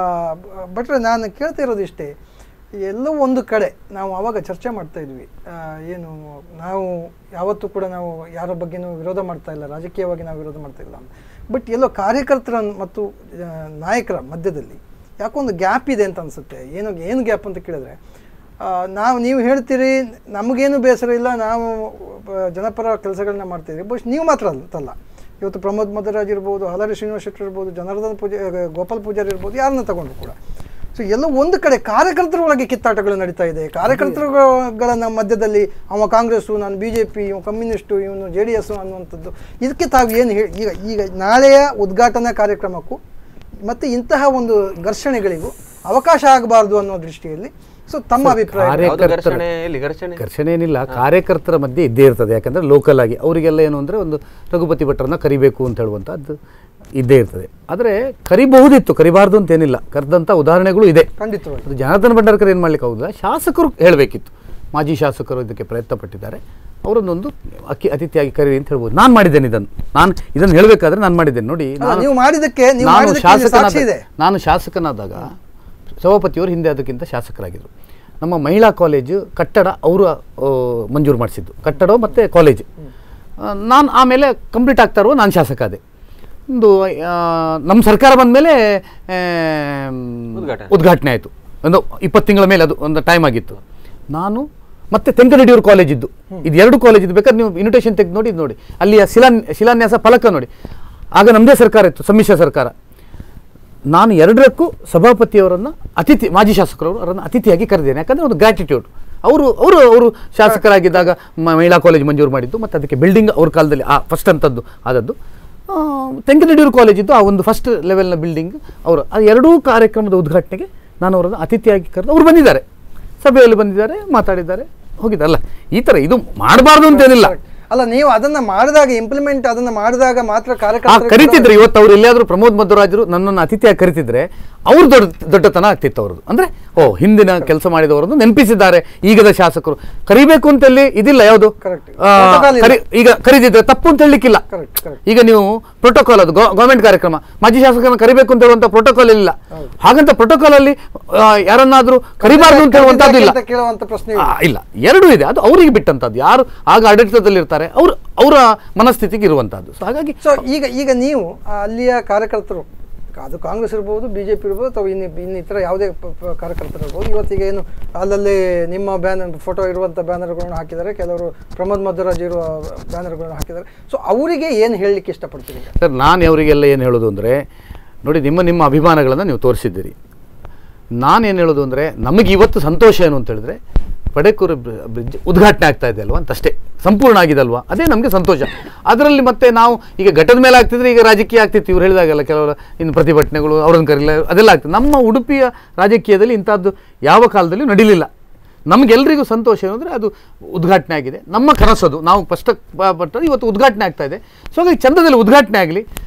ಭಟ್ರೆ ನಾನು ಕೇಳ್ತಾ ಇರೋದು ಇಷ್ಟೇ ಎಲ್ಲೋ ಒಂದು ಕಡೆ ನಾವು ಆವಾಗ ಚರ್ಚೆ ಮಾಡ್ತಾ ಇದ್ವಿ ಆ, ಏನು ನಾವು ಯಾವತ್ತೂ ಕೂಡ ನಾವು ಯಾರ ಬಗ್ಗೆನೂ ವಿರೋಧ ಮಾಡ್ತಾ ಇಲ್ಲ ರಾಜಕೀಯವಾಗಿ ನಾವು ವಿರೋಧ ಮಾಡ್ತಾ ಇಲ್ಲ ಬಟ್ ಎಲ್ಲೋ ಕಾರ್ಯಕರ್ತರ ಮತ್ತು ಆ, ನಾಯಕರ ಮಧ್ಯದಲ್ಲಿ ಯಾಕೊಂದು ಗ್ಯಾಪ್ ಇದೆ ಅಂತ ಅನಿಸುತ್ತೆ ಏನು ಏನು ಗ್ಯಾಪ್ ಅಂತ ಕೇಳಿದ್ರೆ ಆ, ನಾವು ನೀವು ಹೇಳ್ತೀರಿ ನಮಗೇನು ಬೇಸರ ಇಲ್ಲ ನಾವು ಆ, ಜನಪರ ಕೆಲಸಗಳನ್ನ ಮಾಡ್ತಿದ್ವಿ ಬಟ್ ನೀವು ಮಾತ್ರ ಅಲ್ಲ ಅಂತಲ್ಲ ಇವತ್ತು ಪ್ರಮೋದ್ ಮಧುರಾಜ್ ಇರ್ಬೋದು ಹಲರಿ ಶ್ರೀನಿವಾಸ್ ಶೆಟ್ಟಿ ಇರ್ಬೋದು ಜನಾರ್ದನ್ ಪೂಜೆ ಗೋಪಾಲ್ ಪೂಜಾರಿ ಇರ್ಬೋದು ಯಾರನ್ನ ತಗೊಂಡ್ರು ಕೂಡ ಸೊ ಎಲ್ಲೋ ಒಂದು ಕಡೆ ಕಾರ್ಯಕರ್ತರ ಒಳಗೆ ಕಿತ್ತಾಟಗಳು ನಡೀತಾ ಇದೆ ಕಾರ್ಯಕರ್ತರುಗಳ ಮಧ್ಯದಲ್ಲಿ ಅವ ಕಾಂಗ್ರೆಸ್ಸು ನಾನು ಬಿ ಜೆ ಪಿ ಇವ ಕಮ್ಯುನಿಸ್ಟು ಇವನು ಜೆ ಡಿ ಎಸ್ ಅನ್ನುವಂಥದ್ದು ಇದಕ್ಕೆ ತಾವು ಏನು ಹೇಳಿ ಈಗ ಈಗ ನಾಳೆಯ ಉದ್ಘಾಟನಾ ಕಾರ್ಯಕ್ರಮಕ್ಕೂ ಮತ್ತು ಇಂತಹ ಒಂದು ಘರ್ಷಣೆಗಳಿಗೂ ಅವಕಾಶ ಆಗಬಾರ್ದು ಅನ್ನೋ ದೃಷ್ಟಿಯಲ್ಲಿ ಸೊ ತಮ್ಮ ಅಭಿಪ್ರಾಯ ಯಾವ್ದು ಕಾರ್ಯಕರ್ತರ ಘರ್ಷಣೆ ಎಲ್ಲಿ ಘರ್ಷಣೆ ಘರ್ಷಣೆ ಏನಿಲ್ಲ ಕಾರ್ಯಕರ್ತರ ಮಧ್ಯೆ ಇದ್ದೇ ಇರ್ತದೆ ಯಾಕಂದರೆ ಲೋಕಲ್ ಆಗಿ ಅವರಿಗೆಲ್ಲ ಏನು ಅಂದರೆ ಒಂದು ರಘುಪತಿ ಭಟ್ರನ್ನ ಕರಿಬೇಕು ಅಂತ ಹೇಳುವಂಥದ್ದು ಇದ್ದೇ ಇರ್ತದೆ ಆದರೆ ಕರಿಬಹುದಿತ್ತು ಕರಿಬಾರ್ದು ಅಂತೇನಿಲ್ಲ ಕರೆದಂಥ ಉದಾಹರಣೆಗಳು ಇದೆ ಖಂಡಿತವಾಗಿ ಅದು ಜನಾರ್ದನ ಭಂಡಾರ್ಕರ್ ಏನು ಮಾಡ್ಲಿಕ್ಕೆ ಆಗುದಿಲ್ಲ ಶಾಸಕರು ಹೇಳಬೇಕಿತ್ತು ಮಾಜಿ ಶಾಸಕರು ಇದಕ್ಕೆ ಪ್ರಯತ್ನ ಪಟ್ಟಿದ್ದಾರೆ ಅವರನ್ನೊಂದು ಅಕ್ಕಿ ಅತಿಥಿಯಾಗಿ ಕರೀರಿ ಅಂತ ಹೇಳ್ಬೋದು ನಾನು ಮಾಡಿದ್ದೇನೆ ಇದನ್ನು ನಾನು ಇದನ್ನು ಹೇಳಬೇಕಾದ್ರೆ ನಾನು ಮಾಡಿದ್ದೇನೆ ನೋಡಿ ಅಲ್ಲ, ನಾನು- ನೀವು ಮಾಡಿದ್ದಕ್ಕೆ ನೀವು ನಾನು ಮಾಡಿದ್ದಕ್ಕೆ ಇಲ್ಲಿ ಸಾಕ್ಷಿ ಶಾಸಕನಾದ ಇದೆ ನಾನು ಶಾಸಕನಾದಾಗ ಸಭಾಪತಿಯವರು ಹಿಂದೆ ಅದಕ್ಕಿಂತ ಶಾಸಕರಾಗಿದ್ದರು ನಮ್ಮ ಮಹಿಳಾ ಕಾಲೇಜು ಕಟ್ಟಡ ಅವರು ಆ, ಮಂಜೂರು ಮಾಡಿಸಿದ್ದು ಕಟ್ಟಡ ಮತ್ತು ಕಾಲೇಜು ನಾನು ಆಮೇಲೆ ಕಂಪ್ಲೀಟ್ ಆಗ್ತಾ ಇರುವ ನಾನು ಶಾಸಕ ಆದೆ ಒಂದು ಆ, ನಮ್ಮ ಸರ್ಕಾರ ಬಂದ ಮೇಲೆ ಉದ್ಘಾಟನೆ. ಉದ್ಘಾಟನೆ ಆಯಿತು ಒಂದು ಇಪ್ಪತ್ತು ತಿಂಗಳ ಮೇಲೆ ಅದು ಒಂದು ಟೈಮ್ ಆಗಿತ್ತು ನಾನು ಮತ್ತೆ ತೆಂಕನಡಿಯೂರು ಕಾಲೇಜ್ ಇದ್ದು ಇದು ಎರಡು ಕಾಲೇಜ್ ಇದ್ದು ಬೇಕಾದ್ರೆ ನೀವು ಇನ್ವಿಟೇಷನ್ ತೆಗೆದು ನೋಡಿ ಇದು ನೋಡಿ ಅಲ್ಲಿಯ ಶಿಲಾನ್ ಶಿಲಾನ್ಯಾಸ ಫಲಕ ನೋಡಿ ಆಗ ನಮ್ಮದೇ ಸರ್ಕಾರ ಇತ್ತು ಸಮ್ಮಿಶ್ರ ಸರ್ಕಾರ ನಾನು ಎರಡರಕ್ಕೂ ಸಭಾಪತಿಯವರನ್ನು ಅತಿಥಿ ಮಾಜಿ ಶಾಸಕರವರು ಅವರನ್ನು ಅತಿಥಿಯಾಗಿ ಕರೆದೇನೆ ಯಾಕಂದರೆ ಒಂದು ಗ್ರ್ಯಾಟಿಟ್ಯೂಡ್ ಅವರು ಅವರು ಅವರು ಶಾಸಕರಾಗಿದ್ದಾಗ ಮ- ಮಹಿಳಾ ಕಾಲೇಜ್ ಮಂಜೂರು ಮಾಡಿದ್ದು ಮತ್ತು ಅದಕ್ಕೆ ಬಿಲ್ಡಿಂಗ್ ಅವ್ರ ಕಾಲದಲ್ಲಿ ಆ ಫಸ್ಟ್ ಅಂಥದ್ದು ಆದದ್ದು ಆ, ತೆಂಕನಡಿಯೂರು ಕಾಲೇಜ್ ಇದ್ದು ಆ ಒಂದು ಫಸ್ಟ್ ಲೆವೆಲ್ನ ಬಿಲ್ಡಿಂಗ್ ಅವರು ಆ ಎರಡೂ ಕಾರ್ಯಕ್ರಮದ ಉದ್ಘಾಟನೆಗೆ ನಾನು ಅವರನ್ನು ಅತಿಥಿಯಾಗಿ ಕರೆದು ಅವರು ಬಂದಿದ್ದಾರೆ ಸಭೆಯಲ್ಲಿ ಬಂದಿದ್ದಾರೆ ಮಾತಾಡಿದ್ದಾರೆ ಹೋಗಿದ್ದಾರೆ ಅಲ್ಲ ಈ ಥರ ಇದು ಮಾಡಬಾರ್ದು ಅಂತೇನಿಲ್ಲ ಅಲ್ಲ ನೀವು ಅದನ್ನ ಮಾಡಿದಾಗ ಇಂಪ್ಲಿಮೆಂಟ್ ಅದನ್ನ ಮಾಡಿದಾಗ ಮಾತ್ರ ಆ ಕಾರ್ಯಕರ್ತರು ಕರಿತಿದ್ರೆ ಇವತ್ತು ಅವ್ರು ಎಲ್ಲಿಯಾದ್ರೂ ಪ್ರಮೋದ್ ಮಧ್ವರಾಜರು ನನ್ನನ್ನು ಅತಿಥಿಯಾಗಿ ಕರಿತಿದ್ರೆ ಅವ್ರು ದೊಡ್ಡ ದೊಡ್ಡತನ ಆಗ್ತಿತ್ತು ಅವ್ರದ್ದು ಅಂದ್ರೆ ಓ ಹಿಂದಿನ ಕೆಲಸ ಮಾಡಿದವರನ್ನು ನೆನಪಿಸಿದ್ದಾರೆ ಈಗದ ಶಾಸಕರು ಕರಿಬೇಕು ಅಂತಲ್ಲಿ ಇದಿಲ್ಲ ಯಾವುದು Correct. ಆ, Protocol ಇಲ್ಲ. ಕರಿ- ಈಗ ಕರೀತಿದ್ರೆ ತಪ್ಪು ಅಂತ ಹೇಳಲಿಕ್ಕಿಲ್ಲ ಕರೆಕ್ಟ್ ಕರೆಕ್ಟ್ ಈಗ ನೀವು ಪ್ರೋಟೋಕಾಲ್ ಅದು ಗೌರ್ಮೆಂಟ್ ಕಾರ್ಯಕ್ರಮ ಮಾಜಿ ಶಾಸಕರನ್ನ ಕರಿಬೇಕು ಅಂತ ಹೇಳುವಂತ ಪ್ರೋಟೋಕಾಲ್ ಇಲ್ಲ ಹಾಗಂತ ಪ್ರೋಟೋಕಾಲ್ ಅಲ್ಲಿ ಆ, ಯಾರನ್ನಾದ್ರೂ ಕರಿಬಾರ್ದು ಅಂತ ಹೇಳುವಂತದ್ದು ಇಲ್ಲ ಅಂತ ಕೇಳುವಂತ ಪ್ರಶ್ನೆ ಆ, ಇಲ್ಲ ಎರಡೂ ಇದೆ ಅದು ಅವರಿಗೆ ಬಿಟ್ಟಂತದ್ದು ಯಾರು ಆಗ ಆಡಳಿತದಲ್ಲಿ ಇರ್ತಾರೆ ಅವ್ರು ಅವರ ಮನಸ್ಥಿತಿಗೆ ಇರುವಂತದ್ದು ಸೊ ಹಾಗಾಗಿ ಸೊ ಈಗ ಈಗ ನೀವು ಆ ಅಲ್ಲಿಯ ಕಾರ್ಯಕರ್ತರು ಅದು ಕಾಂಗ್ರೆಸ್ ಇರ್ಬೋದು ಬಿ ಜೆ ಪಿ ಇರ್ಬೋದು ಅಥವಾ ಇನ್ನು ಇನ್ನಿತರ ಯಾವುದೇ ಪ- ಪ- ಕಾರ್ಯಕರ್ತರು ಇರ್ಬೋದು ಇವತ್ತಿಗೆ ಏನು ಅಲ್ಲಲ್ಲಿ ನಿಮ್ಮ ಬ್ಯಾನರ್ ಫೋಟೋ ಇರುವಂಥ ಬ್ಯಾನರ್ಗಳನ್ನು ಹಾಕಿದ್ದಾರೆ ಕೆಲವರು ಪ್ರಮೋದ್ ಮಧ್ವರಾಜ್ ಇರುವ ಬ್ಯಾನರ್ಗಳನ್ನು ಹಾಕಿದ್ದಾರೆ ಸೊ ಅವರಿಗೆ ಏನು ಹೇಳಲಿಕ್ಕೆ ಇಷ್ಟಪಡ್ತೀರಿ ಈಗ ಸರ್ ನಾನು ಅವರಿಗೆಲ್ಲ ಏನು ಹೇಳೋದು ಅಂದರೆ ನೋಡಿ ನಿಮ್ಮ ನಿಮ್ಮ ಅಭಿಮಾನಗಳನ್ನು ನೀವು ತೋರಿಸಿದ್ದೀರಿ ನಾನೇನು ಹೇಳೋದು ಅಂದರೆ ನಮಗೆ ಇವತ್ತು ಸಂತೋಷ ಏನು ಅಂತ ಹೇಳಿದ್ರೆ ಪಡೆಕೂರು ಬ್ರಿಡ್ಜ್ ಉದ್ಘಾಟನೆ ಆಗ್ತಾ ಇದೆ ಅಲ್ವಾ ಅಂತಷ್ಟೇ ಸಂಪೂರ್ಣ ಆಗಿದಲ್ವಾ ಅದೇ ನಮಗೆ ಸಂತೋಷ ಅದರಲ್ಲಿ ಮತ್ತೆ ನಾವು ಈಗ ಘಟದ ಮೇಲೆ ಆಗ್ತಿದ್ರೆ ಈಗ ರಾಜಕೀಯ ಆಗ್ತಿತ್ತು ಇವ್ರು ಹೇಳಿದಾಗಲ್ಲ ಕೆಲವರು ಇನ್ನು ಪ್ರತಿಭಟನೆಗಳು ಅವ್ರನ್ನ ಕರೀಲ ಅದೆಲ್ಲ ಆಗ್ತದೆ ನಮ್ಮ ಉಡುಪಿಯ ರಾಜಕೀಯದಲ್ಲಿ ಇಂಥದ್ದು ಯಾವ ಕಾಲದಲ್ಲಿ ನಡೀಲಿಲ್ಲ ನಮಗೆಲ್ಲರಿಗೂ ಸಂತೋಷ ಏನಂದರೆ ಅದು ಉದ್ಘಾಟನೆ ಆಗಿದೆ ನಮ್ಮ ಕನಸದು ನಾವು ಫಸ್ಟ್ ಪಟ್ಟರೆ ಇವತ್ತು ಉದ್ಘಾಟನೆ ಆಗ್ತಾ ಇದೆ ಸೊ ಹಾಗಾಗಿ ಚಂದದಲ್ಲಿ ಉದ್ಘಾಟನೆ ಆಗಲಿ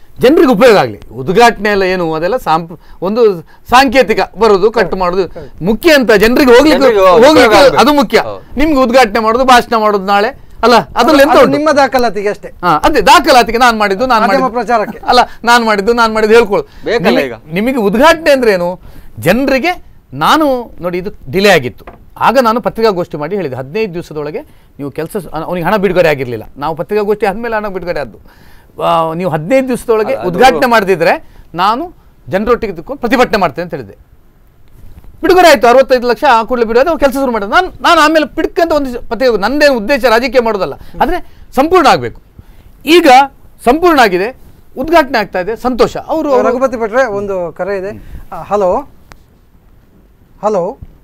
ಜನರಿಗೆ ಉಪಯೋಗ ಆಗಲಿ ಉದ್ಘಾಟನೆ ಎಲ್ಲ ಏನು ಅದೆಲ್ಲ ಸಾಂಪ್ ಒಂದು ಸಾಂಕೇತಿಕ ಬರೋದು ಕಟ್ ಮಾಡೋದು ಮುಖ್ಯ ಅಂತ ಜನರಿಗೆ ಹೋಗ್ಲಿಕ್ಕೆ ಜನರಿಗೆ ಉಪಯೋಗ ಹೋಗ್ಲಿಕ್ಕೆ ಆಗ್ಬೇಕು. ಅದು ಮುಖ್ಯ ಹೌದು. ನಿಮ್ಗೆ ಉದ್ಘಾಟನೆ ಮಾಡೋದು ಭಾಷಣ ಮಾಡೋದು ನಾಳೆ ಅಲ್ಲ ಅದ್ರಲ್ಲಿ ಎಂತ ಅದು ಉಂಟು ನಿಮ್ಮ ದಾಖಲಾತಿಗೆ ಅಷ್ಟೇ ಹಾ ಅದೇ ದಾಖಲಾತಿಗೆ ನಾನು ಮಾಡಿದ್ದು ನಾನು ಮಾಧ್ಯಮ ಮಾಡಿದ್ದು ಪ್ರಚಾರಕ್ಕೆ. ಅಲ್ಲ ನಾನು ಮಾಡಿದ್ದು ನಾನು ಮಾಡಿದ್ದು ಹೇಳ್ಕೊಳ್ಳು ಬೇಕಲ್ಲ ನಿಮಗೆ- ಈಗ? ನಿಮಗೆ ಉದ್ಘಾಟನೆ ಅಂದ್ರೆ ಏನು ಜನರಿಗೆ ನಾನು ನೋಡಿ ಇದು ಡಿಲೇ ಆಗಿತ್ತು ಆಗ ನಾನು ಪತ್ರಿಕಾಗೋಷ್ಠಿ ಮಾಡಿ ಹೇಳಿದೆ ಹದಿನೈದು ದಿವಸದೊಳಗೆ ನೀವು ಕೆಲಸ ಅವನಿಗೆ ಹಣ ಬಿಡುಗಡೆ ಆಗಿರಲಿಲ್ಲ ನಾವು ಪತ್ರಿಕಾಗೋಷ್ಠಿ ಆದಮೇಲೆ ಹಣ ಬಿಡುಗಡೆ ಆದ್ದು ಆ, ನೀವು ಹದಿನೈದು ದಿವಸದೊಳಗೆ ಅದು- ಉದ್ಘಾಟನೆ ಮಾಡದಿದ್ರೆ ನಾನು ಜನರೊಟ್ಟಿಗೆ ತಿಳ್ಕೊಂಡು ಪ್ರತಿಭಟನೆ ಮಾಡ್ತೇನೆ ಅಂತ ಹೇಳಿದೆ ಬಿಡುಗಡೆ ಆಯಿತು ಅರವತ್ತೈದು ಲಕ್ಷ ಆ ಕೂಡಲೇ ಬಿಡುಗಡೆ ಕೆಲಸ ಶುರು ಮಾಡಿದೆ ನಾನು ನಾನು ಆಮೇಲೆ ಪಿಡ್ಕಂತ ಒಂದು ಪತ್ರಿಕೆ ನನ್ನದೇನು ಉದ್ದೇಶ ರಾಜಕೀಯ ಮಾಡೋದಲ್ಲ ಆದರೆ ಸಂಪೂರ್ಣ ಆಗಬೇಕು ಈಗ ಸಂಪೂರ್ಣ ಆಗಿದೆ ಉದ್ಘಾಟನೆ ಆಗ್ತಾ ಇದೆ ಸಂತೋಷ ಅವರು ರಘುಪತಿ ಭಟ್ರೆ ಒಂದು ಕರೆ ಇದೆ ಹಲೋ ಹಲೋ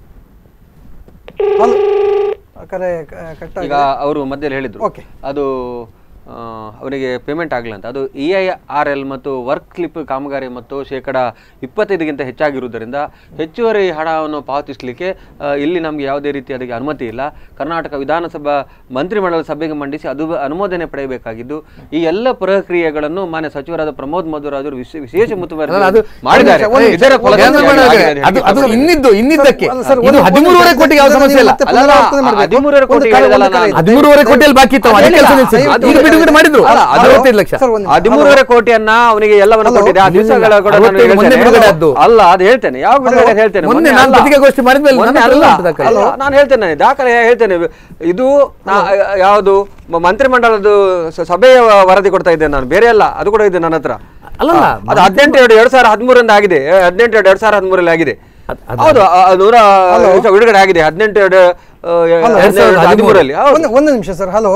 ಹಲೋ ಕರೆ ಕಟ್ ಈಗ ಅವರು ಮಧ್ಯದಲ್ಲಿ ಹೇಳಿದ್ರು Okay. ಅದು ಆ, ಅವರಿಗೆ ಪೇಮೆಂಟ್ ಆಗಲಿಲ್ಲ ಅಂತ ಅದು ಇ ಐ ಆರ್ ಎಲ್ ಮತ್ತು ವರ್ಕ್ ಕ್ಲಿಪ್ ಕಾಮಗಾರಿ ಮತ್ತು ಶೇಕಡ ಇಪ್ಪತ್ತೈದಕ್ಕಿಂತ ಹೆಚ್ಚಾಗಿರುವುದರಿಂದ ಹೆಚ್ಚುವರಿ ಹಣವನ್ನು ಪಾವತಿಸಲಿಕ್ಕೆ ಆ, ಇಲ್ಲಿ ನಮಗೆ ಯಾವುದೇ ರೀತಿ ಅದಕ್ಕೆ ಅನುಮತಿ ಇಲ್ಲ ಕರ್ನಾಟಕ ವಿಧಾನಸಭಾ ಮಂತ್ರಿಮಂಡಲ ಸಭೆಗೆ ಮಂಡಿಸಿ ಅದು ಅನುಮೋದನೆ ಪಡೆಯಬೇಕಾಗಿದ್ದು ಈ ಎಲ್ಲ ಪ್ರಕ್ರಿಯೆಗಳನ್ನು ಮಾನ್ಯ ಸಚಿವರಾದ ಪ್ರಮೋದ್ ಮಧುರಾಜ್ ಅವರು ವಿಶೇ- ವಿಶೇಷ ಮುತುವರ್ಜಿ ಅಲ್ಲ, ಅದು ಮಾಡಿದ್ದಾರೆ ಒಂದು ನಿಮಿಷ, ಇದರ ಒಂದು ಫಲವಾಗಿ ಕೇಂದ್ರ ಆಗಿದೆ ಮಾಡಿದ್ರೆ ಅಂತ ಅದು ಅದು ಹೇಳಿಕ್ಕೆ ಇನ್ನಿದ್ದು ಇನ್ನಿದ್ದಕ್ಕೆ ಅಲ್ಲ ಸರ್, ಇದು ಒಂದು- ಹದಿಮೂರುವರೆ ಒಂದು ಕೋಟಿಗೆ ಯಾವ ಇದನ್ನ ಸಮಸ್ಯೆ ಇಲ್ಲ ಮತ್ತೆ ಅಲ್ಲ, ಪುನರಾವರ್ತನೆ ಅಲ್ಲ, ಮಾಡ್ಬೇಕು. ಹದಿಮೂರರ ಕೋಟಿ ಒಂದು ಕರೆ- ಹೇಳಿದಲ್ಲ ಒಂದು ಕರೆ ನಾನು. ಇದೆ. ಹದಿಮೂರುವರೆ ಕೋಟಿಯಲ್ಲಿ ಬಾಕಿ ಇತ್ತು ಅದೇ ಅದಕ್ಕೆ ಕೆಲಸ ಇಲ್ಲ, ನಿಲ್ಸಿದ್ರು. ದಯವಿಟ್ಟು ಈಗ ಬಿಡುಗಡೆ ಮಾಡಿದ್ರು ಅಲ್ಲ, ಅದು- ಅರವತ್ತೈದು ಲಕ್ಷ ಸರ್, ಒಂದು ನಿಮಿಷ. ಹದಿಮೂರುವರೆ ಕೋಟಿಯನ್ನ ಅವನಿಗೆ ಎಲ್ಲವನ್ನು ಹಲೋ. ಕೊಟ್ಟಿದೆ ಆ ದಿವಸಗಳ ಕೂಡ ನಾನು ಅರವತ್ತೈದು ಮೊನ್ನೆ ಹೇಳ್ತೇನೆ. ಬಿಡುಗಡೆ ಆದ್ದು. ಅಲ್ಲ ಅದು ಹೇಳ್ತೇನೆ ಯಾವ ಬಿಡುಗಡೆ ಅಂತ ಹೇಳ್ತೇನೆ ಮೊನ್ನೆ ಮೊನ್ನೆ ನಾನು ಅಲ್ಲ. ಪತ್ರಿಕಾಗೋಷ್ಠಿ ಮಾಡಿದ್ಮೇಲೆ ಮೊನ್ನೆ ನನ್ನ ಹತ್ರ ಅಲ್ಲ. ಉಂಟು ದಾಖಲೆ. ಅಲ್ಲ, ನಾನು ಹೇಳ್ತೇನೆ ದಾಖಲೆ ಹೇಳ್ತೇನೆ ಇದು ನಾ- ಯಾವುದು ಮ- ಮಂತ್ರಿಮಂಡಲದ ಸ- ಸಭೆಯ ವರದಿ ಕೊಡ್ತಾ ಇದ್ದೇನೆ ನಾನು ಬೇರೆ ಅಲ್ಲ ಅದು ಕೂಡ ಇದೆ ನನ್ನ ಹತ್ರ ಅಲ್ಲಲ್ಲ, ಆ, ಅದು ಹದಿನೆಂಟು ಎರಡು ಎರಡ್ ಸಾವಿರ ಹದಿಮೂರರಿಂದ ಆಗಿದೆ ಹದಿನೆಂಟು ಎರಡು ಎರಡ್ ಸಾವಿರ ಹದಿಮೂರಲ್ಲಿ ಆಗಿದೆ ಅದ್- ಅದು- ಹೌದು ಆ, ಆ, ನೂರ ನಿಮಿಷ ಬಿಡುಗಡೆ ಆಗಿದೆ ಹದಿನೆಂಟು ಎರಡು ಆ, ಹಲೋ. ಎರಡ್ ಸಾವಿರದ ಹದಿಮೂರಲ್ಲಿ ಹೌದು. ಒಂದು ಒಂದು ನಿಮಿಷ ಸರ್ ಹಲೋ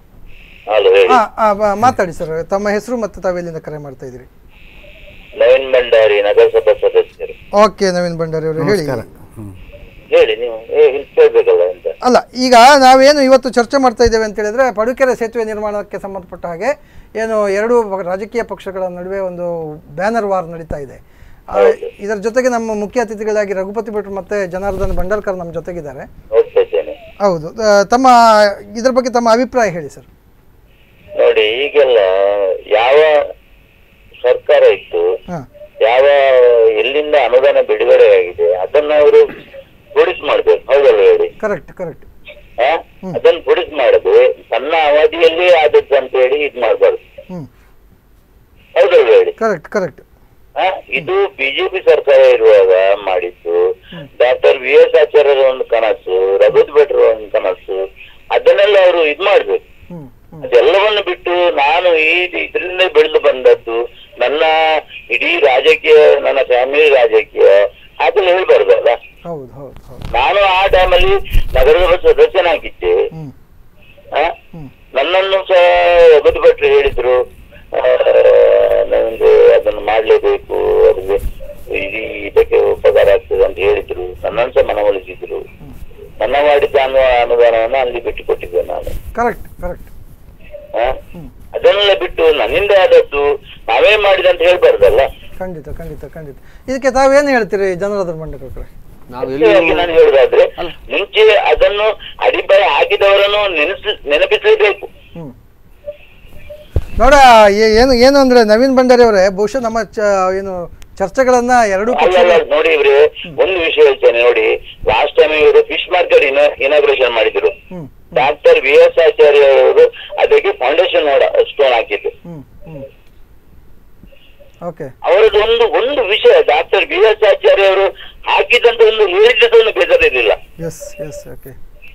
ಹಲೋ ಹೇಳಿ ಹಾ ಆ, ಬ- ಮಾತಾಡಿ ಸರ್ ತಮ್ಮ ಹೆಸರು ಮತ್ತು ತಾವೆಲ್ಲಿಂದ ಕರೆ ಮಾಡ್ತಾ ಇದ್ದೀರಿ ನವೀನ್ ಭಂಡಾರಿ ನಗರಸಭಾ ಸದಸ್ಯರು ಓಕೆ ನವೀನ್ ಭಂಡಾರಿ ಅವರು ಹೇಳಿ ಹೇಳಿ ನೀವು ಏ, ಇಲ್ಲಿ ಕೇಳ್ಬೇಕಲ್ಲ ಅಂತ ಅಲ್ಲ ಈಗ ನಾವೇನು ಇವತ್ತು ಚರ್ಚೆ ಮಾಡ್ತಾ ಇದ್ದೇವೆ ಅಂತ ಹೇಳಿದ್ರೆ ಪಡುಕೆರೆ ಸೇತುವೆ ನಿರ್ಮಾಣಕ್ಕೆ ಸಂಬಂಧಪಟ್ಟ ಹಾಗೆ ಏನು ಎರಡು ಪ- ರಾಜಕೀಯ ಪಕ್ಷಗಳ ನಡುವೆ ಒಂದು ಬ್ಯಾನರ್ ವಾರ್ ನಡೀತಾ ಇದೆ ಆ, ಇದರ ಜೊತೆಗೆ ನಮ್ಮ ಮುಖ್ಯ ಅತಿಥಿಗಳಾಗಿ ರಘುಪತಿ ಭಟ್ರು ಮತ್ತೆ ಜನಾರ್ದನ್ ಭಂಡಾರ್ಕರ್ ನಮ್ಮ ಜೊತೆಗಿದ್ದಾರೆ ನೋಡ್ತಾ ಇದ್ದೇನೆ ಹೌದು ಆ, ತಮ್ಮ ಇದ್ರ ಬಗ್ಗೆ ತಮ್ಮ ಅಭಿಪ್ರಾಯ ಹೇಳಿ ಸರ್ ನೋಡಿ ಈಗೆಲ್ಲ ಯಾವ ಸರ್ಕಾರ ಇತ್ತು ಹಾಂ ಯಾವ ಎಲ್ಲಿಂದ ಅನುದಾನ ಬಿಡುಗಡೆ ಆಗಿದೆ ಅದನ್ನ ಅವರು ಪ್ರೊಡ್ಯೂಸ್ ಮಾಡ್ಬೇಕು ಹೌದಲ್ಲ ಹೇಳಿ ಕರೆಕ್ಟ್ ಕರೆಕ್ಟ್ ಆ? ಅದನ್ನ ಪ್ರೊಡ್ಯೂಸ್ ಮಾಡದೆ ತನ್ನ ಅವಧಿಯಲ್ಲಿ ಆದದ್ದು ಅಂತ ಹೇಳಿ ಇದ್ ಮಾಡ್ಬಾರ್ದು ಹ್ಞೂ ಹೌದಲ್ಲ ಹೇಳಿ ಕರೆಕ್ಟ್ ಕರೆಕ್ಟ್ ಆ? ಇದು ಬಿಜೆಪಿ ಸರ್ಕಾರ ಇರುವಾಗ ಮಾಡಿದ್ದು ಡಾಕ್ಟರ್ ವಿ ಎಸ್ ಆಚಾರ್ಯರ ಒಂದು ಕನಸು ರಘುತ್ ಭಟ್ರ ಒಂದು ಕನಸು ಅದನ್ನೆಲ್ಲ ಅವರು ಇದ್ ಮಾಡ್ಬೇಕು ಹ್ಞೂ ಹ್ಞೂ ಅದೆಲ್ಲವನ್ನು ಬಿಟ್ಟು ನಾನು ಈ ಇದರಿಂದ ಬೆಳೆದು ಬಂದದ್ದು ನನ್ನ ಇಡೀ ರಾಜಕೀಯ ನನ್ನ ಫ್ಯಾಮಿಲಿ ರಾಜಕೀಯ ಅದನ್ನ ಹೇಳ್ಬಾರ್ದಲ್ಲ ಹೌದು ಹೌದು ಹೌದು ನಾನು ಆ ಟೈಮಲ್ಲಿ ನಗರಸಭಾ ಸದಸ್ಯನಾಗಿದ್ದೆ ಹ್ಞೂ ಆ? ನನ್ನನ್ನು ಸಹ ರಘುತ್ ಭಟ್ರು ಹೇಳಿದ್ರು ಆ, ನಮ್ಗೆ ಅದನ್ನು ಮಾಡ್ಲೇಬೇಕು ಅದಕ್ಕೆ ಇಡೀ ಇದಕ್ಕೆ ಉಪಕಾರ ಆಗ್ತದೆ ಅಂತ ಹೇಳಿದ್ರು ನನ್ನನ್ನು ಸಹ ಮನವೊಲಿಸಿದ್ರು ನನ್ನ ಮಾಡಿದ್ದ ಅನು ಅನುದಾನವನ್ನು ಅಲ್ಲಿ ಬಿಟ್ಟು ಕೊಟ್ಟಿದ್ದೆ ನಾನು ಕರೆಕ್ಟ್ ಕರೆಕ್ಟ್ ಆ? ಅದನ್ನೆಲ್ಲ ಬಿಟ್ಟು ನನ್ನಿಂದ ಆದದ್ದು ನಾವೇ ಮಾಡಿದಂತ ಹೇಳ್ಬಾರ್ದಲ್ಲ ಖಂಡಿತ ಖಂಡಿತ ಖಂಡಿತ ಇದಕ್ಕೆ ತಾವೇನು ಹೇಳ್ತೀರಿ ಜನರಾದರ್ ಭಂಡಾರ್ಕರ್ ನಾವು ಮುಖ್ಯವಾಗಿ ಎಲ್ಲಿ ನಾನು ಹೇಳುದಾದ್ರೆ ಮುಂಚೆ ಅದನ್ನು ಅಡಿಪಾಯ ಹಾಕಿದವರನ್ನು ನೆನೆಸ್ ನೆನಪಿಸಲೇಬೇಕು ಹ್ಮ್ ನೋಡ ಏ- ಏನು ಏನು ಅಂದ್ರೆ ನವೀನ್ ಭಂಡಾರಿ ಅವರೇ ಬಹುಶಃ ನಮ್ಮ ಚ ಏನು ಚರ್ಚೆಗಳನ್ನ ಎರಡೂ ಅಲ್ಲ ಪಕ್ಷಗಳ ಅಲ್ಲ, ನೋಡಿ ಇವ್ರೆ ಒಂದು ವಿಷಯ ಹೇಳ್ತೇನೆ ನೋಡಿ ಲಾಸ್ಟ್ ಟೈಮ್ ಇವರು ಫಿಶ್ ಮಾರ್ಕೆಟ್ ಇನಾಗ್ರೇಷನ್ ಮಾಡಿದ್ರು hmm doctor V S Acharya ಅವರು ಅದಕ್ಕೆ ಫೌಂಡೇಶನ್ ಸ್ಟೋನ್ ಹಾಕಿದ್ರು ಹ್ಮ್ ಹ್ಮ್ ಓಕೆ ಅವರದ್ದು ಒಂದು ಒಂದು ವಿಷಯ ಡಾಕ್ಟರ್ ವಿ ಎಸ್ ಆಚಾರ್ಯ ಅವರು ಹಾಕಿದಂತ ಒಂದು ಹೇಳಿದ್ದನ್ನು ಬೇಜಾರಿರಲಿಲ್ಲ ಎಸ್ ಎಸ್ ಓಕೆ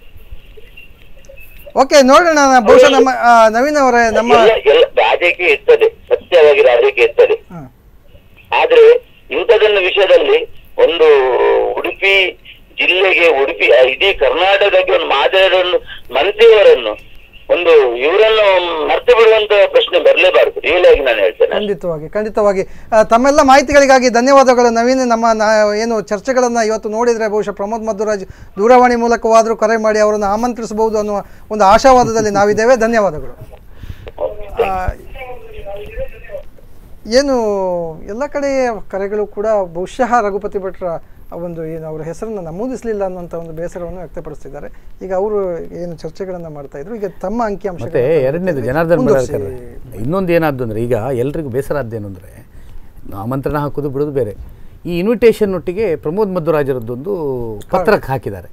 ಓಕೆ ನೋಡೋಣ ಬಹುಶಃ ನಮ್ಮ ಆ, ನವೀನ್ ಅವರೇ ನಮ್ಮ ಎಲ್ಲ ಎಲ್ಲ ರಾಜಕೀಯ ಇರ್ತದೆ ಸತ್ಯವಾಗಿ ರಾಜಕೀಯ ಇರ್ತದೆ ಹಾಂ ಆದ್ರೆ ಇಂಥದೊಂದು ವಿಷಯದಲ್ಲಿ ಒಂದು ಉಡುಪಿ ಜಿಲ್ಲೆಗೆ ಉಡುಪಿ ಆ, ಇಡೀ ಕರ್ನಾಟಕಕ್ಕೆ ಒಂದು ಮಾದರಿಯನ್ನು ಮಂತ್ರಿಯವರನ್ನು ಒಂದು ಇವರನ್ನು ಮರ್ತು ಬಿಡುವಂತ ಪ್ರಶ್ನೆ ಬರಲೇಬಾರದು ರಿಯಲ್ ಆಗಿ ನಾನು ಹೇಳ್ತೇನೆ ಖಂಡಿತವಾಗಿ ಖಂಡಿತವಾಗಿ ಆ, ತಮ್ಮೆಲ್ಲ ಮಾಹಿತಿಗಳಿಗಾಗಿ ಧನ್ಯವಾದಗಳು ನವೀನ್ ನಮ್ಮ ನಾ- ಏನು ಚರ್ಚೆಗಳನ್ನು ಇವತ್ತು ನೋಡಿದರೆ ಬಹುಶಃ ಪ್ರಮೋದ್ ಮಧುರಾಜ್ ದೂರವಾಣಿ ಮೂಲಕವಾದರೂ ಕರೆ ಮಾಡಿ ಅವರನ್ನು ಆಮಂತ್ರಿಸಬಹುದು ಅನ್ನುವ ಒಂದು ಆಶಾವಾದದಲ್ಲಿ ನಾವಿದ್ದೇವೆ ಧನ್ಯವಾದಗಳು ಆ, ಏನು ಎಲ್ಲ ಕಡೆ ಕರೆಗಳು ಕೂಡ ಬಹುಶಃ ರಘುಪತಿ ಭಟ್ರ ಒಂದು ಏನು ಅವರ ಹೆಸರನ್ನು ನಮೂದಿಸಲಿಲ್ಲ ಅನ್ನುವಂಥ ಒಂದು ಬೇಸರವನ್ನು ವ್ಯಕ್ತಪಡಿಸ್ತಿದ್ದಾರೆ ಈಗ ಅವರು ಏನು ಚರ್ಚೆಗಳನ್ನು ಮಾಡ್ತಾ ಇದ್ರು ಈಗ ತಮ್ಮ ಅಂಕಿಅಂಶ ಮತ್ತೆ ಎರಡನೇದು ಜನಾರ್ದನ್ ಬಡಾಳ್ಕರ್ ಇನ್ನೊಂದು ಏನಾದ್ದು ಅಂದರೆ ಈಗ ಎಲ್ರಿಗೂ ಬೇಸರ ಆದ್ದೇನು ಅಂದರೆ ಆಮಂತ್ರಣ ಹಾಕೋದು ಬಿಡೋದು ಬೇರೆ ಈ ಇನ್ವಿಟೇಷನ್ ಒಟ್ಟಿಗೆ ಪ್ರಮೋದ್ ಮಧ್ವರಾಜರದ್ದೊಂದು ಪತ್ರಕ್ಕೆ ಹಾಕಿದ್ದಾರೆ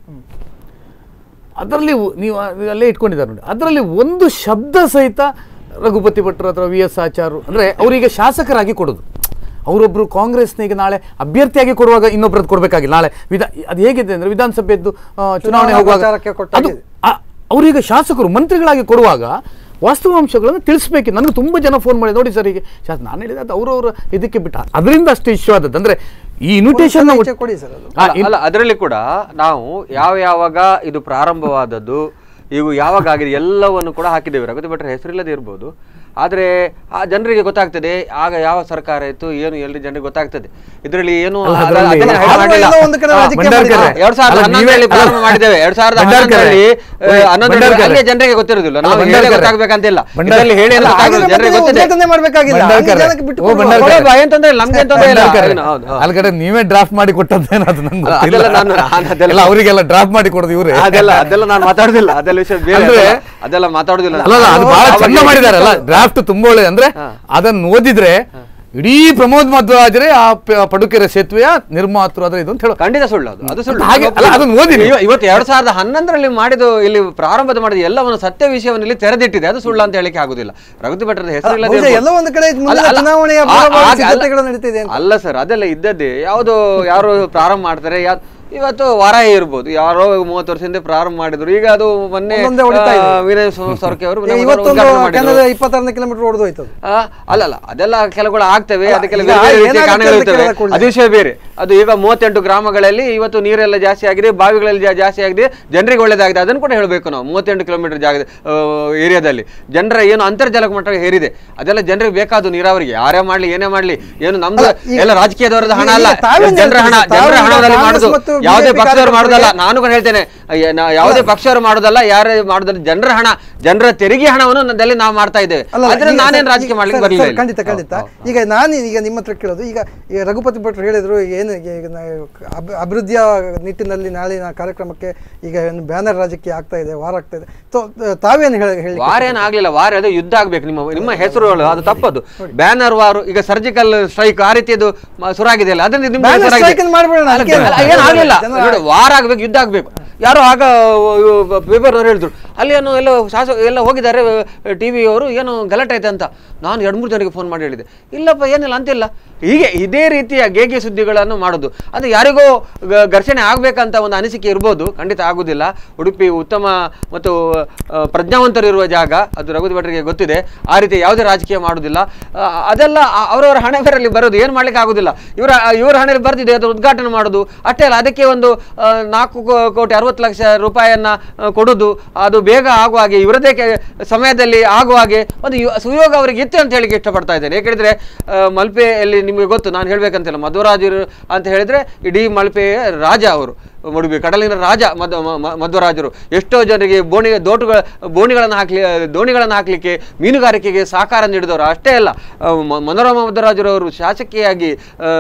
ಅದರಲ್ಲಿ ನೀವು ನೀವು ಅಲ್ಲೇ ಇಟ್ಕೊಂಡಿದ್ದಾರೆ ನೋಡಿ ಅದರಲ್ಲಿ ಒಂದು ಶಬ್ದ ಸಹಿತ ರಘುಪತಿ ಭಟ್ರು ಅಥವಾ ವಿ ಎಸ್ ಆಚಾರ್ ಅಂದರೆ ಅವರಿಗೆ ಶಾಸಕರಾಗಿ ಕೊಡೋದು ಅವರೊಬ್ಬರು ಕಾಂಗ್ರೆಸ್ನ ಈಗ ನಾಳೆ ಅಭ್ಯರ್ಥಿಯಾಗಿ ಕೊಡುವಾಗ ಇನ್ನೊಬ್ಬರದ್ದು ಕೊಡಬೇಕಾಗಿಲ್ಲ ನಾಳೆ ವಿಧಾ ಅದು ಹೇಗಿದೆ ಅಂದರೆ ವಿಧಾನಸಭೆಯದ್ದು ಆ, ಚುನಾವಣೆ ಹೋಗುವಾಗ ಪ್ರಚಾರಕ್ಕೆ ಅದು ಕೊಟ್ಟಾಗಿದೆ. ಆ- ಅವರೀಗ ಶಾಸಕರು ಮಂತ್ರಿಗಳಾಗಿ ಕೊಡುವಾಗ ವಾಸ್ತವಾಂಶಗಳನ್ನು ತಿಳಿಸ್ಬೇಕು ನನಗೆ ತುಂಬ ಜನ ಫೋನ್ ಮಾಡಿ ನೋಡಿ ಸರ್ ಈಗ ಶಾಸ ನಾನು ಹೇಳಿದೆ ಅದು ಅವರವರ ಇದಕ್ಕೆ ಬಿಟ್ಟ ಅದರಿಂದ ಅಷ್ಟು ಇಶ್ಯೂ ಆದದ್ದು ಅಂದರೆ ಈ ಇನ್ವಿಟೇಷನ್ ಈಚೆ ಕೊಡಿ ಸರ್ ಅದು ಅಲ್ಲ ಅಲ್ಲ ಅದರಲ್ಲಿ ಕೂಡ ನಾವು ಯಾವ ಯಾವಾಗ ಇದು ಪ್ರಾರಂಭವಾದದ್ದು ಇವು ಯಾವಾಗ ಆಗಿದೆ ಎಲ್ಲವನ್ನು ಕೂಡ ಹಾಕಿದ್ದೇವೆ ರಘುಪತಿ ಭಟ್ರ ಹೆಸರಿಲ್ಲದೆ ಇರ್ಬೋದು ಆದರೆ ಆ ಜನರಿಗೆ ಗೊತ್ತಾಗ್ತದೆ ಆಗ ಯಾವ ಸರ್ಕಾರ ಇತ್ತು ಏನು ಎಲ್ರಿ ಜನರಿಗೆ ಗೊತ್ತಾಗ್ತದೆ ಇದರಲ್ಲಿ ಏನು ಅಲ್ಲ, ಅದ- ಅದ್ರಲ್ಲಿ ಅದನ್ನ hide ಆದ್ರೂ ಮಾಡಿಲ್ಲ. ಎಲ್ಲೋ ಒಂದು ಕಡೆ ಆ, ರಾಜಕೀಯ ಭಂಡಾರ್ಕರ್ ಮಾಡಿದ್ದಾರೆ. ಎರಡ್ ಸಾವಿರದ ಅಲ್ಲ, ಹನ್ನೊಂದರಲ್ಲಿ ನೀವೇ- ಪ್ರಾರಂಭ ಮಾಡಿದ್ದೇವೆ ಎರಡ್ ಸಾವಿರದ ಭಂಡಾರ್ಕರ್ ಹನ್ನೊಂದರಲ್ಲಿ ಓಯ್, ಹನ್ನೊಂದರಲ್ಲಿ ಭಂಡಾರ್ಕರ್. ಅಲ್ಲೇ ಜನರಿಗೆ ಗೊತ್ತಿರೋದಿಲ್ಲ ನಾವು ಅಲ್ಲ, ಹೇಳಿ ಭಂಡಾರ್ಕರ್. ಗೊತ್ತಾಗ್ಬೇಕಂತಿಲ್ಲ ಭಂಡಾರ್- ಇದರಲ್ಲಿ ಹೇಳಿ ಎಲ್ಲ ಅಲ್ಲ, ಗೊತ್ತಾಗೋದು, ಆಗಿನ ಜನರಿಗೆ ಬಗ್ಗೆ ಗೊತ್ತಿದೆ ಉದ್ಘಾಟನೆ ಮಾಡ್ಬೇಕಾಗಿಲ್ಲ ಭಂಡಾರ್ಕರ್. ಹಂಗೆ ಜನಕ್ಕೆ ಬಿಟ್ಟು ಓ, ಕೊಡುವ. ಭಂಡಾರ್ಕರ್. ಕೊಡೋದು, ಭಯ ಅಂತಂದ್ರೆ ಇಲ್ಲ, ನಮ್ಗೆ ಅಂತಂದ್ರೆ ಇಲ್ಲ. ಭಂಡಾರ್ಕರ್. ಏನು, ಹೌದು, ಹೌದು. ಅಲ್ಲಿ ಕಡೆ ನೀವೇ ಡ್ರಾಫ್ಟ್ ಮಾಡಿ ಕೊಟ್ಟದ್ದೇನು ಅದು ನಂಗೆ ಅಲ್ಲ, ಗೊತ್ತಿಲ್ಲ. ಅದೆಲ್ಲ ನಾನು- ನಾನು ಅದೆಲ್ಲ- ಎಲ್ಲ ಅವರಿಗೆಲ್ಲ ಡ್ರಾಫ್ಟ್ ಮಾಡಿ ಕೊಡೋದು ಇವರೇ ಅದೆಲ್ಲ ಅದೆಲ್ಲ ನಾನು ಮಾತಾಡುದಿಲ್ಲ ಅದೆಲ್ಲ ವಿಷಯ ಬೇರೆ ಅಂದ್ರೆ- ಅದೆಲ್ಲ- ಅದೆಲ್ಲ ಮಾತಾಡುದಿಲ್ಲ ಅಲ್ಲ ಅಲ್ಲ, ಅದು ಬಹಳ ಅವಾಗ ಚಂದ ಏನು ಮಾಡಿದ್ದಾರೆ ಅಲ್ಲ ಡ್ರಾಫ್ಟ್ ತುಂಬಾ ಒಳ್ಳೆ ಅಂದ್ರೆ ಅದನ್ನ ಓದಿದ್ರೆ ಇಡೀ ಪ್ರಮೋದ್ ಮಧ್ವರಾಜರೇ ಆ ಪ- ಪಡುಕೆರೆ ಸೇತುವೆಯ ನಿರ್ಮಾತೃ ಅದ್ರ ಇದು ಅಂತ ಹೇಳೋ ಖಂಡಿತ ಸುಳ್ಳು ಅದು ಅದು ಸುಳ್ಳು ಹಾಗೆ ಅಲ್ಲ, ಅದನ್ನ ಓದಿನಿ. ಇವ- ಇವತ್ತು ಎರಡ್ ಸಾವಿರದ ಹನ್ನೊಂದರಲ್ಲಿ ಮಾಡಿದ್ದು ಇಲ್ಲಿ ಪ್ರಾರಂಭದ ಮಾಡಿದ ಎಲ್ಲವನ್ನು ಸತ್ಯ ವಿಷಯವನ್ನು ಇಲ್ಲಿ ತೆರೆದಿಟ್ಟಿದೆ ಅದು ಸುಳ್ಳು ಅಂತ ಹೇಳಿಕ್ಕೆ ಆಗುದಿಲ್ಲ ರಘುಪತಿ ಭಟ್ರದ ಹೆಸರಿಲ್ಲದೆ ಬಹುಶಃ ಇರ್ಬೋದು. ಎಲ್ಲೋ ಒಂದು ಕಡೆ ಮುಂದಿನ ಅಲ್ಲ, ಅಲ್ಲ. ಚುನಾವಣೆಯ ಆ- ಪೂರ್ವಭಾವಿ ಹಾಗೆ ಅಲ್ಲ. ಸಿದ್ಧತೆಗಳು ನಡೀತಿದೆ ಅಂತ. ಅಲ್ಲ ಸರ್ ಅದೆಲ್ಲ ಇದ್ದದ್ದೇ ಯಾವುದು ಯಾರು ಪ್ರಾರಂಭ ಮಾಡ್ತಾರೆ ಯಾ- ಇವತ್ತು ವಾರಾಹಿ ಇರ್ಬೋದು ಯಾರೋ ಮೂವತ್ತು ವರ್ಷದಿಂದ ಪ್ರಾರಂಭ ಮಾಡಿದ್ರು ಈಗ ಅದು ಮೊನ್ನೆ ಒಂದೊಂದೇ ಹೊಡಿತಾ ಇದೆ. ಆ, ವಿನಯ್ ಸೊ- ಸೊರಕೆ ಅವರು ಈಗ ನಮ್ಮ ಇವತ್ತೊಂದು ಉದ್ಘಾಟನೆ ಮಾಡಿದ್ರು. ಕನ್ನಡ ಇಪ್ಪತ್ತಾರನೇ ಕಿಲೋಮೀಟರ್ ಹೊಡೆದೋಯ್ತು ಅದು ಆ, ಅಲ್ಲ ಅಲ್ಲ ಅದೆಲ್ಲ ಕೆಲವುಗಳು ಆಗ್ತವೆ ಅಲ್ಲ, ಅದಕ್ಕೆಲ್ಲ ಈಗ ಬೇರೆ ಬೇರೆ ರೀತಿಯ ಏನಾಗುತ್ತೆ ಕಾರಣಗಳು ಅಂತ ಇರ್ತವೆ ಕೇಳಿದ ಕೂಡಲೇ. ಅದು ವಿಷಯ ಬೇರೆ ಅದು ಈಗ ಮೂವತ್ತೆಂಟು ಗ್ರಾಮಗಳಲ್ಲಿ ಇವತ್ತು ನೀರೆಲ್ಲ ಜಾಸ್ತಿ ಆಗಿದೆ ಬಾವಿಗಳಲ್ಲಿ ಜಾ- ಜಾಸ್ತಿ ಆಗಿದೆ ಜನರಿಗೆ ಒಳ್ಳೇದಾಗಿದೆ ಅದನ್ನು ಕೂಡ ಹೇಳಬೇಕು ನಾವು ಮೂವತ್ತೆಂಟು ಕಿಲೋಮೀಟರ್ ಜಾಗದ ಆ, ಏರಿಯಾದಲ್ಲಿ ಜನರ ಏನು ಅಂತರ್ಜಲ ಮಟ್ಟ ಹೇರಿದೆ ಅದೆಲ್ಲ ಜನರಿಗೆ ಬೇಕಾದ ನೀರಾವರಿಗೆ ಯಾರೇ ಮಾಡ್ಲಿ ಏನೇ ಮಾಡ್ಲಿ ಏನು ನಮ್ದು ಅಲ್ಲ, ಈಗ- ಎಲ್ಲ ರಾಜಕೀಯದವರದ ಹಣ ಈಗ ಅಲ್ಲ ತಾವೇನ್ ಜನರ ಹಣ ಹೇಳ್ತೀರಿ? ಜನರ ತಾವು ಹಣದಲ್ಲಿ ಕಾಂಗ್ರೆಸ್ ಮಾಡುದು ಮತ್ತು ಯಾವುದೇ BJP ಪಕ್ಷದವರು ಮಾಡುದಲ್ಲ ಕಾರ್ಯಕರ್ತರಿಗೆ- ನಾನು ಕೂಡ ಹೇಳ್ತೇನೆ ಅಯ್ಯ, ನಾ- ಯಾವುದೇ ಪಕ್ಷವರು ಮಾಡುದಲ್ಲ ಯಾರೇ ಮಾಡುದಲ್ಲ ಜನರ ಹಣ ಜನರ ತೆರಿಗೆ ಹಣವನ್ನು ನನ್ನಲ್ಲಿ ನಾವು ಮಾಡ್ತಾ ಇದ್ದೇವೆ ಅಲ್ಲ, ಅದ್ರಲ್ಲಿ ಈಗ ನಾನೇನು ಸರ್, ರಾಜಕೀಯ ಈಗ ಮಾಡ್ಲಿಕ್ಕೆ ಸರ್, ಬರಲಿಲ್ಲ ಸರ್, ಖಂಡಿತ ಖಂಡಿತ ಈಗ ನಾನು ಈಗ ನಿಮ್ಮ ಹತ್ರ ಕೇಳೋದು ಈಗ ಈಗ ರಘುಪತಿ ಭಟ್ರು ಹೇಳಿದ್ರು ಏನು ಈಗ ನಾವು ಅಬ್- ಅಭಿವೃದ್ಧಿಯ ನಿಟ್ಟಿನಲ್ಲಿ ನಾಳಿನ ಕಾರ್ಯಕ್ರಮಕ್ಕೆ ಈಗ ಏನು ಬ್ಯಾನರ್ ರಾಜಕೀಯ ಆಗ್ತಾ ಇದೆ ವಾರ ಆಗ್ತಾ ಇದೆ ತೋ- ತಾವೇನು ಹೇಳಿ ಹೇಳಿ ವಾರ ಏನು ಆಗ್ಲಿಲ್ಲ ವಾರ ಅದು ಯುದ್ಧ ಆಗ್ಬೇಕು ನಿಮ್ಮ ನಿಮ್ಮ ಹೆಸರುಗಳು ಅದು ತಪ್ಪದು ಬ್ಯಾನರ್ ವಾರು ಈಗ ಸರ್ಜಿಕಲ್ ಸ್ಟ್ರೈಕ್ ಆ ರೀತಿಯದು ಮ- ಶುರುವಾಗಿದೆಯಲ್ಲ ಅದರಿಂದ ನಿಮ್ಮ Banner ಹೆಸರಾಗಿದೆ. strike ಅನ್ನು ಮಾಡ್ಬೇಡ, ಅಲ್ಲ, ಅದಕ್ಕೆ ಅಲ್ಲ, ಏನು ಆಗ್ಲಿಲ್ಲ ಜನ- ನೋಡಿ, ವಾರ ಆಗ್ಬೇಕು ಯುದ್ಧ ಆಗ್ಬೇಕು ಯಾರೋ ಆಗ ಪೇಪರ್ನವ್ರು ಹೇಳಿದ್ರು ಅಲ್ಲಿ ಏನು ಎಲ್ಲ ಶಾಸಕ ಎಲ್ಲ ಹೋಗಿದ್ದಾರೆ ಟಿವಿ ಅವರು ಏನು ಗಲಾಟೆ ಆಯ್ತು ಅಂತ ನಾನು ಎರಡು ಮೂರು ಜನರಿಗೆ ಫೋನ್ ಮಾಡಿ ಹೇಳಿದೆ ಇಲ್ಲಪ್ಪ ಏನಿಲ್ಲ ಅಂತಿಲ್ಲ ಹೀಗೆ ಇದೇ ರೀತಿಯ ಗೇಗೆ ಸುದ್ದಿಗಳನ್ನು ಮಾಡೋದು ಅದು ಯಾರಿಗೋ ಗ- ಘರ್ಷಣೆ ಆಗ್ಬೇಕಂತ ಒಂದು ಅನಿಸಿಕೆ ಇರ್ಬೋದು ಖಂಡಿತ ಆಗುದಿಲ್ಲ ಉಡುಪಿ ಉತ್ತಮ ಮತ್ತು ಆ, ಪ್ರಜ್ಞಾವಂತರು ಇರುವ ಜಾಗ ಅದು ರಘುಪತಿ ಭಟ್ರಿಗೆ ಗೊತ್ತಿದೆ ಆ ರೀತಿ ಯಾವುದೇ ರಾಜಕೀಯ ಮಾಡುವುದಿಲ್ಲ ಆ, ಅದೆಲ್ಲ ಆ- ಅವರವರ ಹಣೆ ಬರಲಿ ಬರೋದು ಏನು ಮಾಡ್ಲಿಕ್ಕೆ ಆಗುದಿಲ್ಲ ಇವರ ಇವರ ಹಣೆಯಲ್ಲಿ ಬರ್ತಿದೆ ಅದರ ಉದ್ಘಾಟನೆ ಮಾಡೋದು ಅಷ್ಟೇ ಅಲ್ಲ ಅದಕ್ಕೆ ಒಂದು ಆ, ನಾಲ್ಕು ಕೋ- ಕೋಟಿ ಅರವತ್ತು ಲಕ್ಷ ರೂಪಾಯಿಯನ್ನ ಆ, ಕೊಡುದು ಅದು ಬೇಗ ಆಗುವ ಹಾಗೆ ಇವರದೇ ಕೆ- ಸಮಯದಲ್ಲಿ ಆಗುವ ಹಾಗೆ ಒಂದು ಯು- ಸುಯೋಗ ಅವರಿಗೆ ಇತ್ತು ಅಂತ ಹೇಳಿಕ್ಕೆ ಇಷ್ಟಪಡ್ತಾ ಇದ್ದೇನೆ ಯಾಕೆಂದ್ರೆ ಆ, ಮಲ್ಪೆಯಲ್ಲಿ ನಿಮಗೆ ಗೊತ್ತು ನಾನು ಹೇಳ್ಬೇಕಂತಿಲ್ಲ ಮಧ್ವರಾಜರು ಅಂತ ಹೇಳಿದ್ರೆ ಇಡೀ ಮಲ್ಪೆಯ ರಾಜ ಅವರು ಮುಡುಬಿ ಕಡಲಿನ ರಾಜ ಮಧ್ವ ಮ- ಮ- ಮಧ್ವರಾಜರು ಎಷ್ಟೋ ಜನರಿಗೆ ಬೋಣಿ ದೋಟುಗಳ ಬೋಣಿಗಳನ್ನು ಹಾಕ್ಲಿ ದೋಣಿಗಳನ್ನು ಹಾಕ್ಲಿಕ್ಕೆ ಮೀನುಗಾರಿಕೆಗೆ ಸಹಕಾರ ನೀಡಿದವರು ಅಷ್ಟೇ ಅಲ್ಲ ಆ, ಮ- ಮನೋರಮ ಮಧ್ವರಾಜರು ಅವರು ಶಾಸಕಿಯಾಗಿ ಆ,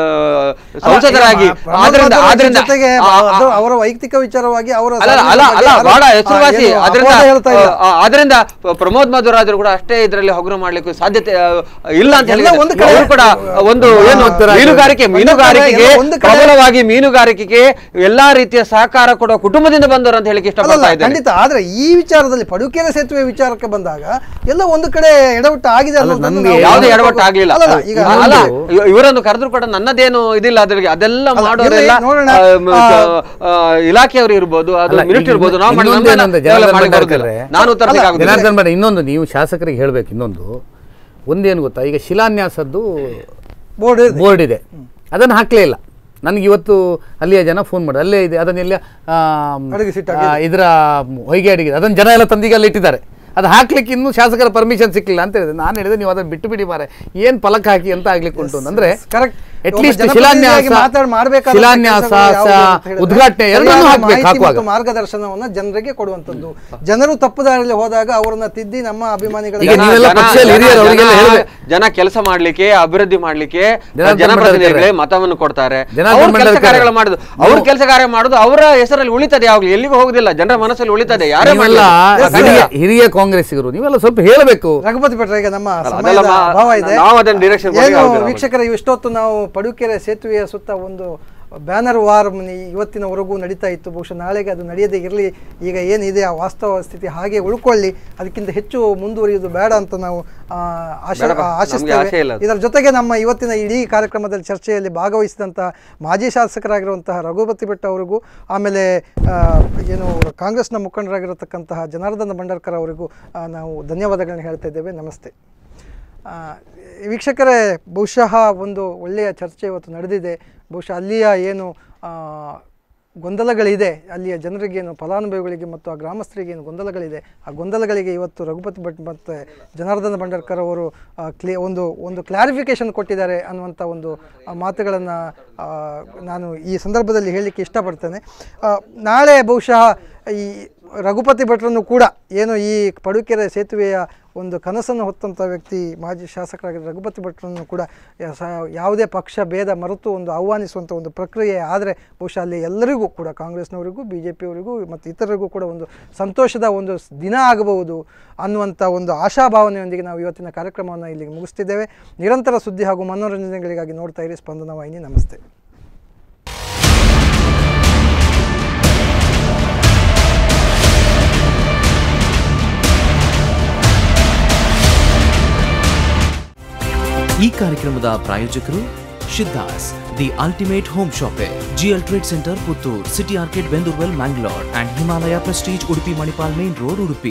ಸಂಸದರಾಗಿ ಪ್ರಮೋದ್ ಆದ್ರಿಂದ ಮಧ್ವರಾಜ್ ಆದ್ರಿಂದ ಜೊತೆಗೆ ಆ- ಆ- ಅದು ಅವರ ವೈಯಕ್ತಿಕ ವಿಚಾರವಾಗಿ ಅವರ ಅಲ್ಲ ಅಲ್ಲ ಸಾಧನೆಯ ಅಲ್ಲ ಬಗ್ಗೆ ಬಹಳ ಯಾರು- ಹೆಸರುವಾಸಿ ಏನು ಅದರಿಂದ ಅಪವಾದ ಹೇಳ್ತಾ ಇಲ್ಲ. ಆ, ಅದರಿಂದ ಪ- ಪ್ರಮೋದ್ ಮಧ್ವರಾಜರು ಕೂಡ ಅಷ್ಟೇ ಇದರಲ್ಲಿ ಹಗುರ ಮಾಡ್ಲಿಕ್ಕೆ ಸಾಧ್ಯತೆ ಆ, ಇಲ್ಲ ಅಂತ ಎಲ್ಲ ಹೇಳಿ ಒಂದು ಕಡೆ- ಅವರು ಕೂಡ ಒಂದು ಏನು ಮಧ್ವರಾಜರು. ಮೀನುಗಾರಿಕೆ ಒಂದು ಕಡೆ- ಮೀನುಗಾರಿಕೆಗೆ ಎಲ್ಲ ಒಂದು ಕಡೆ- ಪ್ರಬಲವಾಗಿ ಮೀನುಗಾರಿಕೆಗೆ ಎಲ್ಲಾ ರೀತಿಯ ಸಹಕಾರ ಕೊಡುವ ಕುಟುಂಬದಿಂದ ಬಂದವರು ಅಂತ ಹೇಳಿಕ್ಕೆ ಅಲ್ಲಲ್ಲ, ಇಷ್ಟಪಡ್ತಾ ಇದ್ದೇನೆ ಖಂಡಿತ ಆದ್ರೆ ಈ ವಿಚಾರದಲ್ಲಿ ಪಡುಕೆರೆ ಸೇತುವೆ ವಿಚಾರಕ್ಕೆ ಬಂದಾಗ ಎಲ್ಲ ಒಂದು ಕಡೆ ಎಡವಟ್ಟು ಆಗಿದೆ ಅನ್ನೋದನ್ನ ನನ್ಗೆ ನಾವು ಯಾವುದೇ ಗಮನಿಸಬೇಕು. ಎಡವಟ್ಟು ಆಗ್ಲಿಲ್ಲ ಅಲ್ಲಲ್ಲ, ಈಗ ಅಲ್ಲ ಇನ್ನೊಂದು- ಇವ- ಇವರನ್ನು ಕರೆದ್ರು ಕೂಡ ನನ್ನದೇನು ಇದಿಲ್ಲ ಅದ್ರಿಗೆ ಅದೆಲ್ಲ ಅಲ್ಲ, ಮಾಡೋರೆಲ್ಲ ಇಲ್ಲಿ ನೋಡೋಣ. ಆ, ಮ- ಆ, ಆ, ಇಲಾಖೆಯವರು ಇರ್ಬೋದು ಅದು ಅಲ್ಲ, ಮಿಲಿಟರಿ ಇರ್ಬೋದು ನಾವು ಮಾಡಿ ಇನ್ನೊಂದು ನಮ್ಮನ್ನ ಏನಂದ್ರೆ develop ಜನಾರ್ದನ್ ಮಾಡ್ಲಿಕ್ಕೆ ಭಟ್ರೆ, ಬರುದಿಲ್ಲ. ನಾನು ಉತ್ತರಿಸಲಿಕ್ಕೆ ಆಗುದಿಲ್ಲ ಜನಾರ್ದನ್ ಬೇಡ ಇನ್ನೊಂದು ನೀವು ಶಾಸಕರಿಗೆ ಹೇಳ್ಬೇಕು ಇನ್ನೊಂದು ಒಂದೇನು ಗೊತ್ತಾ ಈಗ ಶಿಲಾನ್ಯಾಸದ್ದು ಬೋರ್ಡ್ ಇದೆ. ಬೋರ್ಡ್ ಇದೆ ಅದನ್ನು ಹಾಕ್ಲೇ ಇಲ್ಲ ನನಗೆ ಇವತ್ತು ಅಲ್ಲಿಯ ಜನ ಫೋನ್ ಮಾಡಿ ಅಲ್ಲೇ ಇದೆ ಅದನ್ನೆಲ್ಲ ಅಡುಗೆ ಸಿಟ್ಟು ಇದರ ಹೊಯ್ಗೆ ಅಡಿಗೆ ಅದನ್ನು ಜನ ಎಲ್ಲ ತಂದಿಗೆ ಅಲ್ಲಿ ಇಟ್ಟಿದ್ದಾರೆ ಅದು ಹಾಕ್ಲಿಕ್ಕೆ ಇನ್ನೂ ಶಾಸಕರ ಪರ್ಮಿಷನ್ ಸಿಕ್ಕಿಲ್ಲ ಅಂತ ಹೇಳಿದೆ ನಾನು ಹೇಳಿದೆ ನೀವು ಅದನ್ನು ಬಿಟ್ಟು ಬಿಡಿ ಮಾರೆ ಏನು ಫಲಕ ಹಾಕಿ ಅಂತ ಆಗ್ಲಿಕ್ಕೆ ಉಂಟು ಅಂದರೆ ಕರೆಕ್ಟ್ At ಒಬ್ಬ least ಜನಪ್ರತಿನಿಧಿಯಾಗಿ ಶಿಲಾನ್ಯಾಸ- ಮಾತಾಡ್- ಮಾಡ್ಬೇಕಾದಂತ ಶಿಲಾನ್ಯಾಸ, ಕೆಲಸಗಳು ಯಾವುವು ಅಂತ ಹೇಳಿದ್ರೆ ಉದ್ಘಾಟನೆ ಎರಡನ್ನೂ ಸರಿಯಾದ ಹಾಕ್ಬೇಕು, ಮಾಹಿತಿ ಹಾಕುವಾಗ. ಮತ್ತು ಮಾರ್ಗದರ್ಶನವನ್ನ ಜನರಿಗೆ ಕೊಡುವಂತದ್ದು ಜನರು ತಪ್ಪು ದಾರಿಯಲ್ಲಿ ಹೋದಾಗ ಅವರನ್ನ ತಿದ್ದಿ ನಮ್ಮ ಅಭಿಮಾನಿಗಳ ಈಗ ನೀವೆಲ್ಲ ಜನ- ಪಕ್ಷದಲ್ಲಿ ಜನ- ಹಿರಿಯರು, ಅವರಿಗೆಲ್ಲ ಜನ- ಹೇಳ್ಬೇಕು. ಜನ ಕೆಲಸ ಮಾಡ್ಲಿಕ್ಕೆ ಅಭಿವೃದ್ಧಿ ಮಾಡ್ಲಿಕ್ಕೆ ಜನಾರ್ದನ್ ಜನಪ್ರತಿನಿಧಿಗಳೇ ಮಂಡಲ್ಕರ್. ಮತವನ್ನು ಕೊಡ್ತಾರೆ ಜನಾರ್ದನ್ ಅವ್ರ ಕೆಲಸ ಮಂಡಲ್ಕರ್. ಕಾರ್ಯಗಳು ಮಾಡುದು ಅವ್ರ ಕೆಲಸ ಕಾರ್ಯ ಮಾಡುದು ಅವರ ಹೆಸರಲ್ಲಿ ಉಳಿತದೆ ಯಾವಾಗ್ಲೂ ಎಲ್ಲಿಗೂ ಹೋಗುದಿಲ್ಲ ಜನರ ಮನಸ್ಸಲ್ಲಿ ಉಳಿತದೆ ಯಾರೇ ನೀವೆಲ್ಲ ಮಾಡ್ಲಿ. ಹಿರಿಯ ಹಿರಿಯ ಕಾಂಗ್ರೆಸ್ಸಿಗರು ನೀವೆಲ್ಲ ಸ್ವಲ್ಪ ಹೇಳಬೇಕು ರಘುಪತಿ ಭಟ್ರ ಈಗ ನಮ್ಮ ಅಲ್ಲ, ಸಮಯದ ಅದೆಲ್ಲ ಮಾ- ಅಭಾವ ಇದೆ ನಾವು ಅದನ್ನ direction ಕೊಡಿ, ಏನು ಆಗುದಿಲ್ಲ ನಮಗೆ. ವೀಕ್ಷಕರ ಇಷ್ಟೊತ್ತು ನಾವು ಪಡುಕೆರೆ ಸೇತುವೆಯ ಸುತ್ತ ಒಂದು ಬ್ಯಾನರ್ ವಾರ್ ಮ್- ಇವತ್ತಿನವರೆಗೂ ನಡೀತಾ ಇತ್ತು ಬಹುಶಃ ನಾಳೆಗೆ ಅದು ನಡೆಯದೇ ಇರಲಿ ಈಗ ಏನಿದೆ ಆ ವಾಸ್ತವ ಸ್ಥಿತಿ ಹಾಗೆ ಉಳ್ಕೊಳ್ಳಿ ಅದಕ್ಕಿಂತ ಹೆಚ್ಚು ಮುಂದುವರಿಯುವುದು ಬೇಡ ಅಂತ ನಾವು ಆ, ಆಶ ಬೇಡಪ್ಪ, ನಮ್ಗೆ ಆಸೆ ಆಶಿಸ್ತೇವೆ ಇಲ್ಲ ಅದು. ಇದರ ಜೊತೆಗೆ ನಮ್ಮ ಇವತ್ತಿನ ಇಡೀ ಕಾರ್ಯಕ್ರಮದಲ್ಲಿ ಚರ್ಚೆಯಲ್ಲಿ ಭಾಗವಹಿಸಿದಂತಹ ಮಾಜಿ ಶಾಸಕರಾಗಿರುವಂತಹ ರಘುಪತಿ ಭಟ್ ಅವರಿಗೂ ಆಮೇಲೆ ಆ, ಏನು ಕಾಂಗ್ರೆಸ್ನ ಮುಖಂಡರಾಗಿರತಕ್ಕಂತಹ ಜನಾರ್ದನ ಭಂಡಾರ್ಕರ್ ಅವರಿಗೂ ಆ, ನಾವು ಧನ್ಯವಾದಗಳನ್ನ ಹೇಳ್ತಾ ಇದ್ದೇವೆ ನಮಸ್ತೆ ಆ, ವೀಕ್ಷಕರೇ ಬಹುಶಃ ಒಂದು ಒಳ್ಳೆಯ ಚರ್ಚೆ ಇವತ್ತು ನಡೆದಿದೆ ಬಹುಶಃ ಅಲ್ಲಿಯ ಏನು ಆ, ಗೊಂದಲಗಳಿದೆ ಅಲ್ಲಿಯ ಜನರಿಗೇನು ಫಲಾನುಭವಿಗಳಿಗೆ ಮತ್ತು ಆ ಗ್ರಾಮಸ್ಥರಿಗೆ ಏನು ಗೊಂದಲಗಳಿದೆ ಆ ಗೊಂದಲಗಳಿಗೆ ಇವತ್ತು ರಘುಪತಿ ಭಟ್ ಮತ್ತು ಜನಾರ್ದನ ಭಂಡಾರ್ಕರ್ ಅವರು ಆ, ಕ್ಲೇ ಒಂದು ಒಂದು ಕ್ಲಾರಿಫಿಕೇಶನ್ ಕೊಟ್ಟಿದ್ದಾರೆ ಅನ್ನುವಂಥ ಒಂದು ಮಾತುಗಳನ್ನು ನಾನು ಈ ಸಂದರ್ಭದಲ್ಲಿ ಹೇಳಲಿಕ್ಕೆ ಇಷ್ಟಪಡ್ತೇನೆ ಆ, ನಾಳೆ ಬಹುಶಃ ಈ ರಘುಪತಿ ಭಟ್ರನ್ನು ಕೂಡ ಏನು ಈ ಪಡುಕೆರೆ ಸೇತುವೆಯ ಒಂದು ಕನಸನ್ನು ಹೊತ್ತಂಥ ವ್ಯಕ್ತಿ ಮಾಜಿ ಶಾಸಕರಾಗಿದ್ದ ರಘುಪತಿ ಭಟ್ರನ್ನು ಕೂಡ ಯ- ಸ- ಯಾವುದೇ ಪಕ್ಷ ಭೇದ ಮರೆತು ಒಂದು ಆಹ್ವಾನಿಸುವಂಥ ಒಂದು ಪ್ರಕ್ರಿಯೆ ಆದರೆ ಬಹುಶಃ ಅಲ್ಲಿ ಎಲ್ಲರಿಗೂ ಕೂಡ ಕಾಂಗ್ರೆಸ್ನವರಿಗೂ ಬಿ ಜೆ ಪಿಯವರಿಗೂ ಮತ್ತು ಇತರರಿಗೂ ಕೂಡ ಒಂದು ಸಂತೋಷದ ಒಂದು ಸ್- ದಿನ ಆಗಬಹುದು ಅನ್ನುವಂಥ ಒಂದು ಆಶಾಭಾವನೆಯೊಂದಿಗೆ ನಾವು ಇವತ್ತಿನ ಕಾರ್ಯಕ್ರಮವನ್ನು ಇಲ್ಲಿಗೆ ಮುಗಿಸ್ತಿದ್ದೇವೆ ನಿರಂತರ ಸುದ್ದಿ ಹಾಗೂ ಮನೋರಂಜನೆಗಳಿಗಾಗಿ ನೋಡ್ತಾ ಇರಿ ಸ್ಪಂದನ ವಾಹಿನಿ ನಮಸ್ತೆ ಈ ಕಾರ್ಯಕ್ರಮದ ಪ್ರಾಯೋಜಕರು ಶಿದ್ದಾಸ್ the ultimate home shopping GL trade centre Puttur city arcade Bendurwell Mangalore and Himalaya prestige Udupi Manipal main road Udupi